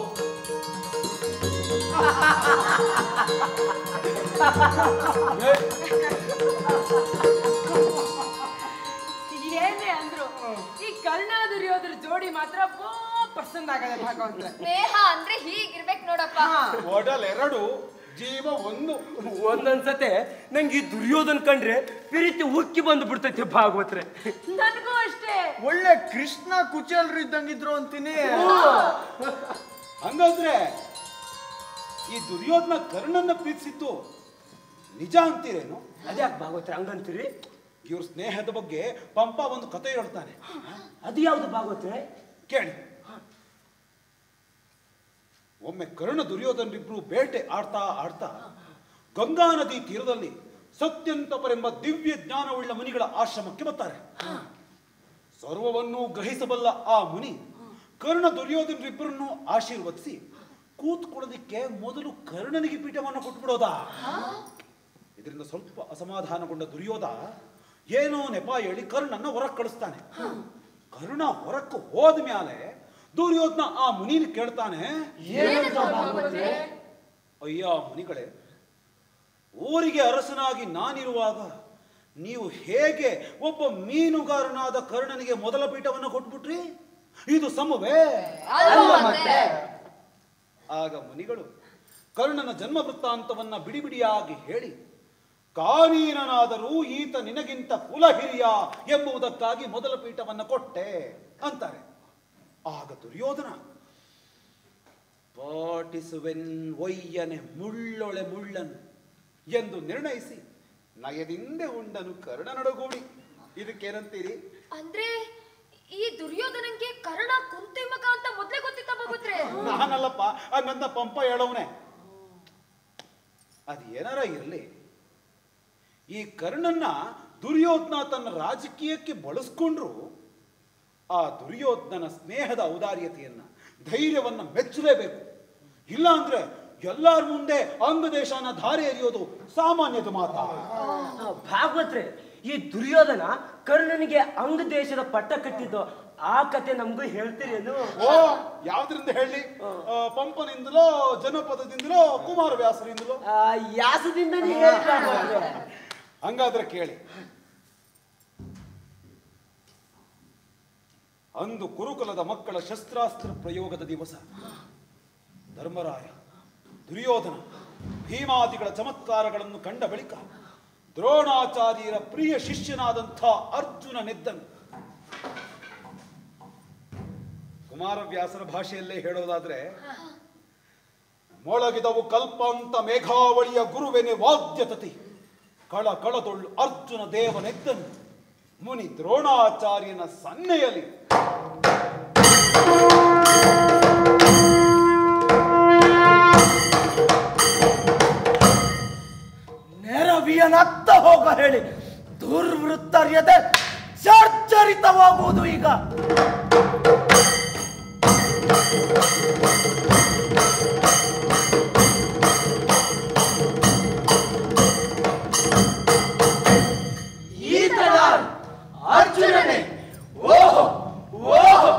ಏನೇ ಅಂದ್ರು ಈ ಕರ್ಣ ದುರ್ಯೋಧನ ಜೋಡಿ ಮಾತ್ರ ಬಾ ಪಸಂದ್ ಆಗದೆ ಭಾಗವಂತ ಸ್ನೇಹ ಅಂದ್ರೆ ಹೀಗಿರ್ಬೇಕು ನೋಡಪ್ಪ ಒಡಲ್ ಎರಡು ಜೀವ ಒಂದು ಒಂದೊಂದ್ಸತೆ ನಂಗೆ ಈ ದುರ್ಯೋಧನ್ ಕಂಡ್ರೆ ಪ್ರೀತಿ ಉಕ್ಕಿ ಬಂದು ಬಿಡ್ತೈತೆ ಭಾಗವತ್ರೆ ನನಗೂ ಅಷ್ಟೇ ಒಳ್ಳೆ ಕೃಷ್ಣ ಕುಚೇಲ್ರು ಇದ್ದಂಗಿದ್ರು ಅಂತೀನಿ ಹಂಗಂದ್ರೆ ಈ ದುರ್ಯೋಧನ ಕರ್ಣನ್ನ ಪ್ರೀತಿಸಿದ್ದು ನಿಜ ಅಂತೀರೇನು ಅದ್ಯಾಕೆ ಭಾಗವತ್ರೆ ಹಂಗಂತೀರಿ ಇವ್ರ ಸ್ನೇಹದ ಬಗ್ಗೆ ಪಂಪ ಒಂದು ಕತೆ ಹೇಳ್ತಾನೆ ಅದು ಯಾವ್ದು ಭಾಗವತ್ರೆ ಕೇಳಿ ಒಮ್ಮೆ ಕರ್ಣ ದುರ್ಯೋಧನರಿಬ್ರು ಬೇಟೆ ಆಡ್ತಾ ಆಡ್ತಾ ಗಂಗಾ ನದಿ ತೀರದಲ್ಲಿ ಸತ್ಯಂತಪರೆಂಬ ದಿವ್ಯ ಜ್ಞಾನವುಳ್ಳ ಮುನಿಗಳ ಆಶ್ರಮಕ್ಕೆ ಬರ್ತಾರೆ ಸರ್ವವನ್ನೂ ಗ್ರಹಿಸಬಲ್ಲ ಆ ಮುನಿ ಕರ್ಣ ದುರ್ಯೋಧನರಿಬ್ಬರನ್ನು ಆಶೀರ್ವದಿಸಿ ಕೂತ್ಕೊಳ್ಳೋದಿಕ್ಕೆ ಮೊದಲು ಕರ್ಣನಿಗೆ ಪೀಠವನ್ನು ಕೊಟ್ಬಿಡೋದಾ ಇದರಿಂದ ಸ್ವಲ್ಪ ಅಸಮಾಧಾನಗೊಂಡ ದುರ್ಯೋಧ ಏನೋ ನೆಪ ಹೇಳಿ ಕರ್ಣನ್ನ ಹೊರಗೆ ಕಳಿಸ್ತಾನೆ ಕರ್ಣ ಹೊರಕ್ಕೆ ಹೋದ ಮೇಲೆ ದುರ್ಯೋಧನ ಆ ಮುನಿನ ಕೇಳ್ತಾನೆ ಅಯ್ಯ ಮುನಿಗಳೇ ಊರಿಗೆ ಅರಸನಾಗಿ ನಾನಿರುವಾಗ ನೀವು ಹೇಗೆ ಒಬ್ಬ ಮೀನುಗಾರನಾದ ಕರ್ಣನಿಗೆ ಮೊದಲ ಪೀಠವನ್ನು ಕೊಟ್ಬಿಟ್ರಿ ಇದು ಸಮವೇ ಅಲ್ವಾ ಮತ್ತೆ? ಆಗ ಮುನಿಗಳು ಕರ್ಣನ ಜನ್ಮ ವೃತ್ತಾಂತವನ್ನ ಬಿಡಿ ಬಿಡಿಯಾಗಿ ಹೇಳಿ ಕಾನೀನನಾದರೂ ಈತ ನಿನಗಿಂತ ಕುಲ ಹಿರಿಯ ಎಂಬುದಕ್ಕಾಗಿ ಮೊದಲ ಪೀಠವನ್ನ ಕೊಟ್ಟೆ ಅಂತಾರೆ ಆಗ ದುರ್ಯೋಧನ ಪಾಟಿಸುವೆನ್ ಒಯ್ಯನೆ ಮುಳ್ಳೊಳೆ ಮುಳ್ಳನು ಎಂದು ನಿರ್ಣಯಿಸಿ ನಯದಿಂದೆ ಉಂಡನು ಕರ್ಣನೊಡಗೂಡಿ ಇದಕ್ಕೇನಂತೀರಿ ಅಂದ್ರೆ ಈ ದುರ್ಯೋಧನಂಗೆ ಕರ್ಣ ಕುಂತಿಮಕ ಅಂತ ಮೊದ್ಲೇ ಗೊತ್ತಿತ್ತ ಭಗವತ್ರೆ ನಾನಲ್ಲಪ್ಪ ಹಂಗಂತ ಪಂಪ ಹೇಳವನೆ ಅದು ಏನಾರ ಇರಲಿ ಈ ಕರ್ಣನ್ನ ದುರ್ಯೋಧನ ತನ್ನ ರಾಜಕೀಯಕ್ಕೆ ಬಳಸ್ಕೊಂಡ್ರು ಆ ದುರ್ಯೋಧನ ಸ್ನೇಹದ ಔದಾರ್ಯತೆಯನ್ನ ಧೈರ್ಯವನ್ನ ಮೆಚ್ಚಲೇಬೇಕು ಇಲ್ಲ ಅಂದ್ರೆ ಎಲ್ಲಾರ ಮುಂದೆ ಅಂಗದೇಶನ ಧಾರೆ ಎರಿಯೋದು ಸಾಮಾನ್ಯದ ಮಾತಾ ಭಾಗವತ್ರೆ ಈ ದುರ್ಯೋಧನ ಕರ್ಣನಿಗೆ ಅಂಗ ದೇಶದ ಪಟ್ಟ ಕಟ್ಟಿದ್ದು ಆ ಕತೆ ನಮಗೂ ಹೇಳ್ತೀರೇನು ಓ ಯಾವ್ದ್ರಿಂದ ಹೇಳಿ ಆ, ಪಂಪನಿಂದಲೋ ಜನಪದದಿಂದಲೋ ಕುಮಾರವ್ಯಾಸರಿಂದಲೋ ಯಾಸದಿಂದನೇ ಹೇಳಿ ಭಾಗವತ್ರೆ. ಹಂಗಾದ್ರೆ ಕೇಳಿ ಅಂದು ಕುರುಕುಲದ ಮಕ್ಕಳ ಶಸ್ತ್ರಾಸ್ತ್ರ ಪ್ರಯೋಗದ ದಿವಸ ಧರ್ಮರಾಯ ದುರ್ಯೋಧನ ಭೀಮಾದಿಗಳ ಚಮತ್ಕಾರಗಳನ್ನು ಕಂಡ ಬಳಿಕ ದ್ರೋಣಾಚಾರ್ಯರ ಪ್ರಿಯ ಶಿಷ್ಯನಾದಂಥ ಅರ್ಜುನನೆದ್ದನು ಕುಮಾರವ್ಯಾಸರ ಭಾಷೆಯಲ್ಲೇ ಹೇಳೋದಾದ್ರೆ ಮೊಳಗಿದವು ಕಲ್ಪಾಂತ ಮೇಘಾವಳಿಯ ಗುರುವೆನೆ ವಾದ್ಯತತಿ ಕಳ ಕಳದೊಳ್ಳು ಅರ್ಜುನ ದೇವನೆದ್ದನು ಮುನಿ ದ್ರೋಣಾಚಾರ್ಯನ ಸನ್ನೆಯಲ್ಲಿ ನೆರವಿಯನತ್ತ ಹೋಗ ಹೇಳಿ ದುರ್ವೃತ್ತರ್ಯತೆ ಚರ್ಚರಿತವಾಗುವುದು ಈಗ ಈತನ ಅರ್ಜುನನೇ ಓಹೋ ಓಹೋ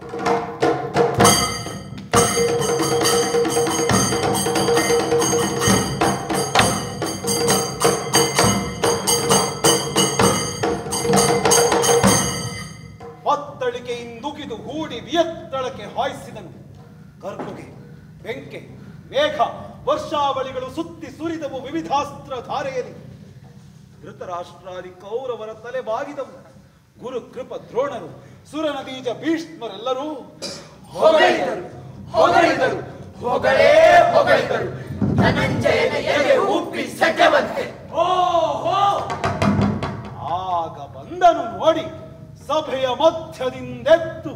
ಒತ್ತಳಿಕೆಯಿಂದುಗಿದು ಹೂಡಿ ವಿಯತ್ತಳಕ್ಕೆ ಹಾಯಿಸಿದನು ಕರ್ಕುಗೆ ಬೆಂಕೆ ಮೇಘ ವರ್ಷಾವಳಿಗಳು ಸುತ್ತಿ ಸುರಿದವು ವಿವಿಧಾಸ್ತ್ರ ಧಾರೆಯಲ್ಲಿ ಧೃತರಾಷ್ಟ್ರಾದಿ ಕೌರವರ ತಲೆ ಬಾಗಿದವು ಗುರು ಕೃಪ ದ್ರೋಣರು ಸುರನ ಬೀಜ ಭೀಷ್ಮರೆಲ್ಲರೂ ಹೊಗಳಿದರು ಹೊಗಳಿದರು ಹೊಗಳೇ ಹೊಗಳಿದರು ಧನಂಜಯನ ಎದೆ ಉಪ್ಪಿ ಸೆಟವಂತೆ ಓಹೋ ಆಗ ಬಂದನು ನೋಡಿ ಸಭೆಯ ಮಧ್ಯದಿಂದೆದ್ದು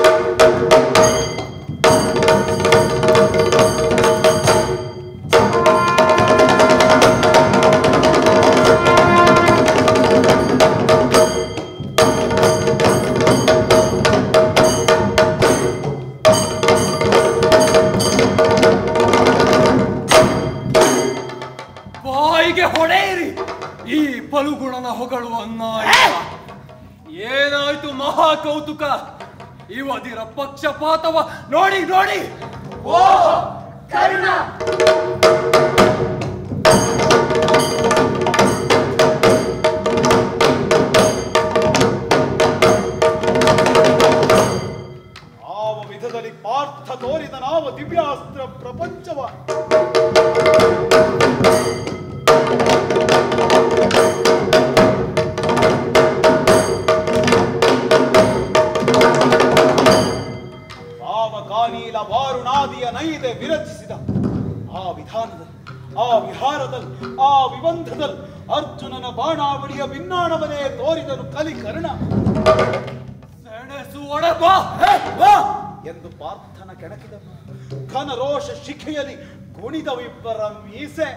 ಬಾಯಿಗೆ ಹೊಡೆಯಿರಿ ಈ ಫಲುಗುಣನ ಹೊಗಳುವ ನಾಯಕ ಏನಾಯ್ತು ಮಹಾ ಕೌತುಕ ಇವದಿರ ಪಕ್ಷಪಾತವ ನೋಡಿ ನೋಡಿ ಓಹೋ ಕರ್ಣ ಆವ ವಿಧದಲ್ಲಿ ಪಾರ್ಥ ತೋರಿದ ನಾವ ದಿವ್ಯಾಸ್ತ್ರ ಪ್ರಪಂಚವ ಆವ ಕಾನೀಲ ವಾರುಣಾದಿಯ ನೈದೆ ವಿರಚಿಸಿದ ಆ ವಿಧಾನದಲ್ಲಿ ಆ ವಿಹಾರದಲ್ಲಿ ಆ ವಿಬಂಧದಲ್ಲಿ ಅರ್ಜುನನ ಬಾಣಾವಳಿಯ ಭಿನ್ನಾಣವನೇ ತೋರಿದನು ಕಲಿಕರ್ಣ ಸೆಣಸು ಒಡಬಾ ಎಂದು ಪಾರ್ಥನ ಕೆಣಕಿದನು ಘನ ರೋಷ ಶಿಖೆಯಲ್ಲಿ ಕುಣಿದವಿಬ್ಬರ ಮೀಸೆ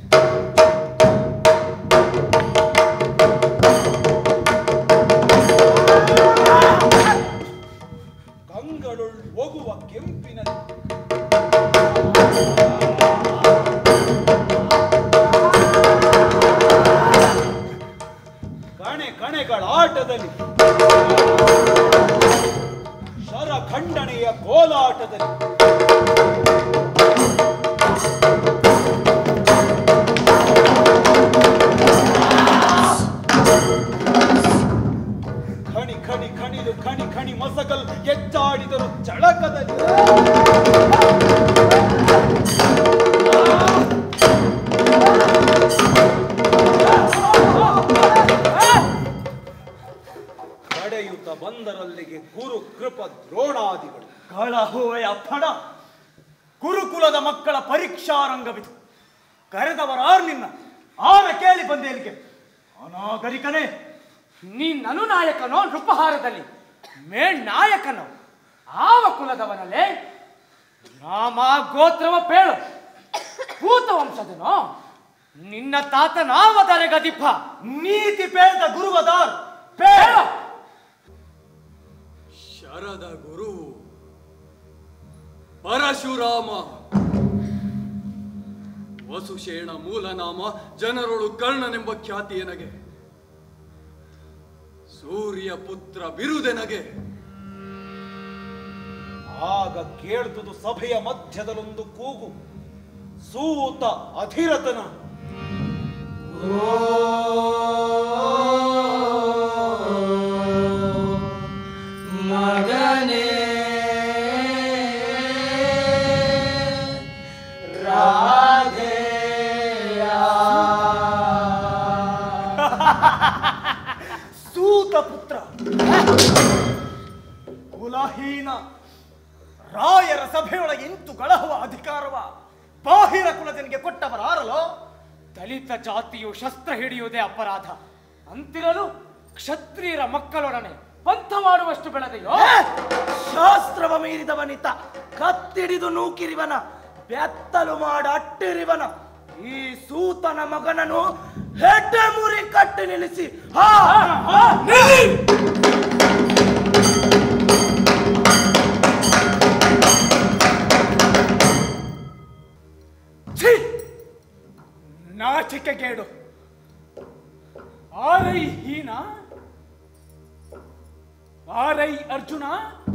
ಕಂಗಳುಳ್ ಒಗುವ ಕೆಂಪಿನಲ್ಲಿ ಕಣೆ ಕಣೆಗಳ ಆಟದಲ್ಲಿ ಶರ ಖಂಡನೆಯ ಕೋಲಾಟದಲ್ಲಿ ಖಣಿ ಖಣಿ ಖಣಿದು ಖಣಿ ಖಣಿ ಮಸಕಲ್ ಎಚ್ಚಾಡಿದರು ಚಳಕದಲ್ಲಿ ಬಂದರಲ್ಲಿಗೆ ಗುರು ಕೃಪ ದ್ರೋಣಾದಿಗಳು ಕಳಹುವೆಯ ಫಣ ಗುರುಕುಲದ ಮಕ್ಕಳ ಪರೀಕ್ಷಾ ರಂಗವಿದು ಕರೆದವರಾರು ನಿನ್ನ ಆನ ಕೇಳಿ ಬಂದೆ ಇಲ್ಲಿಗೆ ಅನಾಗರಿಕನೇ ನೀನ್ ಅನುನಾಯಕನೋ ನೃಪಹಾರದಲ್ಲಿ ಮೇಳ್ ನಾಯಕನೋ ಆವ ಕುಲದವನಲ್ಲೇ ನಾಮ ಗೋತ್ರವ ಪೇಳು ಭೂತ ವಂಶದನೋ ನಿನ್ನ ತಾತ ನಾವದರೆ ಗದಿಪ್ಪ ನೀತಿ ಪೇಳ್ದ ಗುರುವದಾರ್ ಪೇಳ ಶರದ ಗುರು ಪರಶುರಾಮ ವಸುಶೇಣ ಮೂಲನಾಮ ಜನರೊಳು ಕರ್ಣನೆಂಬ ಖ್ಯಾತಿ ಎನಗೆ ಸೂರ್ಯ ಪುತ್ರ ಬಿರುದೆನಗೆ ಆಗ ಕೇಳ್ದುದು ಸಭೆಯ ಮಧ್ಯದಲ್ಲೊಂದು ಕೂಗು ಸೂತ ಅಧಿರಥನ ಮಗನೇ ರಾಧೆಯ ಸೂತ ಪುತ್ರ ಕುಲಹೀನ ರಾಯರ ಸಭೆಯೊಳಗೆ ಇಂತು ಕಳಹುವ ಅಧಿಕಾರವ ಬಾಹಿರ ಕುಲದನಿಗೆ ಕೊಟ್ಟವರಾರಲೋ ದಲಿತ ಜಾತಿಯು ಶಸ್ತ್ರ ಹಿಡಿಯುವುದೇ ಅಪರಾಧ ಅಂತಿರಲು ಕ್ಷತ್ರಿಯರ ಮಕ್ಕಳೊಡನೆ ಪಂಥ ಮಾಡುವಷ್ಟು ಬೆಳೆದೆಯೋ ಶಾಸ್ತ್ರವ ಮೀರಿದವನಿತ ಕತ್ತಿಡಿದು ನೂಕಿರಿವನ ಬೆತ್ತಲು ಮಾಡ ಅಟ್ಟಿರಿವನ ಈ ಸೂತನ ಮಗನನ್ನು ಹೆಡ್ಡೆ ಮುರಿ ಕಟ್ಟಿ ನಿಲ್ಲಿಸಿ ಹಾ ಹಾ, ನಿಲ್ಲಿ! ಛೀ! ನಾಚಿಕೆಗೇಡು ಆರೈ ಹೀನ ಆರೈ ಅರ್ಜುನ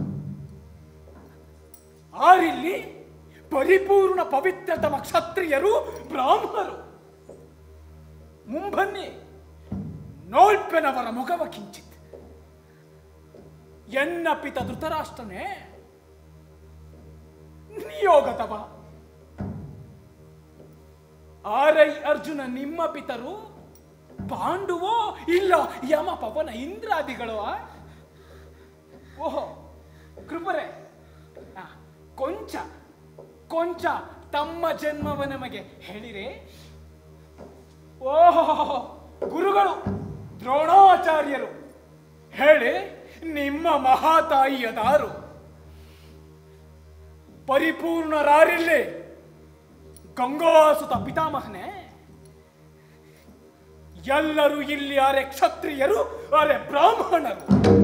ಆರಿಲ್ಲಿ ಪರಿಪೂರ್ಣ ಪವಿತ್ರತಮ ಕ್ಷತ್ರಿಯರು ಬ್ರಾಹ್ಮಣರು ಮುಂಬನ್ನಿ ನೋಲ್ಪೆನವರ ಮುಖವ ಕಿಂಚಿತ್ ಎನ್ನ ಪಿತ ಧೃತರಾಷ್ಟ್ರನೇ ನಿಯೋಗತವ ಆರೈ ಅರ್ಜುನ ನಿಮ್ಮ ಪಿತರು ಪಾಂಡುವೋ ಇಲ್ಲ ಯಮ ಪವನ ಇಂದ್ರಾದಿಗಳು ಓಹೋ ಕೃಪರೆ ಆ, ಕೊಂಚ ಕೊಂಚ ತಮ್ಮ ಜನ್ಮವ ನಮಗೆ ಹೇಳಿರೆ ಓಹೋ ಗುರುಗಳು ದ್ರೋಣಾಚಾರ್ಯರು ಹೇಳಿ ನಿಮ್ಮ ಮಹಾತಾಯಿಯದಾರು ಪರಿಪೂರ್ಣರಾರಿಲ್ಲೇ ಗಂಗಾಸುತ ಪಿತಾಮಹನೇ ಎಲ್ಲರೂ ಇಲ್ಲಿ ಅರೆ ಕ್ಷತ್ರಿಯರು ಅರೆ ಬ್ರಾಹ್ಮಣರು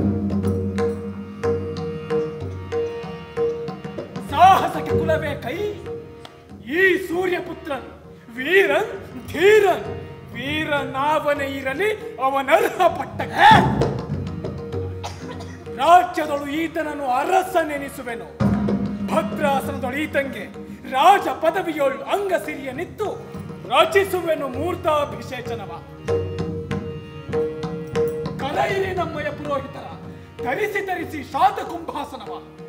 ಸಾಹಸಕ್ಕೆ ಕುಲವೇ ಕೈ ಈ ಸೂರ್ಯಪುತ್ರನ್ ವೀರನ್ ಧೀರನ್ ವೀರನಾವನೇ ಇರಲಿ ಅವನರ್ಹ ಪಟ್ಟಕ್ಕೆ ರಾಜ್ಯದಳು ಈತನನ್ನು ಅರಸನೆನಿಸುವೆನು ಭದ್ರಾಸನದಳು ಈತಂಗೆ ರಾಜ ಪದವಿಯೊಳ್ ಅಂಗ ಸಿರಿಯ ನಿತ್ತು ರಚಿಸುವೆನು ಮೂರ್ತಾಭಿಷೇಚನವ ಕರೈರಿ ನಮ್ಮಯ ಪುರೋಹಿತರ ಧರಿಸಿ ಧರಿಸಿ ಶಾತ ಕುಂಭಾಸನವ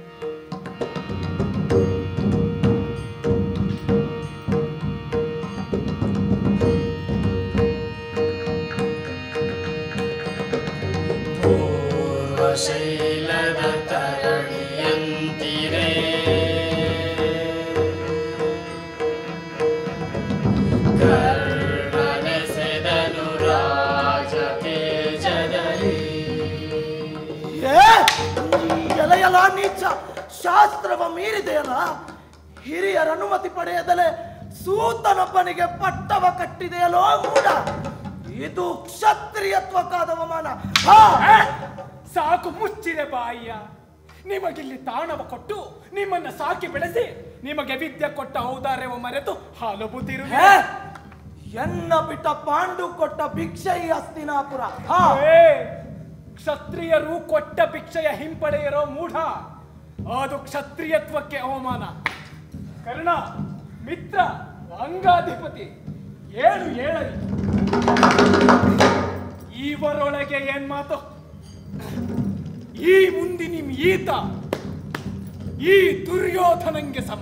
ಶೈಲದ ತರಣಿಯಂತಿರೇ ಕರ್ಣನೆಸೆದನು ರಾಜ ತೇಜದಲ್ಲಿ ಏ ಎಲೆಯಲ ನೀಚ ಶಾಸ್ತ್ರವ ಮೀರಿದೆಯಲ್ಲ ಹಿರಿಯರ ಅನುಮತಿ ಪಡೆಯದಲೆ ಸೂತನೊಬ್ಬನಿಗೆ ಪಟ್ಟವ ಕಟ್ಟಿದೆಯಲ್ಲೋ ಮೂಡ ಇದು ಕ್ಷತ್ರಿಯತ್ವಕ್ಕಾದ ಅವಮಾನ ಹಾ ಸಾಕು ಮುಚ್ಚಿರೆ ಬಾಯಿಯ ನಿಮಗಿಲ್ಲಿ ತಾಣವ ಕೊಟ್ಟು ನಿಮ್ಮನ್ನ ಸಾಕಿ ಬೆಳೆಸಿ ನಿಮಗೆ ವಿದ್ಯೆ ಕೊಟ್ಟ ಔದಾರ್ಯವ ಮರೆತು ಹಾಲು ಬುದ್ಧಿರು ಹೇ, ಎನ್ನ ಬಿಟ್ಟ ಪಾಂಡು ಕೊಟ್ಟ ಭಿಕ್ಷೆ ಈ ಹಸ್ತಿನಾಪುರ ಹಾ ಏ, ಕ್ಷತ್ರಿಯರು ಕೊಟ್ಟ ಭಿಕ್ಷೆಯ ಹಿಂಪಡೆಯರೋ ಮೂಢ ಅದು ಕ್ಷತ್ರಿಯತ್ವಕ್ಕೆ ಅವಮಾನ ಕರ್ಣ ಮಿತ್ರ ಅಂಗಾಧಿಪತಿ ಏಳು ಏಳರಿ ಇವರೊಳಗೆ ಏನ್ ಮಾತು ಈ ಮುಂದಿ ನಿಮ್ ಈತ ಈ ದುರ್ಯೋಧನಂಗೆ ಸಮ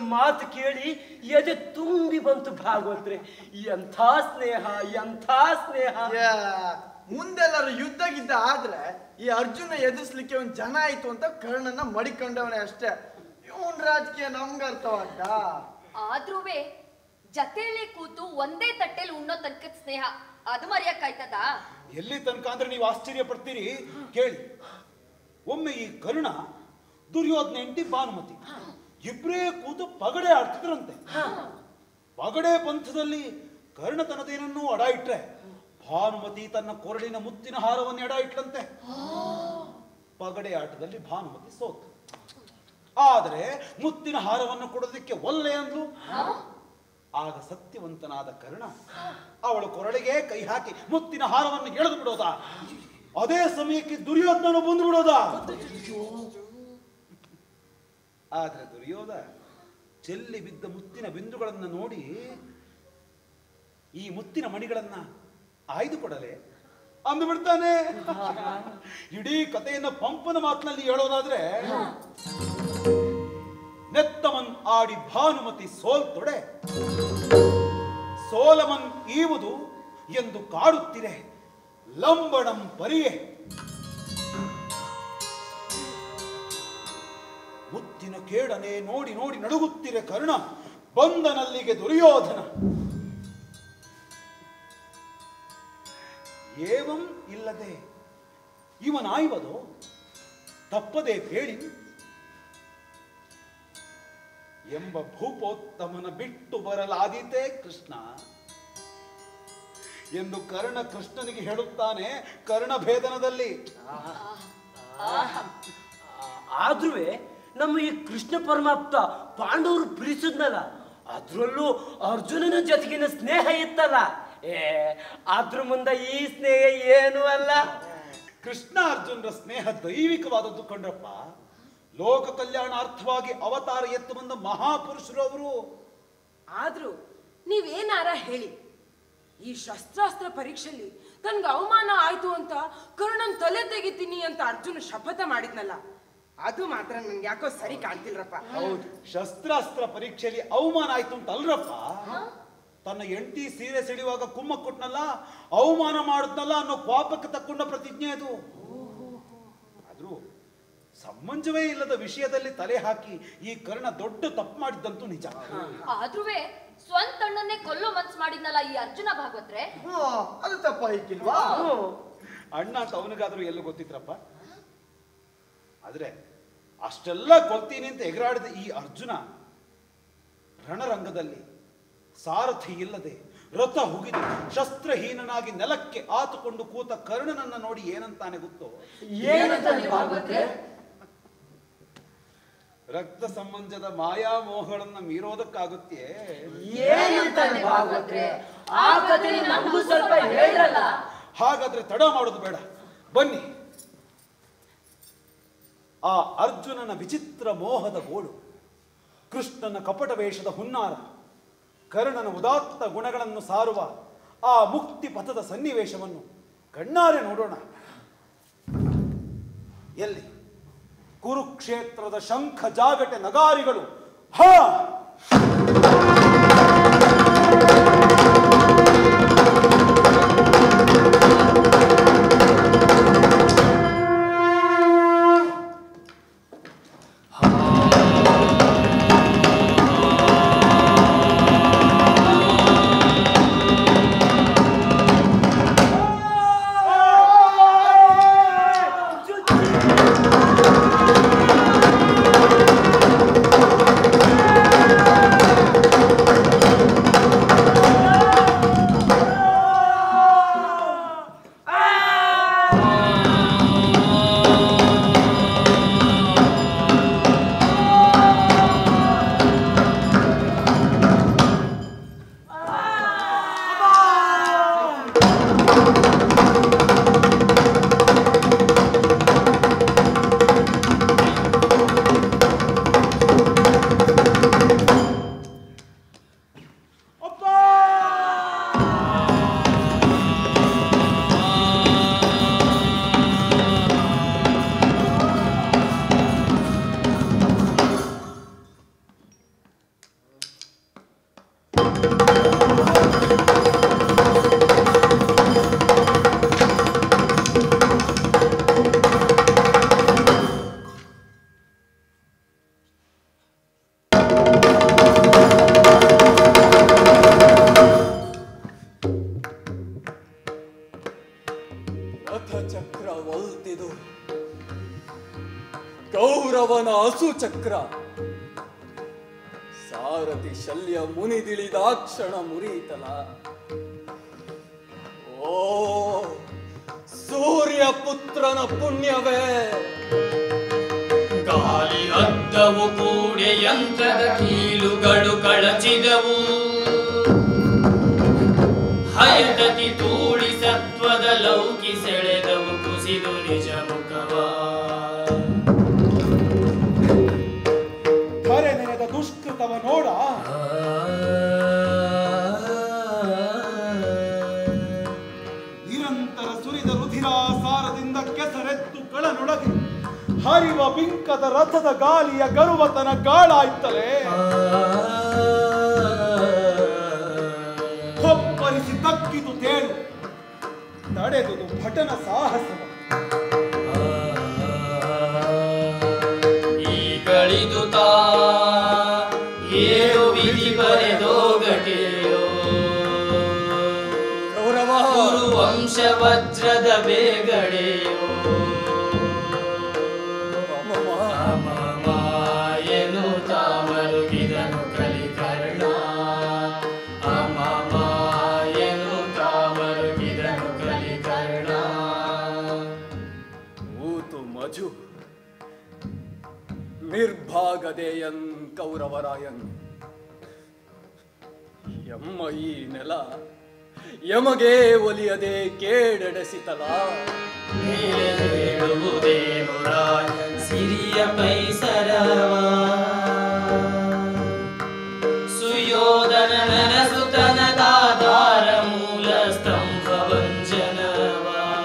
ಮಾತು ಕೇಳಿ ಎದೆ ತುಂಬಿ ಬಂತು ಭಾಗವತ್ರೆ ಎಂಥ ಸ್ನೇಹ ಎಂಥ ಸ್ನೇಹ ಯಾ, ಮುಂದೆಲ್ಲರೂ ಯುದ್ಧ ಗಿದ್ದ ಆದ್ರೆ ಈ ಅರ್ಜುನ ಎದುರಿಸ್ಲಿಕ್ಕೆ ಒಂದ್ ಜನ ಆಯ್ತು ಅಂತ ಕರ್ಣನ ಮಡಿಕೊಂಡವನೇ ಅಷ್ಟೇ ಇವನ್ ರಾಜಕೀಯ ನಮ್ಗೆ ಅರ್ಥವಾಗ್ದ ಆದ್ರೂವೆ ಜತೆಯಲ್ಲಿ ಕೂತು ಒಂದೇ ತಟ್ಟೆಲಿ ಉಣ್ಣೋ ತನಕದ ಸ್ನೇಹ ಅದು ಮರೆಯಕ್ಕಾಯ್ತದ ಎಲ್ಲಿ ತನಕ ಅಂದ್ರೆ ನೀವು ಆಶ್ಚರ್ಯ ಪಡ್ತೀರಿ ಕೇಳಿ ಒಮ್ಮೆ ಈ ಕರ್ಣ ದುರ್ಯೋಧನ ಹೆಂಡತಿ ಭಾನುಮತಿ ಇಬ್ರೇ ಕೂತು ಪಗಡೆ ಆಡ್ತಿದ್ರಂತೆ ಪಗಡೆ ಪಂಥದಲ್ಲಿ ಕರ್ಣ ತನ್ನದೇನನ್ನೂ ಅಡ ಇಟ್ರೆ ಭಾನುಮತಿ ತನ್ನ ಕೊರಳಿನ ಮುತ್ತಿನ ಹಾರವನ್ನು ಎಡ ಇಟ್ಲಂತೆ ಪಗಡೆ ಆಟದಲ್ಲಿ ಭಾನುಮತಿ ಸೋತು ಆದರೆ ಮುತ್ತಿನ ಹಾರವನ್ನು ಕೊಡೋದಕ್ಕೆ ಒಲ್ಲೆ ಅಂದ್ಲು ಆಗ ಸತ್ಯವಂತನಾದ ಕರ್ಣ ಅವಳ ಕೊರಳಿಗೆ ಕೈ ಹಾಕಿ ಮುತ್ತಿನ ಹಾರವನ್ನು ಎಳೆದು ಬಿಡೋದ ಅದೇ ಸಮಯಕ್ಕೆ ದುರ್ಯೋಧನನು ಬಂದು ಬಿಡೋದ ಆದ್ರೆ ದುರ್ಯೋಧ ಚೆಲ್ಲಿ ಬಿದ್ದ ಮುತ್ತಿನ ಬಿಂದುಗಳನ್ನು ನೋಡಿ ಈ ಮುತ್ತಿನ ಮಣಿಗಳನ್ನ ಆಯ್ದುಕೊಡಲೆ ಅಂದು ಬಿಡ್ತಾನೆ ಇಡೀ ಕಥೆಯನ್ನ ಪಂಪನ ಮಾತಿನಲ್ಲಿ ಹೇಳೋದಾದ್ರೆ ನೆತ್ತಮನ್ ಆಡಿ ಭಾನುಮತಿ ಸೋಲ್ತೊಡೆ ಸೋಲಮನ್ ಈವುದು ಎಂದು ಕಾಡುತ್ತಿರೆ ಲಂಬಡಂ ಪರಿಯೆ ಮುತ್ತಿನ ಕೇಡನೆ ನೋಡಿ ನೋಡಿ ನಡುಗುತ್ತಿರೆ ಕರ್ಣ ಬಂದನಲ್ಲಿಗೆ ದುರ್ಯೋಧನ ಏವಂ ಇಲ್ಲದೆ ಇವನಾಯ್ವದು ತಪ್ಪದೆ ಹೇಳಿ ಎಂಬ ಭೂಪೋತ್ತಮನ ಬಿಟ್ಟು ಬರಲಾದೀತೆ ಕೃಷ್ಣ ಎಂದು ಕರ್ಣ ಕೃಷ್ಣನಿಗೆ ಹೇಳುತ್ತಾನೆ ಕರ್ಣ ಭೇದನದಲ್ಲಿ ಆದ್ರೂ ನಮ್ಮ ಈ ಕೃಷ್ಣ ಪರಮಾಪ್ತ ಪಾಂಡವರು ಪ್ರೀತಿಸಿದ್ನಲ್ಲ ಅದ್ರಲ್ಲೂ ಅರ್ಜುನನ ಜೊತೆಗಿನ ಸ್ನೇಹ ಇತ್ತಲ್ಲ ಏ ಅದ್ರ ಮುಂದೆ ಈ ಸ್ನೇಹ ಏನು ಅಲ್ಲ ಕೃಷ್ಣ ಅರ್ಜುನರ ಸ್ನೇಹ ದೈವಿಕವಾದದ್ದು ಕಂಡ್ರಪ್ಪ ಲೋಕ ಕಲ್ಯಾಣಾರ್ಥವಾಗಿ ಅವತಾರ ಎತ್ತು ಬಂದ ಮಹಾಪುರುಷರು ಅವರು ಆದ್ರೂ ನೀವೇನಾರ ಹೇಳಿ ಈ ಶಸ್ತ್ರಾಸ್ತ್ರ ಪರೀಕ್ಷೆಯಲ್ಲಿ ತನ್ಗೆ ಅವಮಾನ ಆಯ್ತು ಅಂತ ಕರ್ಣನ್ ತಲೆ ತೆಗಿತೀನಿ ಅಂತ ಅರ್ಜುನ ಶಪಥ ಮಾಡಿದ್ನಲ್ಲ ಅದು ಮಾತ್ರ ನನ್ಗೆ ಯಾಕೋ ಸರಿ ಕಾಣ್ತಿಲ್ರಪ್ಪ ಹೌದು ಶಸ್ತ್ರಾಸ್ತ್ರ ಪರೀಕ್ಷೆಯಲ್ಲಿ ಅವಮಾನ ಆಯ್ತು ಅಂತ ಅಲ್ರಪ್ಪ ತನ್ನ ಎಂಟಿ ಸೀರೆ ಸೆಳೆಯುವಾಗ ಕುಮ್ಮ ಕೊಟ್ನಲ್ಲ ಅವಮಾನ ಮಾಡುದ್ನಲ್ಲ ಅನ್ನೋ ಪಾಪಕ್ಕೆ ತಕ್ಕೊಂಡ ಪ್ರತಿಜ್ಞೆ ಅದು ಆದ್ರೂ ಸಮಂಜವೇ ಇಲ್ಲದ ವಿಷಯದಲ್ಲಿ ತಲೆ ಹಾಕಿ ಈ ಕರ್ಣ ದೊಡ್ಡ ತಪ್ಪು ಮಾಡಿದ್ದಂತೂ ನಿಜ ಆದ್ರೂವೆ ಸ್ವಂತ ಅಣ್ಣನ್ನೇ ಕೊಲ್ಲೋ ಮನ್ಸ್ ಮಾಡಿದ್ನಲ್ಲ ಈ ಅರ್ಜುನ ಭಾಗವತ್ರೆ ಅದು ತಪ್ಪಾಯ್ಕಿಲ್ವಾ ಅಣ್ಣ ಅಂತ ಅವನಿಗಾದ್ರೂ ಎಲ್ಲ ಗೊತ್ತಿತ್ರಪ್ಪ ಆದ್ರೆ ಅಷ್ಟೆಲ್ಲ ಕೊಲ್ತೀನಿ ಅಂತ ಎಗರಾಡಿದ ಈ ಅರ್ಜುನ ರಣರಂಗದಲ್ಲಿ ಸಾರಥಿ ಇಲ್ಲದೆ ರಥ ಹುಗಿದು ಶಸ್ತ್ರಹೀನನಾಗಿ ನೆಲಕ್ಕೆ ಆತುಕೊಂಡು ಕೂತ ಕರ್ಣನನ್ನ ನೋಡಿ ಏನಂತಾನೆ ಗೊತ್ತೋ ಏನಂತಾನೆ ಭಾಗವತ್ರೆ? ರಕ್ತ ಸಂಬಂಧದ ಮಾಯಾ ಮೋಹಗಳನ್ನ ಮೀರೋದಕ್ಕಾಗುತ್ತೆ ಏನಂತಾನೆ ಭಾಗವತ್ರೆ? ಆ ಕಥೆ ನಮಗೂ ಸ್ವಲ್ಪ ಹೇಳಲ್ಲ. ಹಾಗಾದ್ರೆ ತಡ ಮಾಡೋದು ಬೇಡ ಬನ್ನಿ ಆ ಅರ್ಜುನನ ವಿಚಿತ್ರ ಮೋಹದ ಗೋಳು ಕೃಷ್ಣನ ಕಪಟ ವೇಷದ ಹುನ್ನಾರ ಕರ್ಣನ ಉದಾತ್ತ ಗುಣಗಳನ್ನು ಸಾರುವ ಆ ಮುಕ್ತಿ ಪಥದ ಸನ್ನಿವೇಶವನ್ನು ಕಣ್ಣಾರೆ ನೋಡೋಣ ಎಲ್ಲಿ ಕುರುಕ್ಷೇತ್ರದ ಶಂಖ ಜಾಗಟೆ ನಗಾರಿಗಳು ಹಾ ಆ ಚಕ್ರ ಒಲ್ತಿದು ಕೌರವನ ಹಸು ಚಕ್ರ ಸಾರಥಿ ಶಲ್ಯ ಮುನಿದಿಳಿದಾಕ್ಷಣ ಮುರಿಯಿತಲ ಓ ಸೂರ್ಯ ಪುತ್ರನ ಪುಣ್ಯವೇ ಗಾಳಿ ಅದ್ದವು ಕೂಡೆ ಯಂತ್ರದ ಕೀಲುಗಳು ಕಳಚಿದವು ಹಯತತಿ ತೂಳಿ ಸತ್ವದ ಲೌಕಿ ಸೆಳೆದವು ಕುಸಿದು ನಿಜ ಮುಖವ ಕರೆ ನೆನೆದ ದುಷ್ಕೃತವ ನೋಡ ನಿರಂತರ ಸುರಿದ ರುಧಿರಾಸಾರದಿಂದ ಕೆಸರೆತ್ತು ಕಳನೊಳಗೆ ಹರಿವ ಬಿಂಕದ ರಥದ ಗಾಲಿಯ ಗರುವತನ ಗಾಳಾಯ್ತಲೇ ಹೊಪ್ಪರಿಸಿ ತಕ್ಕಿತು ತೇಳು ತಡೆದುದು ಭಟನ ಸಾಹಸವ ಈ ಕಳಿದು ತಾ ಏಳು ವಿಧಿ ಬರೆದೋಗಟೆಯೋ ಗುರು ವಂಶ ವಜ್ರದ ಬೇಗಡೆಯೋ ಅಮಮಾಯನು ತಾಮರುಗಿದನು ಕಲಿಕರ್ಣ ಅಮಮಾಯನು ತಾಮರುಗಿದನು ಕಲಿಕರ್ಣ ಊತು ಮಜು ನಿರ್ಭಾಗದೆಯನ್ ಕೌರವರಾಯನ್ ಎಮ್ಮ ಈ ನೆಲ ಯಮಗೆ ಒಲಿಯದೆ ಕೇಡೆಡೆಸಿತಲ ಹೇಳುವುದೇನು ರಾಯ ಸಿರಿಯ ಪೈಸರವ ಸುಯೋಧನ ನರಸುತನ ದಾದಾರ ಮೂಲ ಸ್ತಂಭ ವಂಜನವ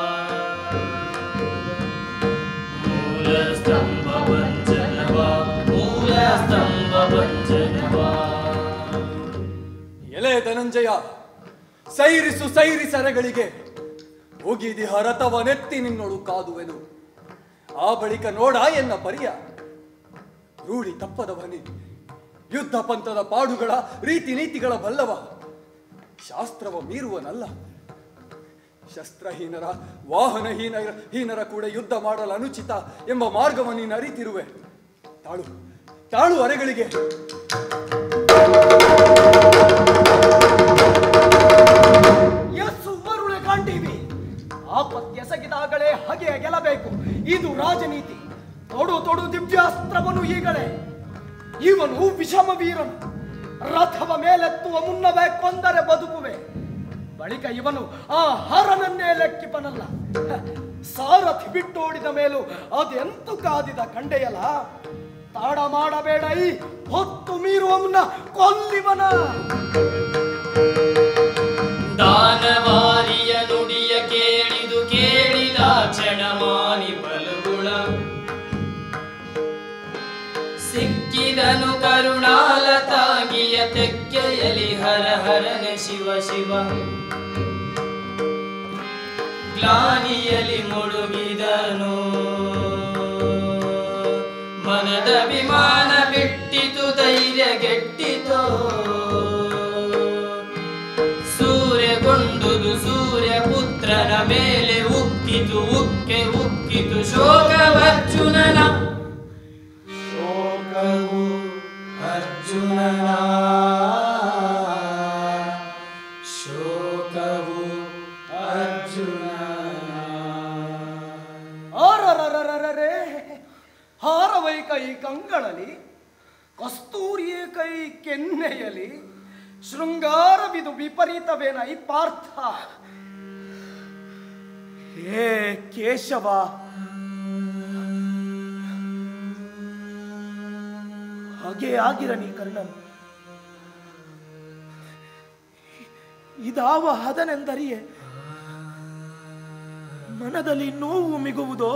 ಮೂಲ ಸ್ತಂಭ ವಂಜನವ ಮೂಲ ಸ್ತಂಭ ವಂಜನವ ಎಲೆ ಧನಂಜಯ ಸೈರಿಸು ಸೈರಿಸರೆಗಳಿಗೆ ಉಗಿದಿ ಹರತವನೆತ್ತಿ ನಿನ್ನೊಳು ಕಾದುವೆನು ಆ ಬಳಿಕ ನೋಡ ಎನ್ನ ಪರಿಯ ರೂಢಿ ತಪ್ಪದವನಿ ಯುದ್ಧ ಪಂಥದ ಪಾಡುಗಳ ರೀತಿ ನೀತಿಗಳ ಬಲ್ಲವ ಶಾಸ್ತ್ರವ ಮೀರುವನಲ್ಲ ಶಸ್ತ್ರಹೀನರ ವಾಹನಹೀನ ಹೀನರ ಕೂಡ ಯುದ್ಧ ಮಾಡಲು ಅನುಚಿತ ಎಂಬ ಮಾರ್ಗವನ್ನು ನೀನು ಅರಿತಿರುವೆ ತಾಳು ತಾಳು ಅರೆಗಳಿಗೆ ಎಸ್ಸು ಮರುಳೆ ಕಾಂಡೀವಿ ಆಪತ್ತೆಸಗಿದಾಗಲೇ ಹಗೆಯ ಗೆಲ್ಲಬೇಕು ಇದು ರಾಜನೀತಿ ತೊಡು ತೊಡು ದಿವ್ಯಾಸ್ತ್ರವನು ಈಗಲೇ ಇವನು ವಿಷಮ ವೀರನು ರಥವ ಮೇಲೆತ್ತುವ ಮುನ್ನವೇ ಕೊಂದರೆ ಬದುಕುವೆ ಬಳಿಕ ಇವನು ಆ ಹರನನ್ನೇ ಲೆಕ್ಕಿಪನಲ್ಲ ಹ, ಸಾರಥಿ ಬಿಟ್ಟೋಡಿದ ಮೇಲೂ ಅದೆಂತು ಕಾದಿದ ಕಂಡೆಯಲ್ಲ ತಾಡ ಮಾಡಬೇಡ ಈ ಹೊತ್ತು ಮೀರುವ ಮುನ್ನ ಕೊಲ್ಲಿವನ ದಾನವಾರಿಯ ನುಡಿಯ ಕೇಳಿದು ಕೇಳಿದ ಕ್ಷಣ ಮಾನಿ ಬಲಗುಳ ಸಿಕ್ಕಿದನು ಕರುಣಾಲತಾಗಿಯ ತೆಕ್ಕೆಯಲಿ ಹರ ಹರನ ಶಿವ ಶಿವ ಗ್ಲಾನಿಯಲಿ ಮುಳುಗಿದನು ಮನದ ವಿಮಾನ ಬಿಟ್ಟಿತು ಧೈರ್ಯ ಗೆಟ್ಟಿತೋ ಸೂರ್ಯಗೊಂಡುದು ಸೂರ್ಯ ಪುತ್ರನ ಮೇಲೆ ಉಕ್ಕಿತು ಉಕ್ಕೆ ಉಕ್ಕಿತು ಶೋಕವರ್ಜುನನ ಶೋಕವು ಅರ್ಜುನನ ಶೋಕವು ಅರ್ಜುನನ ಆರರರರರರೆ ಹಾರವೈ ಕೈ ಕಂಗಳಲಿ ಕಸ್ತೂರಿಯ ಕೈ ಕೆನ್ನೆಯಲಿ ಶೃಂಗಾರವಿದು ವಿಪರೀತವೇನೈ ಪಾರ್ಥ ಹೇ ಕೇಶವ ಹಾಗೆ ಆಗಿರನಿ ಕರ್ಣನ್ ಇದಾವ ಹದನೆಂದರಿಯೇ ಮನದಲ್ಲಿ ನೋವು ಮಿಗುವುದೋ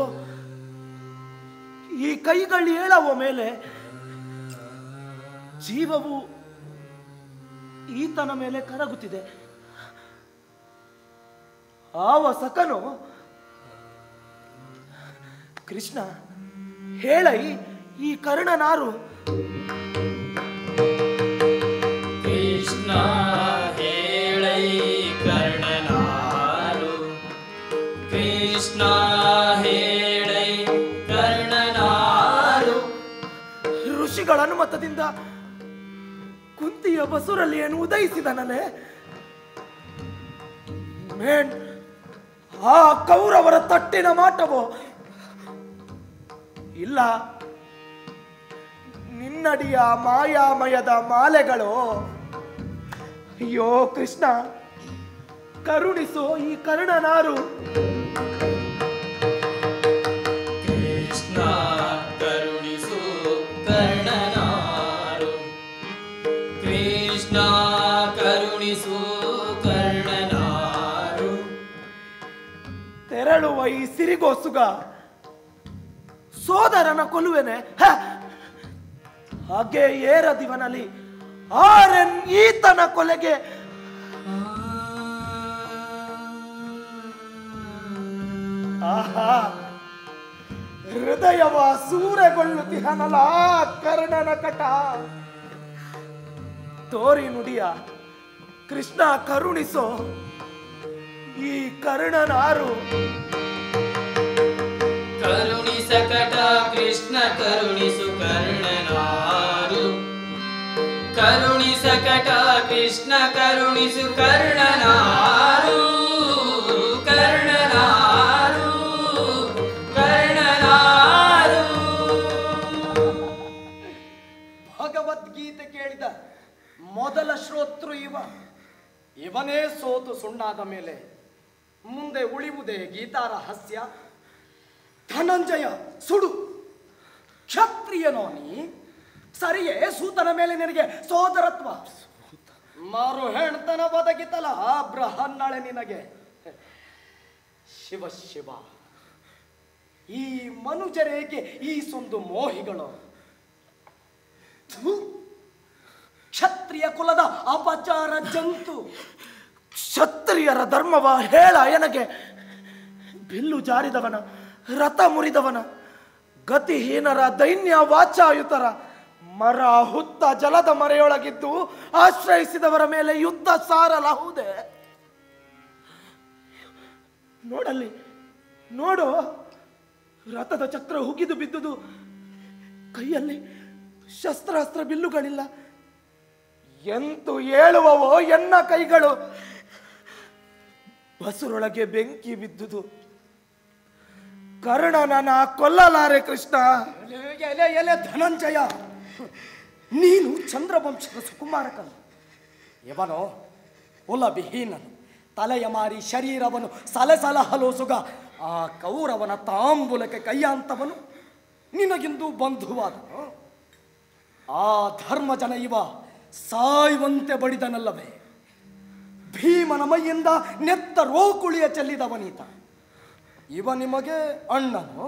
ಈ ಕೈಗಳು ಏಳವ ಮೇಲೆ ಜೀವವು ಈತನ ಮೇಲೆ ಕರಗುತ್ತಿದೆ ಆವ ಸಕನು ಕೃಷ್ಣ ಹೇಳೈ ಈ ಕರ್ಣನಾರು ಕೃಷ್ಣ ಹೇಳೈ ಕರ್ಣನಾರು ಕೃಷ್ಣ ಹೇಳೈ ಕರ್ಣನಾರು ಋಷಿಗಳ ಅನುಮತದಿಂದ ಕುಂತಿಯ ಬಸುರಲ್ಲಿಯನ್ನು ಉದಯಿಸಿದನಲೆ ಮೇನ್ ಆ ಕೌರವರ ತಟ್ಟಿನ ಮಾಟವೋ ಇಲ್ಲ ನಿನ್ನಡಿಯ ಮಾಯಾಮಯದ ಮಾಲೆಗಳು ಅಯ್ಯೋ ಕೃಷ್ಣ ಕರುಣಿಸು ಈ ಕರ್ಣನಾರು ಕೃಷ್ಣ ಕರುಣಿಸು ಕರ್ಣನಾರು ಕೃಷ್ಣ ಕರುಣಿಸು ಕರ್ಣನಾರು ತೆರಳುವ ಈ ಸಿರಿಗೋಸುಗ ಸೋದರನ ಕೊಲ್ಲುವೆನೆ ಹ! ಹಾಗೆ ಏರದಿವನಲ್ಲಿ ಆರೆನ್ ಈತನ ಕೊಲೆಗೆ ಆಹಾ ಹೃದಯವ ಸೂರೆಗೊಳ್ಳುತ್ತಿಹನಲ ಕರ್ಣನ ಕಟ ತೋರಿ ನುಡಿಯ ಕೃಷ್ಣ ಕರುಣಿಸೋ ಈ ಕರ್ಣನಾರು ಕರುಣಿಸಕಟ ಕೃಷ್ಣ ಕರುಣಿಸು ಕರ್ಣನಾರು ಕರುಣಿಸಕಟ ಕೃಷ್ಣ ಕರುಣಿಸು ಕರ್ಣನಾರು ಕರ್ಣನಾರು ಕರ್ಣನಾರು ಭಗವದ್ಗೀತೆ ಕೇಳಿದ ಮೊದಲ ಶ್ರೋತೃ ಇವ ಇವನೇ ಸೋತು ಸುಣ್ಣಾದ ಮೇಲೆ ಮುಂದೆ ಉಳಿವುದೇ ಗೀತಾರ ಹಾಸ್ಯ ಧನಂಜಯ ಸುಡು ಕ್ಷತ್ರಿಯನೋ ನೀ ಸರಿಯೇ ಸೂತನ ಮೇಲೆ ನಿನಗೆ ಸೋದರತ್ವ ಮಾರು ಹೆಣ್ತನ ಬದಗಿತಲ ಬ್ರಹನ್ನಳೆ ನಿನಗೆ ಶಿವ ಶಿವ ಈ ಮನುಜರೇಕೆ ಈ ಸೊಂದು ಮೋಹಿಗಳು ಥು! ಕ್ಷತ್ರಿಯ ಕುಲದ ಅಪಚಾರ ಜಂತು ಕ್ಷತ್ರಿಯರ ಧರ್ಮವ ಹೇಳ ಎನಗೆ ಬಿಲ್ಲು ಜಾರಿದವನ ರಥ ಮುರಿದವನ ಗತಿಹೀನರ ದೈನ್ಯ ವಾಚಾಯುತರ ಮರ ಹುತ್ತ ಜಲದ ಮರೆಯೊಳಗಿದ್ದು ಆಶ್ರಯಿಸಿದವರ ಮೇಲೆ ಯುದ್ಧ ಸಾರಲಾಹುದೆ ನೋಡಲ್ಲಿ ನೋಡು ರಥದ ಚಕ್ರ ಹುಗಿದು ಬಿದ್ದುದು ಕೈಯಲ್ಲಿ ಶಸ್ತ್ರಾಸ್ತ್ರ ಬಿಲ್ಲುಗಳಿಲ್ಲ ಎಂತು ಏಳುವವೋ ಎನ್ನ ಕೈಗಳು ಬಸುರೊಳಗೆ ಬೆಂಕಿ ಬಿದ್ದುದು ಕರ್ಣನನ ಕೊಲ್ಲಲಾರೆ ಕೃಷ್ಣ ಎಲೆ ಎಲೆ ಧನಂಜಯ ನೀನು ಚಂದ್ರವಂಶದ ಸುಕುಮಾರಕನು ಇವನೋ ಕುಲವಿಹೀನನು ತಲೆಯ ಮಾರಿ ಶರೀರವನ್ನು ಸಲಸಲ ಹಲೋಸುಗ ಆ ಕೌರವನ ತಾಂಬೂಲಕ್ಕೆ ಕೈಯಾಂತವನು ನಿನಗಿಂದು ಬಂಧುವಾದನು ಆ ಧರ್ಮಜನ ಇವ ಸಾಯುವಂತೆ ಬಡಿದನಲ್ಲವೇ ಭೀಮನ ಮೈಯಿಂದ ನೆತ್ತ ರೋಕುಳಿಯ ಚೆಲ್ಲಿದವನೀತ ಇವ ನಿಮಗೆ ಅಣ್ಣನು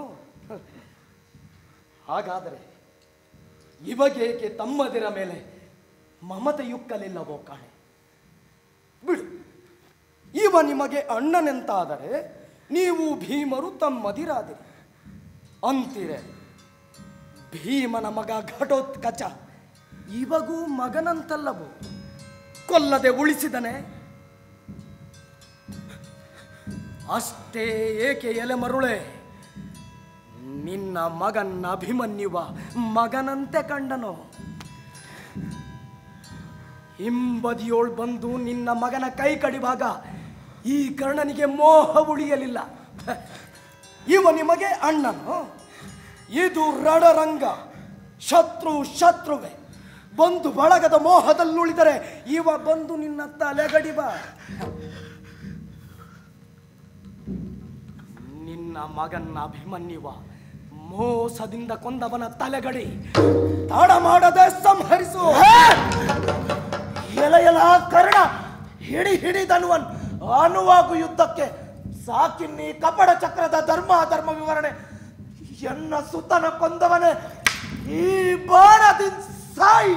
ಹಾಗಾದರೆ ಇವಗೇಕೆ ತಮ್ಮದಿರ ಮೇಲೆ ಮಮತೆಯುಕ್ಕಲಿಲ್ಲವೋ ಕಾಣೆ ಬಿಡು ಇವ ನಿಮಗೆ ಅಣ್ಣನೆಂತಾದರೆ ನೀವು ಭೀಮರು ತಮ್ಮದಿರಾದಿರಿ ಅಂತೀರೆ ಭೀಮನ ಮಗ ಘಟೋತ್ಕಚ ಇವಗೂ ಮಗನಂತಲ್ಲವೋ ಕೊಲ್ಲದೆ ಉಳಿಸಿದನೆ ಅಷ್ಟೇ ಏಕೆ ಎಲೆ ಮರುಳೆ ನಿನ್ನ ಮಗನ್ನ ಅಭಿಮನ್ಯುವ ಮಗನಂತೆ ಕಂಡನು ಹಿಂಬದಿಯೋಳ್ ಬಂದು ನಿನ್ನ ಮಗನ ಕೈ ಕಡಿವಾಗ ಈ ಕರ್ಣನಿಗೆ ಮೋಹ ಉಳಿಯಲಿಲ್ಲ ಇವ ನಿಮಗೆ ಅಣ್ಣನು ಇದು ರಣರಂಗ ಶತ್ರು ಶತ್ರುವೆ ಬಂದು ಬಳಗದ ಮೋಹದಲ್ಲುಳಿದರೆ ಇವ ಬಂದು ನಿನ್ನ ತಲೆಗಡಿವ ನಿನ್ನ ಮಗನ್ನ ಅಭಿಮನ್ಯುವ ಮೋಸದಿಂದ ಕೊಂದವನ ತಲೆಗಡಿ ತಡ ಮಾಡದೆ ಸಂಹರಿಸು ಎಲ ಎಲ ಕರ್ಣ ಹಿಡಿ ಹಿಡಿದನುವನ್ ಅನುವಾಗು ಯುದ್ಧಕ್ಕೆ ಸಾಕಿನ್ನಿ ಕಪಡ ಚಕ್ರದ ಧರ್ಮ ಧರ್ಮ ವಿವರಣೆ ಎನ್ನ ಸುತನ ಕೊಂದವನೇ ಈ ಬಾಣದಿಂದ ಸಾಯಿ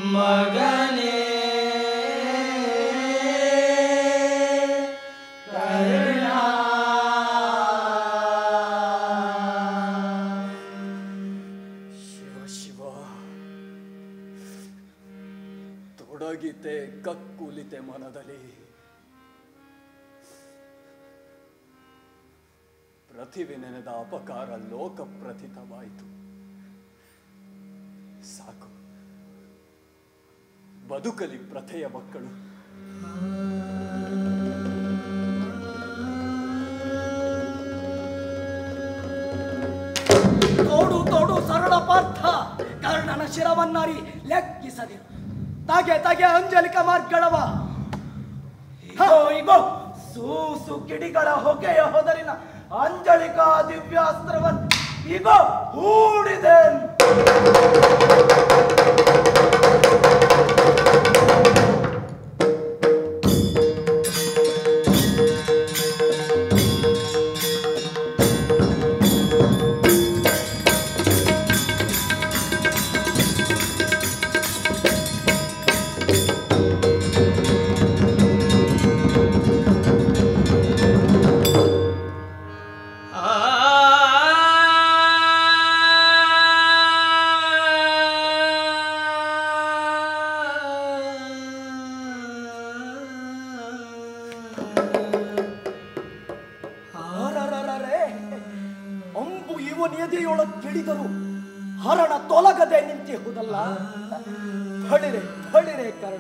ಮಗನೇ ಕಲಿತೆ ಕಕ್ಕುಲಿತೆ ಮನದಲ್ಲಿ ಪ್ರತಿಭೆ ನೆನೆದ ಅಪಕಾರ ಲೋಕ ಪ್ರಥಿತವಾಯಿತು ಸಾಕು ಬದುಕಲಿ ಪ್ರಥೆಯ ಮಕ್ಕಳು ತೋಡು ತೋಡು ಸರಳ ಪಾರ್ಥ ಕರ್ಣನ ಶಿರವನ್ನಾರಿ ಲೆಕ್ಕಿಸದಿರು ತಾಗೆ ತಾಗೆ ಅಂಜಲಿಕ ಮಾರ್ಗಳವ ಇಗೋ ಇಗೋ ಸೂಸು ಕಿಡಿಗಳ ಹೊಗೆಯ ಹೊದರಿನ ಅಂಜಲಿಕ ದಿವ್ಯಾಸ್ತ್ರವನ್ ಇಗೋ ಹೂಡಿದೆ ಅರರರರೆ, ಅಂಬು ಇವನ ಎದೆಯೊಳಗ್ ಕಿಡಿದರು ಹರಣ ತೊಲಗದೆ ನಿಂತಿಹುದಲ್ಲ ಬಳಿರೆ ಬಳಿರೆ ಕರ್ಣ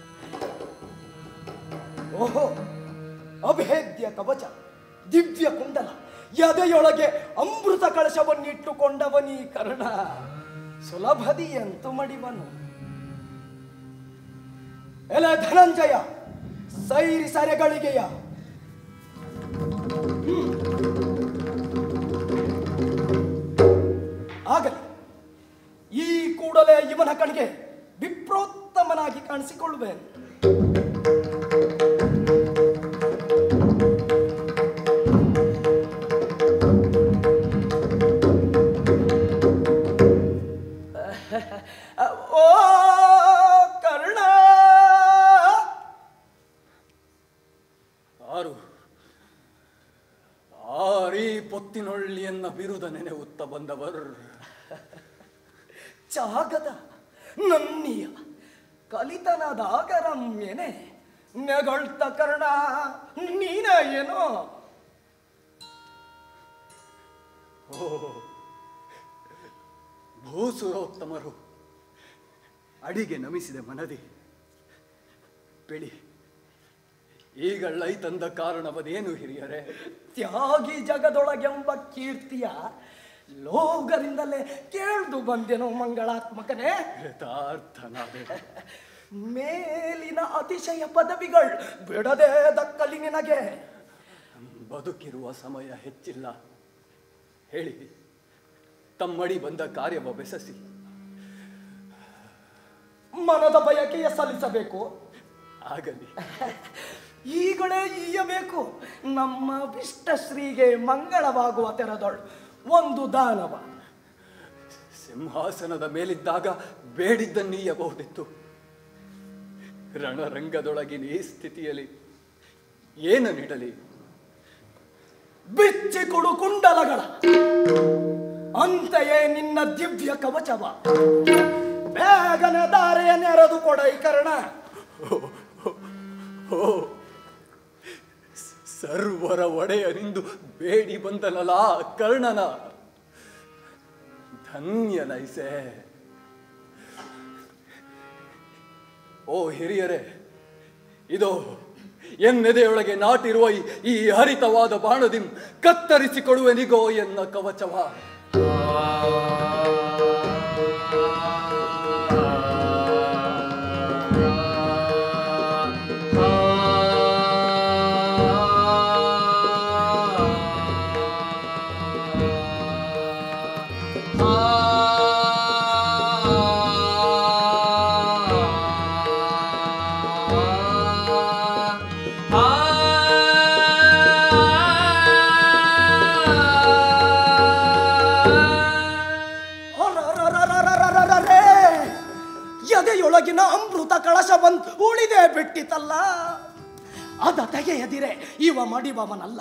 ಓಹೋ ಅಭೇದ್ಯ ಕವಚ ದಿವ್ಯ ಕುಂಡಲ ಎದೆಯೊಳಗೆ ಅಮೃತ ಕಳಶವನ್ನಿಟ್ಟುಕೊಂಡವನೀ ಕರ್ಣ ಸುಲಭದಿಯಂತು ಮಡಿವನು ಎಲೆ ಧನಂಜಯ ಸೈರಿ ಸರೆಗಳಿಗೆಯ ಆಗಲಿ ಈ ಕೂಡಲೇ ಇವನ ಕಣ್ಗೆ ವಿಪ್ರೋತ್ತಮನಾಗಿ ಕಾಣಿಸಿಕೊಳ್ಳುವೇನು ಓ ಕರ್ಣ ಆರು ಆರೀ ಪೊತ್ತಿನೊಳ್ಳಿಯನ್ನ ಬಿರುದ ನೆನೆಯುತ್ತ ಬಂದವರು ಜಾಗದ ನನ್ನಿಯ ಕಲಿತನದಾಗ ರಮ್ಯನೆ ನೆಗಳ್ತ ಕರ್ಣ ನೀನ ಏನೋ ಓ ಭೂಸುರೋತ್ತಮರು ಅಡಿಗೆ ನಮಿಸಿದ ಮನದಿ ಬೆಳಿ ಈಗಳ್ಳೈ ತಂದ ಕಾರಣವದೇನು ಹಿರಿಯರೇ ತ್ಯಾಗಿ ಜಗದೊಳಗೆಂಬ ಕೀರ್ತಿಯ ಲೋಗರಿಂದಲೇ ಕೇಳ್ದು ಬಂದೆನು ಮಂಗಳಾತ್ಮಕನೇ ಯಥಾರ್ಥನಾದೆ ಮೇಲಿನ ಅತಿಶಯ ಪದವಿಗಳು ಬಿಡದೆ ದಕ್ಕಲಿ ನಿನಗೆ ಬದುಕಿರುವ ಸಮಯ ಹೆಚ್ಚಿಲ್ಲ ಹೇಳಿ ತಮ್ಮಡಿ ಬಂದ ಕಾರ್ಯವ ಬೆಸಸಿ ಮನದ ಬಯಕೆಯ ಸಲ್ಲಿಸಬೇಕು ಆಗಲಿ ಈಗಲೇ ಈಯಬೇಕು ನಮ್ಮ ಶ್ರೀಗೆ ಮಂಗಳವಾಗುವ ತೆರದೊಳು ಒಂದು ದಾನವ ಸಿಂಹಾಸನದ ಮೇಲಿದ್ದಾಗ ಬೇಡಿದ್ದನ್ನೀಯಬಹುದಿತ್ತು ರಣರಂಗದೊಳಗಿನ ಈ ಸ್ಥಿತಿಯಲ್ಲಿ ಏನು ನೀಡಲಿ ಬಿಚ್ಚಿ ಕೊಡು ಕುಂಡಲಗಳ ಅಂತೆಯೇ ನಿನ್ನ ದಿವ್ಯ ಕವಚವ ಬೇಗನೆ ದಾರೆಯ ನೆರೆದು ಕೊಡೈ ಕರ್ಣ ಓ ಸರ್ವರ ಒಡೆಯರಿಂದು ಬೇಡಿ ಬಂದನಲ್ಲ ಕರ್ಣನ ಧನ್ಯನೈಸೆ ಓ ಹಿರಿಯರೇ ಇದು ಎನ್ನೆದೆಯೊಳಗೆ ನಾಟಿರುವ ಈ- ಈ ಹರಿತವಾದ ಬಾಣದಿಂ ಕತ್ತರಿಸಿಕೊಡುವೆನಿಗೋ ಎನ್ನ ಕವಚವ ಅರರರರರರರರೇ! ಎದೆಯೊಳಗಿನ ಅಮೃತ ಕಳಶ ಬಂದು ಉಳಿದೇ ಬಿಟ್ಟಿತಲ್ಲ ಅದ ತೆಗೆಯದಿರೆ ಇವ ಮಡಿಬವನಲ್ಲ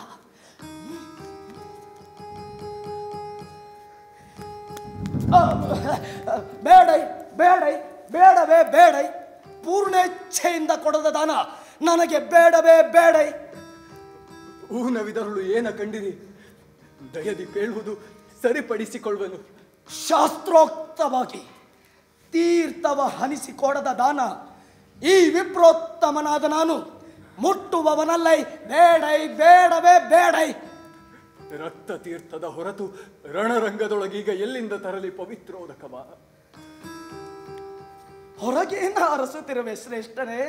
ಆ, ಬೇಡೈ ಬೇಡೈ ಬೇಡವೇ ಬೇಡೈ ಪೂರ್ಣೇಚ್ಛೆಯಿಂದ ಕೊಡದ ದಾನ ನನಗೆ ಬೇಡವೇ ಬೇಡ ಊನವಿದರುಳು ಏನ ಕಂಡಿರಿ ದಯದಿ ಕೇಳುವುದು ಸರಿಪಡಿಸಿಕೊಳ್ಳುವನು ಶಾಸ್ತ್ರೋಕ್ತವಾಗಿ ತೀರ್ಥವ ಹನಿಸಿಕೊಡದ ದಾನ ಈ ವಿಪ್ರೋತ್ತಮನಾದ ನಾನು ಮುಟ್ಟುವವನಲ್ಲೈ ಬೇಡೈ ಬೇಡವೇ ಬೇಡೈ ರಕ್ತ ತೀರ್ಥದ ಹೊರತು ರಣರಂಗದೊಳಗೀಗ ಎಲ್ಲಿಂದ ತರಲಿ ಪವಿತ್ರೋದಕವ ಹೊರಗೇನ ಅರಸುತ್ತಿರುವೆ ಶ್ರೇಷ್ಠನೇ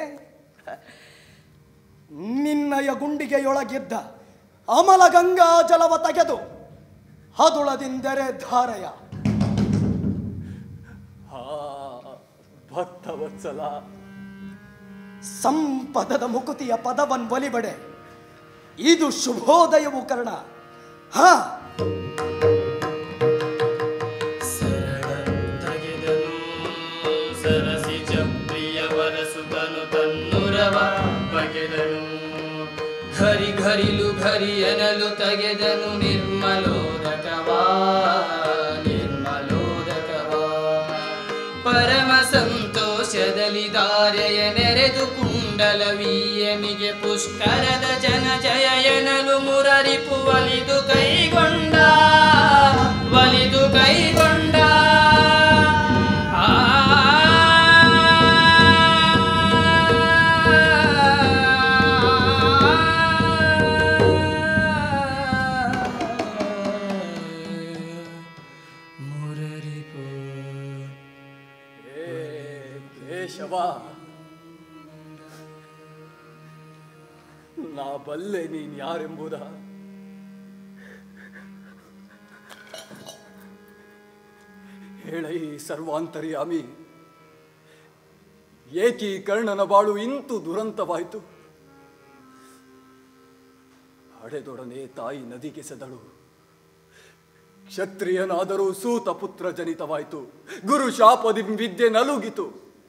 ನಿನ್ನಯ ಗುಂಡಿಗೆಯೊಳಗಿದ್ದ ಅಮಲ ಗಂಗಾ ಜಲವ ತೆಗೆದು ಹದುಳದಿಂದರೆ ಧಾರೆಯ ಹಾ ಭಕ್ತವತ್ಸಲ ಸಂಪದದ ಮುಕುತಿಯ ಪದವನ್ ಒಲಿಬಡೆ ಇದು ಶುಭೋದಯವು ಕರ್ಣ ಹಾ ಸರಸಿಜ ಪ್ರಿಯವರ ಸುತನು ತನ್ನುರವ ಬಗೆದನು ಘರಿ ಘರಿಲು ಘರಿ ಎನಲು ತೆಗೆದನು ನಿರ್ಮಲೋದಕವಾ ನಿರ್ಮಲೋದಕವಾ ಪರಮ ಸಂತೋಷದಲ್ಲಿ ದಾರೆಯ ನೆರೆದು ಕುಂಡಲವೀಯನಿಗೆ ಪುಷ್ಕರದ ಜನ ಜಯ ಎನಲು ಮುರರಿಪು ಒಲಿದು ಕೈಗೊಂಡ ಒಲಿದು ಕೈಗೊಂಡ ಏ ಕೇಶವ ನಾ ಬಲ್ಲೆ ನೀನ್ ಯಾರೆಂಬುದ ಹೇಳೈ ಸರ್ವಾಂತರ್ಯಾಮಿ ಏಕಿ ಕರ್ಣನ ಬಾಳು ಇಂತು ದುರಂತವಾಯಿತು ಹಡೆದೊಡನೆ ತಾಯಿ ನದಿಗೆ ಸೆದಳು ಕ್ಷತ್ರಿಯನಾದರೂ ಸೂತ ಪುತ್ರ ಜನಿತವಾಯಿತು ಗುರು ಶಾಪದಿ ವಿದ್ಯೆ ನಲುಗಿತು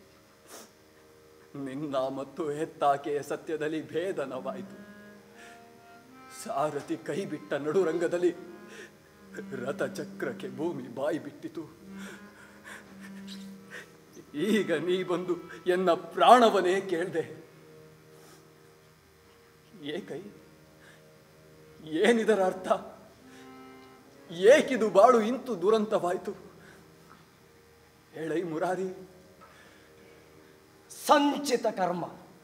ನಿನ್ನ ಮತ್ತು ಹೆತ್ತಾಕೆಯ ಸತ್ಯದಲ್ಲಿ ಭೇದನವಾಯಿತು ಸಾರಥಿ ಕೈ ಬಿಟ್ಟ ನಡುರಂಗದಲ್ಲಿ ರಥಚಕ್ರಕ್ಕೆ ಭೂಮಿ ಬಾಯಿ ಬಿಟ್ಟಿತು ಈಗ ನೀ ಬಂದು ಎನ್ನ ಪ್ರಾಣವನೇ ಕೇಳ್ದೆ ಏಕೈ ಏನಿದರ ಅರ್ಥ ಏಕಿದು ಬಾಳು ಇಂತು ದುರಂತವಾಯಿತು ಹೇಳೈ ಮುರಾರಿ ಸಂಚಿತ ಕರ್ಮ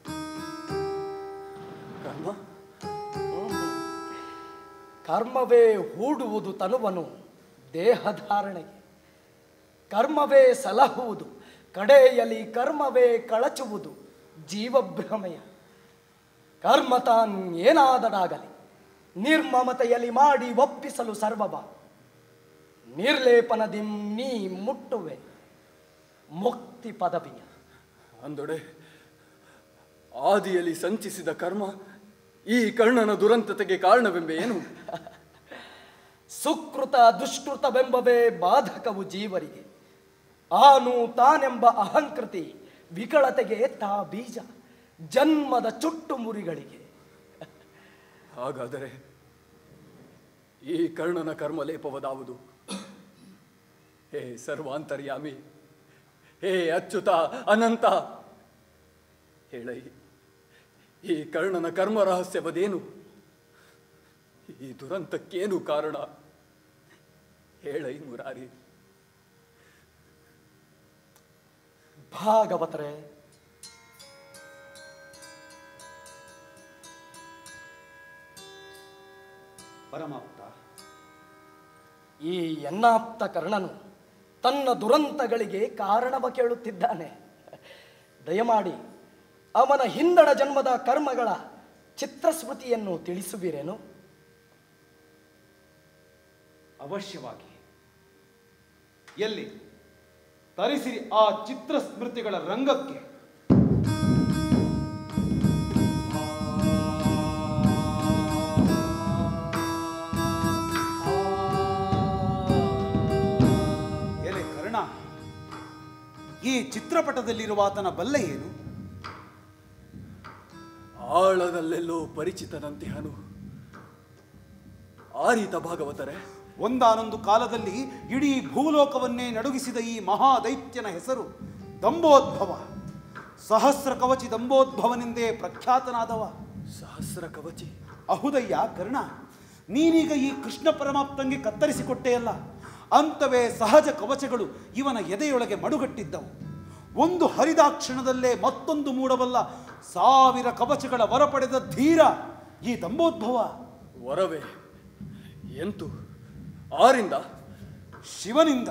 ಕರ್ಮ ಕರ್ಮವೇ ಹೂಡುವುದು ತನುವನು ದೇಹಧಾರಣೆಗೆ ಕರ್ಮವೇ ಸಲಹುವುದು ಕಡೆಯಲ್ಲಿ ಕರ್ಮವೇ ಕಳಚುವುದು ಜೀವಭ್ರಮೆಯ ಕರ್ಮ ತಾನ್ ಏನಾದಡಾಗಲಿ ನಿರ್ಮಮತೆಯಲ್ಲಿ ಮಾಡಿ ಒಪ್ಪಿಸಲು ಸರ್ವವ ನಿರ್ಲೇಪನದಿಂ ನೀ ಮುಟ್ಟುವೆ ಮುಕ್ತಿ ಪದವಿಯ ಅಂದೊಡೆ ಆದಿಯಲ್ಲಿ ಸಂಚಿಸಿದ ಕರ್ಮ ಈ ಕರ್ಣನ ದುರಂತತೆಗೆ ಕಾರಣವೆಂಬೆ ಏನು ಸುಕೃತ ದುಷ್ಕೃತವೆಂಬವೇ ಬಾಧಕವು ಜೀವರಿಗೆ ಆನು ತಾನೆಂಬ ಅಹಂಕೃತಿ ವಿಕಳತೆಗೆ ತಾ ಬೀಜ ಜನ್ಮದ ಚುಟ್ಟು ಮುರಿಗಳಿಗೆ ಹಾಗಾದರೆ ಈ ಕರ್ಣನ ಕರ್ಮಲೇಪವದಾವುದು ಹೇ ಸರ್ವಾಂತರ್ಯಾಮಿ ಹೇ ಅಚ್ಯುತ ಅನಂತ ಹೇಳೈ ಈ ಕರ್ಣನ ಕರ್ಮ ರಹಸ್ಯವದೇನು ಈ ದುರಂತಕ್ಕೇನು ಕಾರಣ ಹೇಳೈ ಮುರಾರಿ ಭಾಗವತರೇ ಪರಮಾಪ್ತ ಈ ಎನ್ನಾಪ್ತ ಕರ್ಣನು ತನ್ನ ದುರಂತಗಳಿಗೆ ಕಾರಣವ ಕೇಳುತ್ತಿದ್ದಾನೆ ದಯಮಾಡಿ ಅವನ ಹಿಂದಡ ಜನ್ಮದ ಕರ್ಮಗಳ ಚಿತ್ರಸ್ಮೃತಿಯನ್ನು ತಿಳಿಸುವಿರೇನು ಅವಶ್ಯವಾಗಿ ಎಲ್ಲಿ ತರಿಸಿರಿ ಆ ಚಿತ್ರ ಸ್ಮೃತಿಗಳ ರಂಗಕ್ಕೆ ಎಲೆ ಕರ್ಣ ಈ ಚಿತ್ರಪಟದಲ್ಲಿರುವ ಆತನ ಬಲ್ಲೆ ಏನು ಆಳದಲ್ಲೆಲ್ಲೋ ಪರಿಚಿತನಂತಿಹನು ಆರೀತ ಭಾಗವತರೇ ಒಂದಾನೊಂದು ಕಾಲದಲ್ಲಿ ಇಡೀ ಭೂಲೋಕವನ್ನೇ ನಡುಗಿಸಿದ ಈ ಮಹಾದೈತ್ಯನ ಹೆಸರು ದಂಬೋದ್ಭವ ಸಹಸ್ರ ಕವಚಿ ದಂಬೋದ್ಭವನೆಂದೇ ಪ್ರಖ್ಯಾತನಾದವ ಸಹಸ್ರ ಕವಚಿ ಅಹುದಯ್ಯ ಕರ್ಣ ನೀನೀಗ ಈ ಕೃಷ್ಣ ಪರಮಾಪ್ತಂಗೆ ಕತ್ತರಿಸಿಕೊಟ್ಟೆಯಲ್ಲ ಅಂತವೇ ಸಹಜ ಕವಚಗಳು ಇವನ ಎದೆಯೊಳಗೆ ಮಡುಗಟ್ಟಿದ್ದವು ಒಂದು ಹರಿದಾಕ್ಷಣದಲ್ಲೇ ಮತ್ತೊಂದು ಮೂಡಬಲ್ಲ ಸಾವಿರ ಕವಚಗಳ ವರ ಪಡೆದ ಧೀರ ಈ ದಂಬೋದ್ಭವ ವರವೇ ಎಂತು ಆರಿಂದ ಶಿವನಿಂದ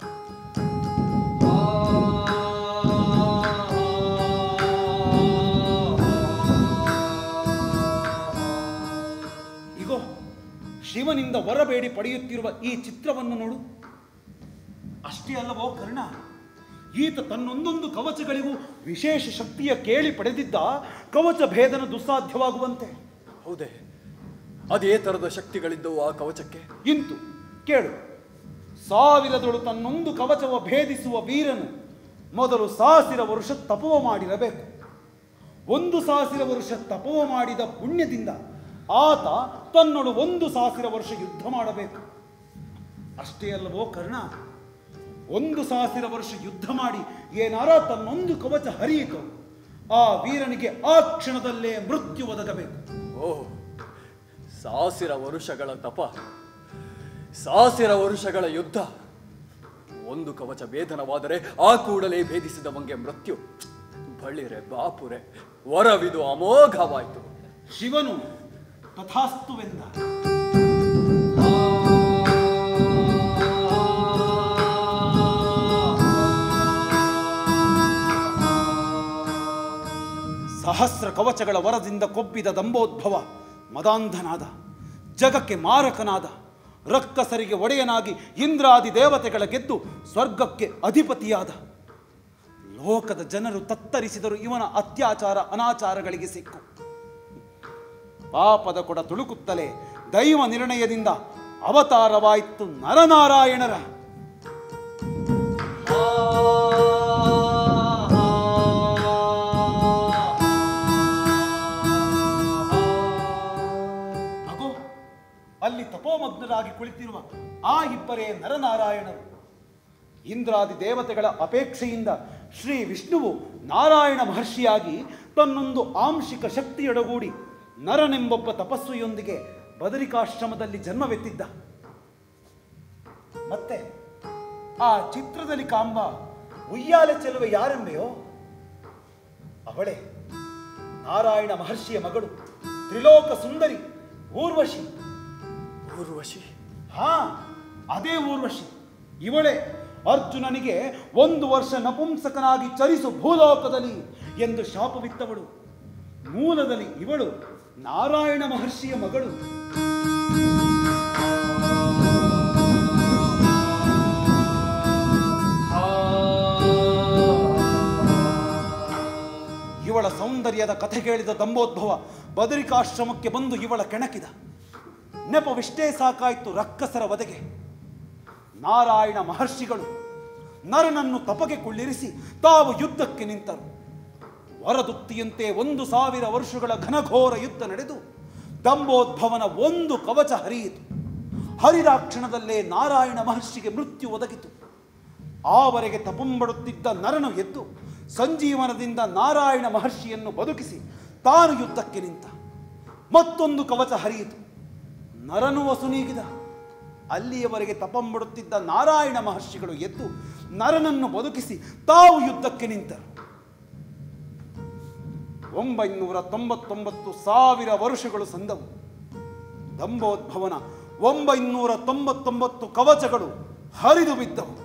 ಇಗೋ ಶಿವನಿಂದ ವರಬೇಡಿ ಪಡೆಯುತ್ತಿರುವ ಈ ಚಿತ್ರವನ್ನು ನೋಡು ಅಷ್ಟೇ ಅಲ್ಲವೋ ಕರ್ಣ ಈತ ತನ್ನೊಂದೊಂದು ಕವಚಗಳಿಗೂ ವಿಶೇಷ ಶಕ್ತಿಯ ಕೇಳಿ ಪಡೆದಿದ್ದ ಕವಚ ಭೇದನ ದುಸ್ಸಾಧ್ಯವಾಗುವಂತೆ ಹೌದೇ ಅದೇ ತರದ ಶಕ್ತಿಗಳಿದ್ದವು ಆ ಕವಚಕ್ಕೆ ಇಂತು ಕೇಳು ಸಾವಿರದೊಳು ತನ್ನೊಂದು ಕವಚವ ಭೇದಿಸುವ ವೀರನು ಮೊದಲು ಸಾವಿರ ವರುಷ ತಪವ ಮಾಡಿರಬೇಕು ಒಂದು ಸಾವಿರ ವರ್ಷ ತಪವ ಮಾಡಿದ ಪುಣ್ಯದಿಂದ ಆತ ತನ್ನೊಳು ಒಂದು ಸಾವಿರ ವರ್ಷ ಯುದ್ಧ ಮಾಡಬೇಕು ಅಷ್ಟೇ ಅಲ್ಲವೋ ಕರ್ಣ ಒಂದು ಸಾವಿರ ವರ್ಷ ಯುದ್ಧ ಮಾಡಿ ಏನಾರ ತನ್ನೊಂದು ಕವಚ ಹರಿಯಿತು ಆ ವೀರನಿಗೆ ಆ ಕ್ಷಣದಲ್ಲೇ ಮೃತ್ಯು ಒದಗಬೇಕು ಓಹ್ ಸಾವಿರ ವರುಷಗಳ ತಪ ಸಾವಿರ ವರುಷಗಳ ಯುದ್ಧ ಒಂದು ಕವಚ ಭೇದನವಾದರೆ ಆ ಕೂಡಲೇ ಭೇದಿಸಿದವಂಗೆ ಮೃತ್ಯು ಬಳಿರೆ ಬಾಪುರೆ ವರವಿದು ಅಮೋಘವಾಯಿತು ಶಿವನು ತಥಾಸ್ತುವೆಂದ ಸಹಸ್ರ ಕವಚಗಳ ವರದಿಂದ ಕೊಬ್ಬಿದ ದಂಬೋದ್ಭವ ಮದಾಂಧನಾದ ಜಗಕ್ಕೆ ಮಾರಕನಾದ ರಕ್ಕಸರಿಗೆ ಒಡೆಯನಾಗಿ ಇಂದ್ರಾದಿ ದೇವತೆಗಳ ಗೆದ್ದು ಸ್ವರ್ಗಕ್ಕೆ ಅಧಿಪತಿಯಾದ ಲೋಕದ ಜನರು ತತ್ತರಿಸಿದರು ಇವನ ಅತ್ಯಾಚಾರ ಅನಾಚಾರಗಳಿಗೆ ಸಿಕ್ಕು ಪಾಪದ ಕೊಡ ತುಳುಕುತ್ತಲೇ ದೈವ ನಿರ್ಣಯದಿಂದ ಅವತಾರವಾಯಿತು ನರನಾರಾಯಣರ ಅಗೋ ಅಲ್ಲಿ ತಪೋಮಗ್ನರಾಗಿ ಕುಳಿತಿರುವ ಆ ಇಬ್ಬರೇ ನರನಾರಾಯಣರು ಇಂದ್ರಾದಿ ದೇವತೆಗಳ ಅಪೇಕ್ಷೆಯಿಂದ ಶ್ರೀ ವಿಷ್ಣುವು ನಾರಾಯಣ ಮಹರ್ಷಿಯಾಗಿ ತನ್ನೊಂದು ಆಂಶಿಕ ಶಕ್ತಿಯೊಡಗೂಡಿ ನರನೆಂಬೊಬ್ಬ ತಪಸ್ವಿಯೊಂದಿಗೆ ಬದರಿಕಾಶ್ರಮದಲ್ಲಿ ಜನ್ಮವೆತ್ತಿದ್ದ ಮತ್ತೆ ಆ ಚಿತ್ರದಲ್ಲಿ ಕಾಂಬ ಉಯ್ಯಾಲೆ ಚೆಲುವೆ ಯಾರೆಂಬೆಯೋ ಅವಳೇ ನಾರಾಯಣ ಮಹರ್ಷಿಯ ಮಗಳು ತ್ರಿಲೋಕ ಸುಂದರಿ ಊರ್ವಶಿ ಊರ್ವಶಿ ಹಾ ಅದೇ ಊರ್ವಶಿ ಇವಳೇ ಅರ್ಜುನನಿಗೆ ಒಂದು ವರ್ಷ ನಪುಂಸಕನಾಗಿ ಚರಿಸು ಭೂಲೋಕದಲ್ಲಿ ಎಂದು ಶಾಪವಿತ್ತವಳು ಮೂಲದಲ್ಲಿ ಇವಳು ನಾರಾಯಣ ಮಹರ್ಷಿಯ ಮಗಳು ಇವಳ ಸೌಂದರ್ಯದ ಕಥೆ ಕೇಳಿದ ದಂಬೋದ್ಭವ ಬದರಿಕಾಶ್ರಮಕ್ಕೆ ಬಂದು ಇವಳ ಕೆಣಕಿದ ನೆಪವಿಷ್ಟೇ ಸಾಕಾಯ್ತು ರಕ್ಕಸರ ವಧೆಗೆ ನಾರಾಯಣ ಮಹರ್ಷಿಗಳು ನರನನ್ನು ತಪಗೆ ಕುಳ್ಳಿರಿಸಿ ತಾವು ಯುದ್ಧಕ್ಕೆ ನಿಂತರು ವರದುಕ್ತಿಯಂತೆ ಒಂದು ಸಾವಿರ ವರ್ಷಗಳ ಘನಘೋರ ಯುದ್ಧ ನಡೆದು ದಂಬೋದ್ಭವನ ಒಂದು ಕವಚ ಹರಿಯಿತು ಹರಿದ ಕ್ಷಣದಲ್ಲೇ ನಾರಾಯಣ ಮಹರ್ಷಿಗೆ ಮೃತ್ಯು ಒದಗಿತು ಆವರೆಗೆ ತಪಂಬಡುತ್ತಿದ್ದ ನರನು ಎದ್ದು ಸಂಜೀವನದಿಂದ ನಾರಾಯಣ ಮಹರ್ಷಿಯನ್ನು ಬದುಕಿಸಿ ತಾನು ಯುದ್ಧಕ್ಕೆ ನಿಂತ ಮತ್ತೊಂದು ಕವಚ ಹರಿಯಿತು ನರನು ವಸುನೀಗಿದ ಅಲ್ಲಿಯವರೆಗೆ ತಪಂಬಡುತ್ತಿದ್ದ ನಾರಾಯಣ ಮಹರ್ಷಿಗಳು ಎದ್ದು ನರನನ್ನು ಬದುಕಿಸಿ ತಾವು ಯುದ್ಧಕ್ಕೆ ನಿಂತರು ಒಂಬೈನೂರ ತೊಂಬತ್ತೊಂಬತ್ತು ಸಾವಿರ ವರುಷಗಳು ಸಂದವು ದಂಬೋದ್ಭವನ ಒಂಬೈನೂರ ತೊಂಬತ್ತೊಂಬತ್ತು ಕವಚಗಳು ಹರಿದು ಬಿದ್ದವು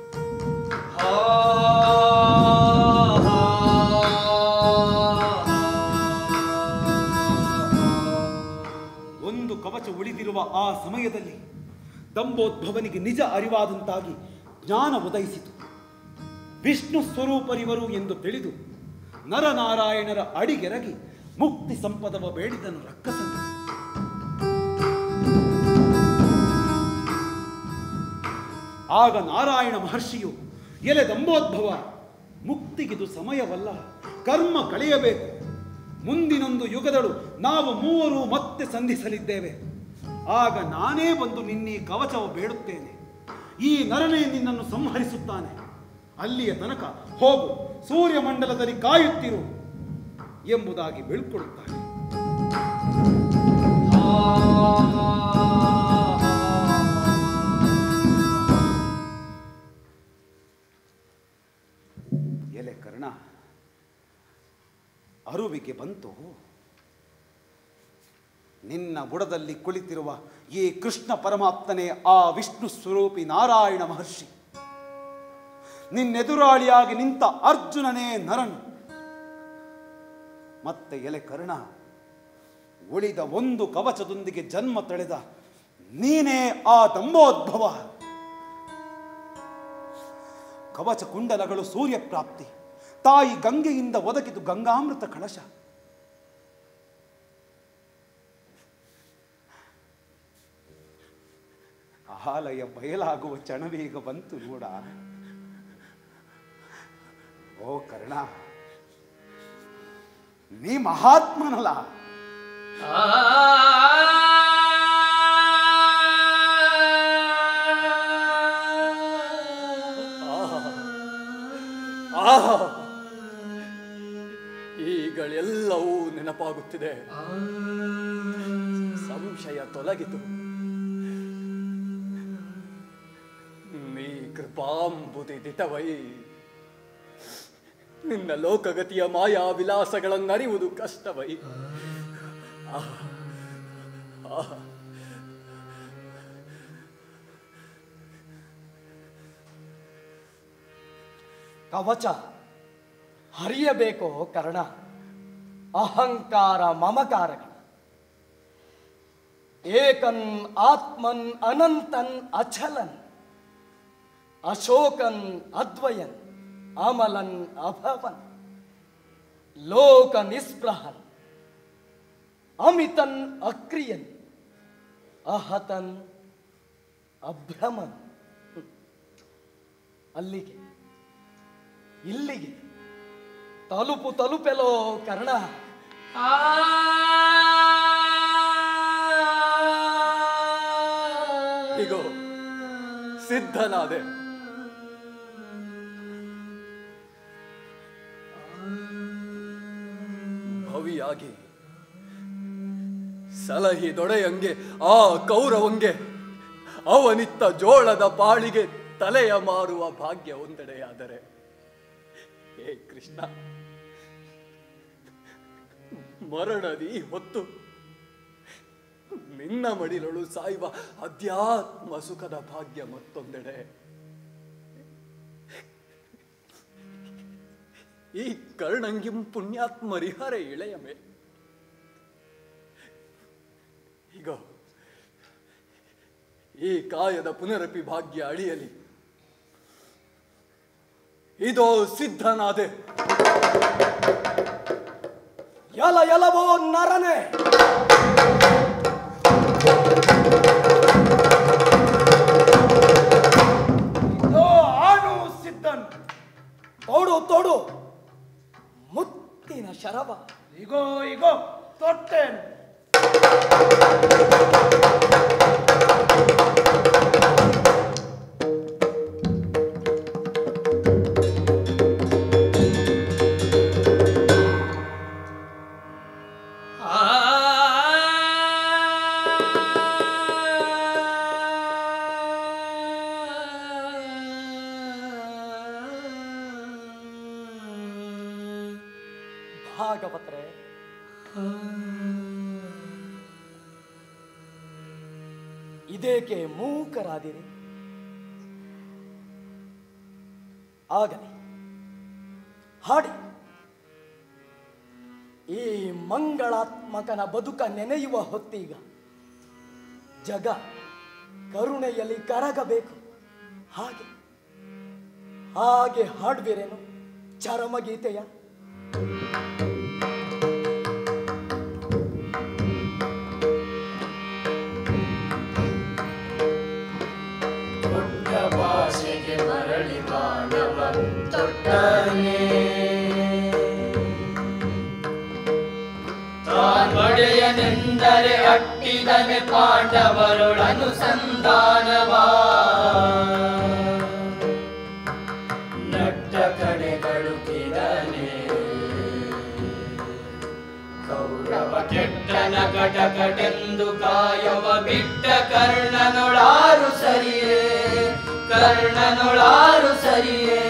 ಒಂದು ಕವಚ ಉಳಿದಿರುವ ಆ ಸಮಯದಲ್ಲಿ ದಂಬೋದ್ಭವನಿಗೆ ನಿಜ ಅರಿವಾದಂತಾಗಿ ಜ್ಞಾನ ಉದಯಿಸಿತು ವಿಷ್ಣು ಸ್ವರೂಪರಿವರು ಎಂದು ತಿಳಿದು ನರನಾರಾಯಣರ ಅಡಿಗೆರಗಿ ಮುಕ್ತಿ ಸಂಪದವ ಬೇಡಿದನು ರಕ್ಕಸನು ಆಗ ನಾರಾಯಣ ಮಹರ್ಷಿಯು ಎಲೆ ದಂಬೋದ್ಭವ ಮುಕ್ತಿಗಿದು ಸಮಯವಲ್ಲ ಕರ್ಮ ಕಳೆಯಬೇಕು ಮುಂದಿನೊಂದು ಯುಗದಳು ನಾವು ಮೂವರು ಮತ್ತೆ ಸಂಧಿಸಲಿದ್ದೇವೆ ಆಗ ನಾನೇ ಬಂದು ನಿನ್ನೀ ಕವಚವ ಬೇಡುತ್ತೇನೆ ಈ ನರನೇ ನಿನ್ನನ್ನು ಸಂಹರಿಸುತ್ತಾನೆ ಅಲ್ಲಿಯ ತನಕ ಹೋಗು ಸೂರ್ಯಮಂಡಲದಲ್ಲಿ ಕಾಯುತ್ತಿರು ಎಂಬುದಾಗಿ ಬೀಳ್ಕೊಡುತ್ತಾಳೆ ಎಲೆ ಕರ್ಣ ಅರುವಿಗೆ ಬಂತು ನಿನ್ನ ಬುಡದಲ್ಲಿ ಕುಳಿತಿರುವ ಈ ಕೃಷ್ಣ ಪರಮಾತ್ಮನೇ ಆ ವಿಷ್ಣು ಸ್ವರೂಪಿ ನಾರಾಯಣ ಮಹರ್ಷಿ ನಿನ್ನೆದುರಾಳಿಯಾಗಿ ನಿಂತ ಅರ್ಜುನನೇ ನರನು ಮತ್ತೆ ಎಲೆ ಕರ್ಣ ಉಳಿದ ಒಂದು ಕವಚದೊಂದಿಗೆ ಜನ್ಮ ತಳೆದ ನೀನೇ ಆ ದಂಬೋದ್ಭವ ಕವಚ ಕುಂಡಲಗಳು ಸೂರ್ಯ ಪ್ರಾಪ್ತಿ ತಾಯಿ ಗಂಗೆಯಿಂದ ಒದಗಿದು ಗಂಗಾಮೃತ ಕಳಶ ಆಲಯ ಬಯಲಾಗುವ ಚಣವೀಗ ಬಂತು ನೋಡ ಓ ಕರ್ಣ ನೀ ಮಹಾತ್ಮನಲ್ಲ ಆಹಾ ಈಗಳೆಲ್ಲವೂ ನೆನಪಾಗುತ್ತಿದೆ ಸಂಶಯ ತೊಲಗಿತು ನೀ ಕೃಪಾಂಬುದಿ ದಿಟವೈ ನಿನ್ನ ಲೋಕಗತಿಯ ಮಾಯಾ ವಿಲಾಸಗಳನ್ನರಿಯುವುದು ಕಷ್ಟವೈ ಆಹಾ ಆಹಾ ಕವಚ ಹರಿಯಬೇಕೋ ಕರ್ಣ ಅಹಂಕಾರ ಮಮಕಾರಗಳ ಏಕನ್ ಆತ್ಮನ್ ಅನಂತನ್ ಅಚಲನ್ ಅಶೋಕನ್ ಅದ್ವಯನ್ ಅಮಲನ್ ಅಭವನ್ ಲೋಕ ನಿಸ್ಪೃಹನ್ ಅಮಿತನ್ ಅಕ್ರಿಯನ್ ಅಹತನ್ ಅಭ್ರಮನ್ ಅಲ್ಲಿಗೆ ಇಲ್ಲಿಗೆ ತಲುಪು ತಲುಪೆಲೋ ಕರ್ಣ ಇಗೋ ಸಿದ್ಧನಾದೆ ಭವಿಯಾಗಿ ಸಲಹಿ ದೊಡೆಯಂಗೆ ಆ ಕೌರವಂಗೆ ಅವನಿತ್ತ ಜೋಳದ ಪಾಳಿಗೆ ತಲೆಯ ಮಾರುವ ಭಾಗ್ಯ ಒಂದೆಡೆಯಾದರೆ ಹೇ ಕೃಷ್ಣ ಮರಣದಿ ಹೊತ್ತು ನಿನ್ನ ಮಡಿಲಳು ಸಾಯುವ ಅಧ್ಯಾತ್ಮ ಸುಖದ ಭಾಗ್ಯ ಮತ್ತೊಂದೆಡೆ ಈ ಕರ್ಣಂಗಿಂ ಪುಣ್ಯಾತ್ಮರಿಹರೆ ಇಳೆಯಮೆ ಈಗ ಈ ಕಾಯದ ಪುನರಪಿ ಭಾಗ್ಯ ಅಳಿಯಲಿ ಇದೋ ಸಿದ್ಧನಾದೆ ಎಲ ಎಲವೋ ನರನೆ ಓ ಆನು ಸಿದ್ಧನ್ ತೋಡು ತೋಡು ಮುತ್ತಿನ ಶರವ ಇಗೋ ಇಗೋ ತೊಟ್ಟೇನು ಭಾಗವತರೆ ಇದೇಕೆ ಮೂಕರಾದಿರಿ ಆಗಲಿ ಹಾಡಿ ಈ ಮಂಗಳಾತ್ಮಕನ ಬದುಕ ನೆನೆಯುವ ಹೊತ್ತೀಗ ಜಗ ಕರುಣೆಯಲ್ಲಿ ಕರಗಬೇಕು ಹಾಗೆ ಹಾಗೆ ಹಾಡ್ಬಿರೇನು ಚರಮಗೀತೆಯ ದೊಡ್ಡ ಭಾಷೆಗೆ ಮರಳಿ ಮಾನವ ತೊಟ್ಟನೆ ತಾನ್ಮಡೆಯನೆಂದರೆ ಅಟ್ಟಿದನೆ ಪಾಂಡವರೊಳನುಸಂಧಾನವಾ ನಟ ಟಕಟಕಟೆಂದು ಕಾಯವ ಬಿಟ್ಟ ಕರ್ಣನೊಳಾರು ಸರಿಯೇ ಕರ್ಣನೊಳಾರು ಸರಿಯೇ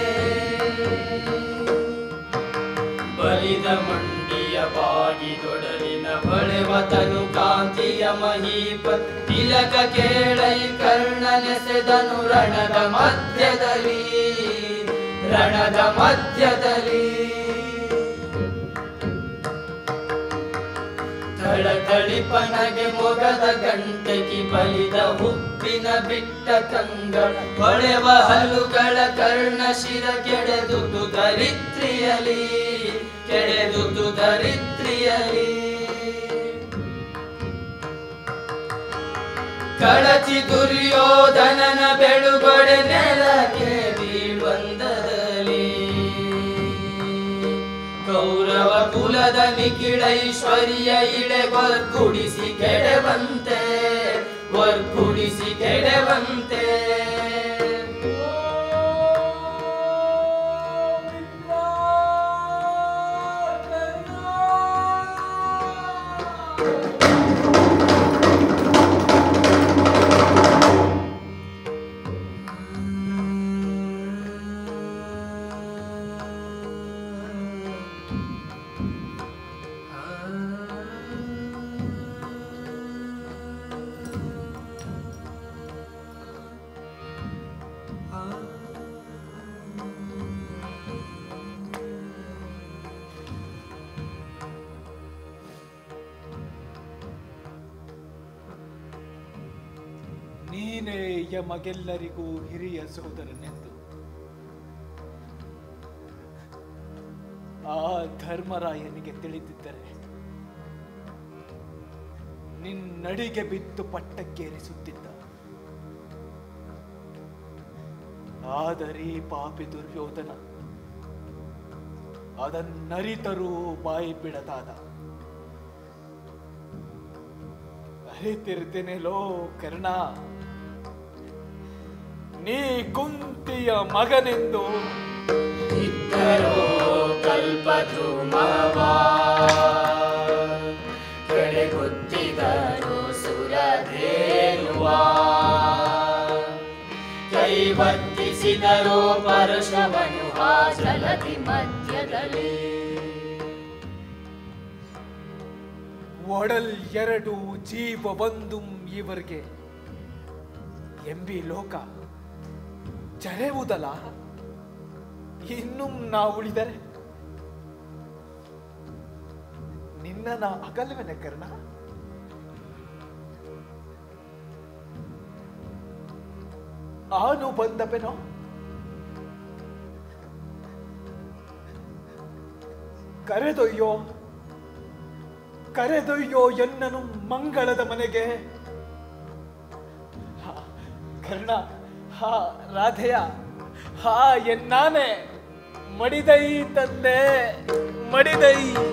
ಬಲಿದ ಮಂಡಿಯ ಬಾಗಿದೊಡಲಿನ ಹೊಳೆವ ತನು ಕಾಂತಿಯ ಮಹೀಪ ತಿಲಕ ಕೇಳೈ ಕರ್ಣನೆಸೆದನು ರಣದ ಮಧ್ಯದಲ್ಲಿ ರಣದ ಮಧ್ಯದಲ್ಲಿ ಥಳಥಳಿಪನಗೆ ಮೊಗದ ಗಂಟೆಗೆ ಬಲಿದ ಹುಬ್ಬಿನ ಬಿಟ್ಟ ಕಂಗಳ ಹೊಳೆವ ಹಲ್ಲುಗಳ ಕರ್ಣ ಶಿರ ಕೆಡೆದುದು ಧರಿತ್ರಿಯಲಿ ಕೆಡೆದುದು ಧರಿತ್ರಿಯಲಿ ಕಳಚಿ ದುರ್ಯೋಧನನ ಬೆಳುಗೊಡೆ ನೆಲಕ್ಕೆ ಬೀಳ್ವಂದದಲ್ಲಿ ಕೌರವ ಕುಲದ ನಿಖಿಳೈಶ್ವರ್ಯ ಇಳೆ ವರ್ಗುಡಿಸಿ ಕೆಡವಂತೆ ವರ್ಗುಡಿಸಿ ಕೆಡವಂತೆ ನೀನೇ ಯಮಗೆಲ್ಲರಿಗೂ ಹಿರಿಯ ಸೋದರನೆಂದು ಆ ಧರ್ಮರಾಯನಿಗೆ ತಿಳಿದಿದ್ದರೆ ನಿನ್ನಡಿಗೆ ಬಿದ್ದು ಪಟ್ಟಕ್ಕೇರಿಸುತ್ತಿದ್ದ ಆದರೆ ಈ ಪಾಪಿ ದುರ್ಯೋಧನ ಅದನ್ನರಿತರೂ ಬಾಯಿ ಬಿಡದಾದ ಅರಿತಿರ್ತೇನೆಲೋ ಕರ್ಣ ನೀ ಕುಂತಿಯ ಮಗನೆಂದು ಇದ್ದರೋ ಕಲ್ಪದ್ರುಮವಾ ಕಡೆಗೊತ್ತಿದರೋ ಸುರಧೇನುವಾ ಕೈವತ್ತಿಸಿದರೋ ಪರಶವನು ಆ ಜಲದಿ ಮಧ್ಯದಲ್ಲಿ ಒಡಲ್ ಎರಡು ಜೀವ ಒಂದುಂ ಇವರಿಗೆ ಎಂಬಿ ಲೋಕ ಜರೆವುದಲ್ಲ ಇನ್ನುಂ ನಾ ಉಳಿದರೆ ನಿನ್ನ ನಾ ಅಗಲ್ವೆನೆ ಕರ್ಣ ಆನು ಬಂದಪೆನೋ ಕರೆದೊಯ್ಯೋ ಕರೆದೊಯ್ಯೋ ಎನ್ನನು ಮಂಗಳದ ಮನೆಗೆ ಹಾ, ಕರ್ಣ ಹಾ ರಾಧೆಯ ಹಾ ಎನ್ನಾನೆ ಮಡಿದೈ ತಂದೆ ಮಡಿದೈ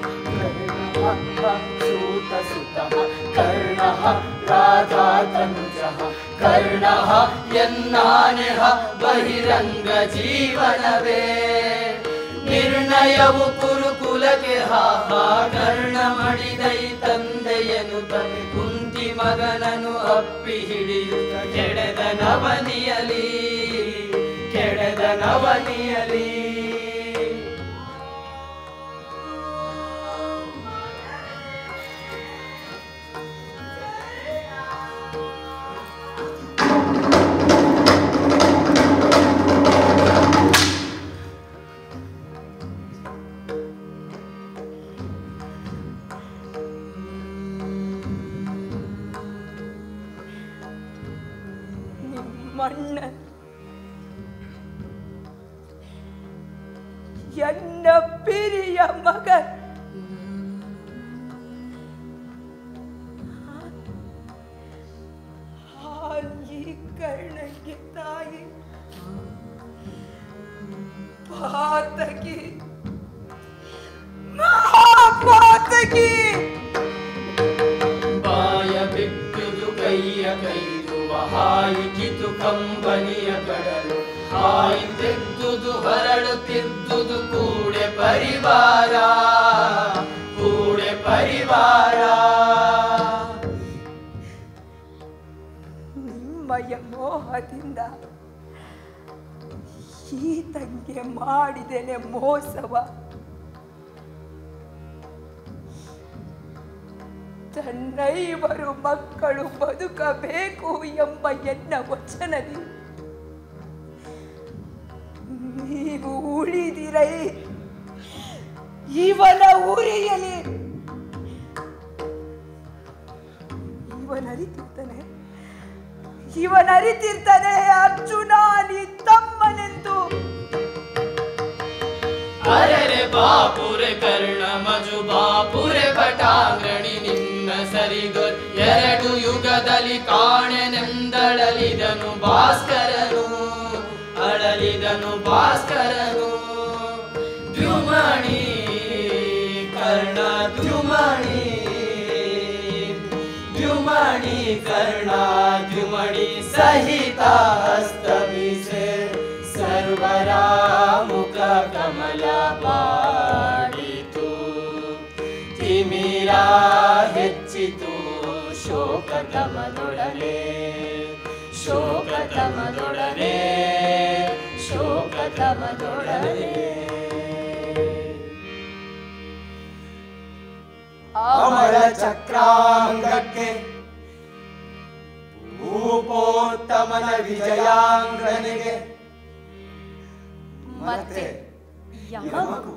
ಸೂತ ಸುತ ಕರ್ಣ ರಾಧಾ ತನುಜ ಕರ್ಣ ಎನ್ನಾನೆಹ ಬಹಿರಂಗ ಜೀವನವೇ ನಿರ್ಣಯವು ಕುರುಕುಲಕ್ಕೆ ಹಾಹಾ ಕರ್ಣ ಮಡಿದೈ ತಂದೆಯನು ತಲೆ ಕುಂತಿ ಮಗನನು ಅಪ್ಪಿ ಹಿಡಿಯುತ್ತ ಕೆಡೆದ ನವನಿಯಲಿ ಕೆಡೆದ ನವನಿಯಲಿ ನಿಮ್ಮಣ್ಣ ಎನ್ನ ಪಿರಿಯ ಮಗ ಈ ಕರ್ಣಕ್ಕೆ ತಾಯಿ ಪಾತಕಿ ಮಹಾಪಾತಕಿ ಬಾಯ ಬಿಟ್ಟುದು ಕೈಯ ಕೈದುವ ಹಾಯಿಕಿತು ಕಂಬನಿಯ ಕಡಲು ಹಾಯಿ ತೆದ್ದುದು ಹೊರಳುತ್ತಿದ್ದುದು ಕೂಡೆ ಪರಿವಾರ ಕೂಡೆ ಪರಿವಾರ ನಿಮ್ಮಯ ಮೋಹದಿಂದ ಈತಂಗೆ ಮಾಡಿದ್ದೇನೆ ಮೋಸವ ತನ್ನೈವರು ಮಕ್ಕಳು ಬದುಕಬೇಕು ಎಂಬ ಎನ್ನ ವಚನದಿ ನೀವು ಉಳಿದಿರೈ ಇವನ ಉರಿಯಲಿ ಇವನ ಅರಿತಿರ್ತಾನೆ ಇವನ ಅರಿತಿರ್ತಾನೆ ಅರ್ಜುನ ನೀ ತಮ್ಮನೆಂದು ಅರೆರೆ ಬಾಪುರೆ ಕರ್ಣ ಮಜು ಬಾಪುರೆ ಭಟಾಂಗ್ರಣಿ ನಿನ್ನ ಸರಿಗೊಲ್ ಎರಡು ಯುಗದಲ್ಲಿ ಕಾಣೆನೆಂದಳಲಿದನು ಭಾಸ್ಕರನು ಅಳಲಿದನು ಭಾಸ್ಕರನು ದ್ಯುಮಣಿ ಕರ್ಣ ದ್ಯುಮಣಿ ದ್ಯುಮಣಿ ಕರ್ಣ ದ್ಯುಮಣಿ ಸಹಿತ ಹಸ್ತವಿಸೆ ಸರ್ವರ ಮುಖ ಕಮಲ ಬಾಡಿತು ತಿಮಿರ ಹೆಚ್ಚಿತು ಶೋಕತಮದೊಡನೆ ಶೋಕತಮದೊಡನೆ ಶೋಕತಮದೊಡನೆ ಅಮರ ಚಕ್ರಾಂಗಕ್ಕೆ ಭೂಪೋತ್ತಮನ ವಿಜಯಾಂಗನಿಗೆ ಮತ್ತೆ ಯಮಕು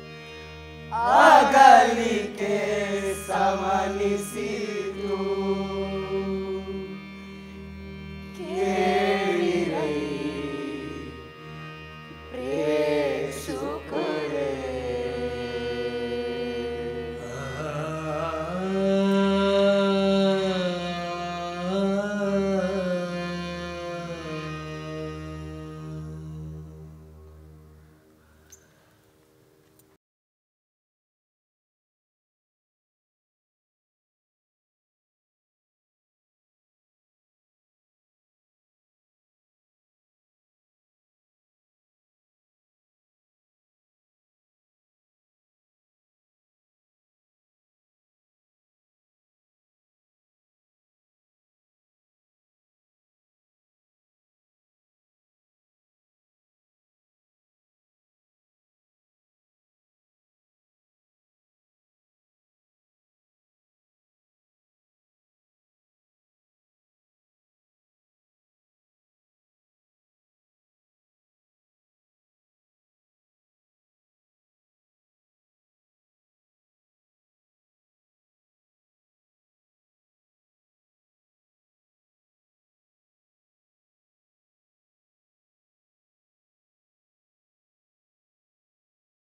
ಆಗಲಿಕ್ಕೆ ಸಮನಿಸಿತು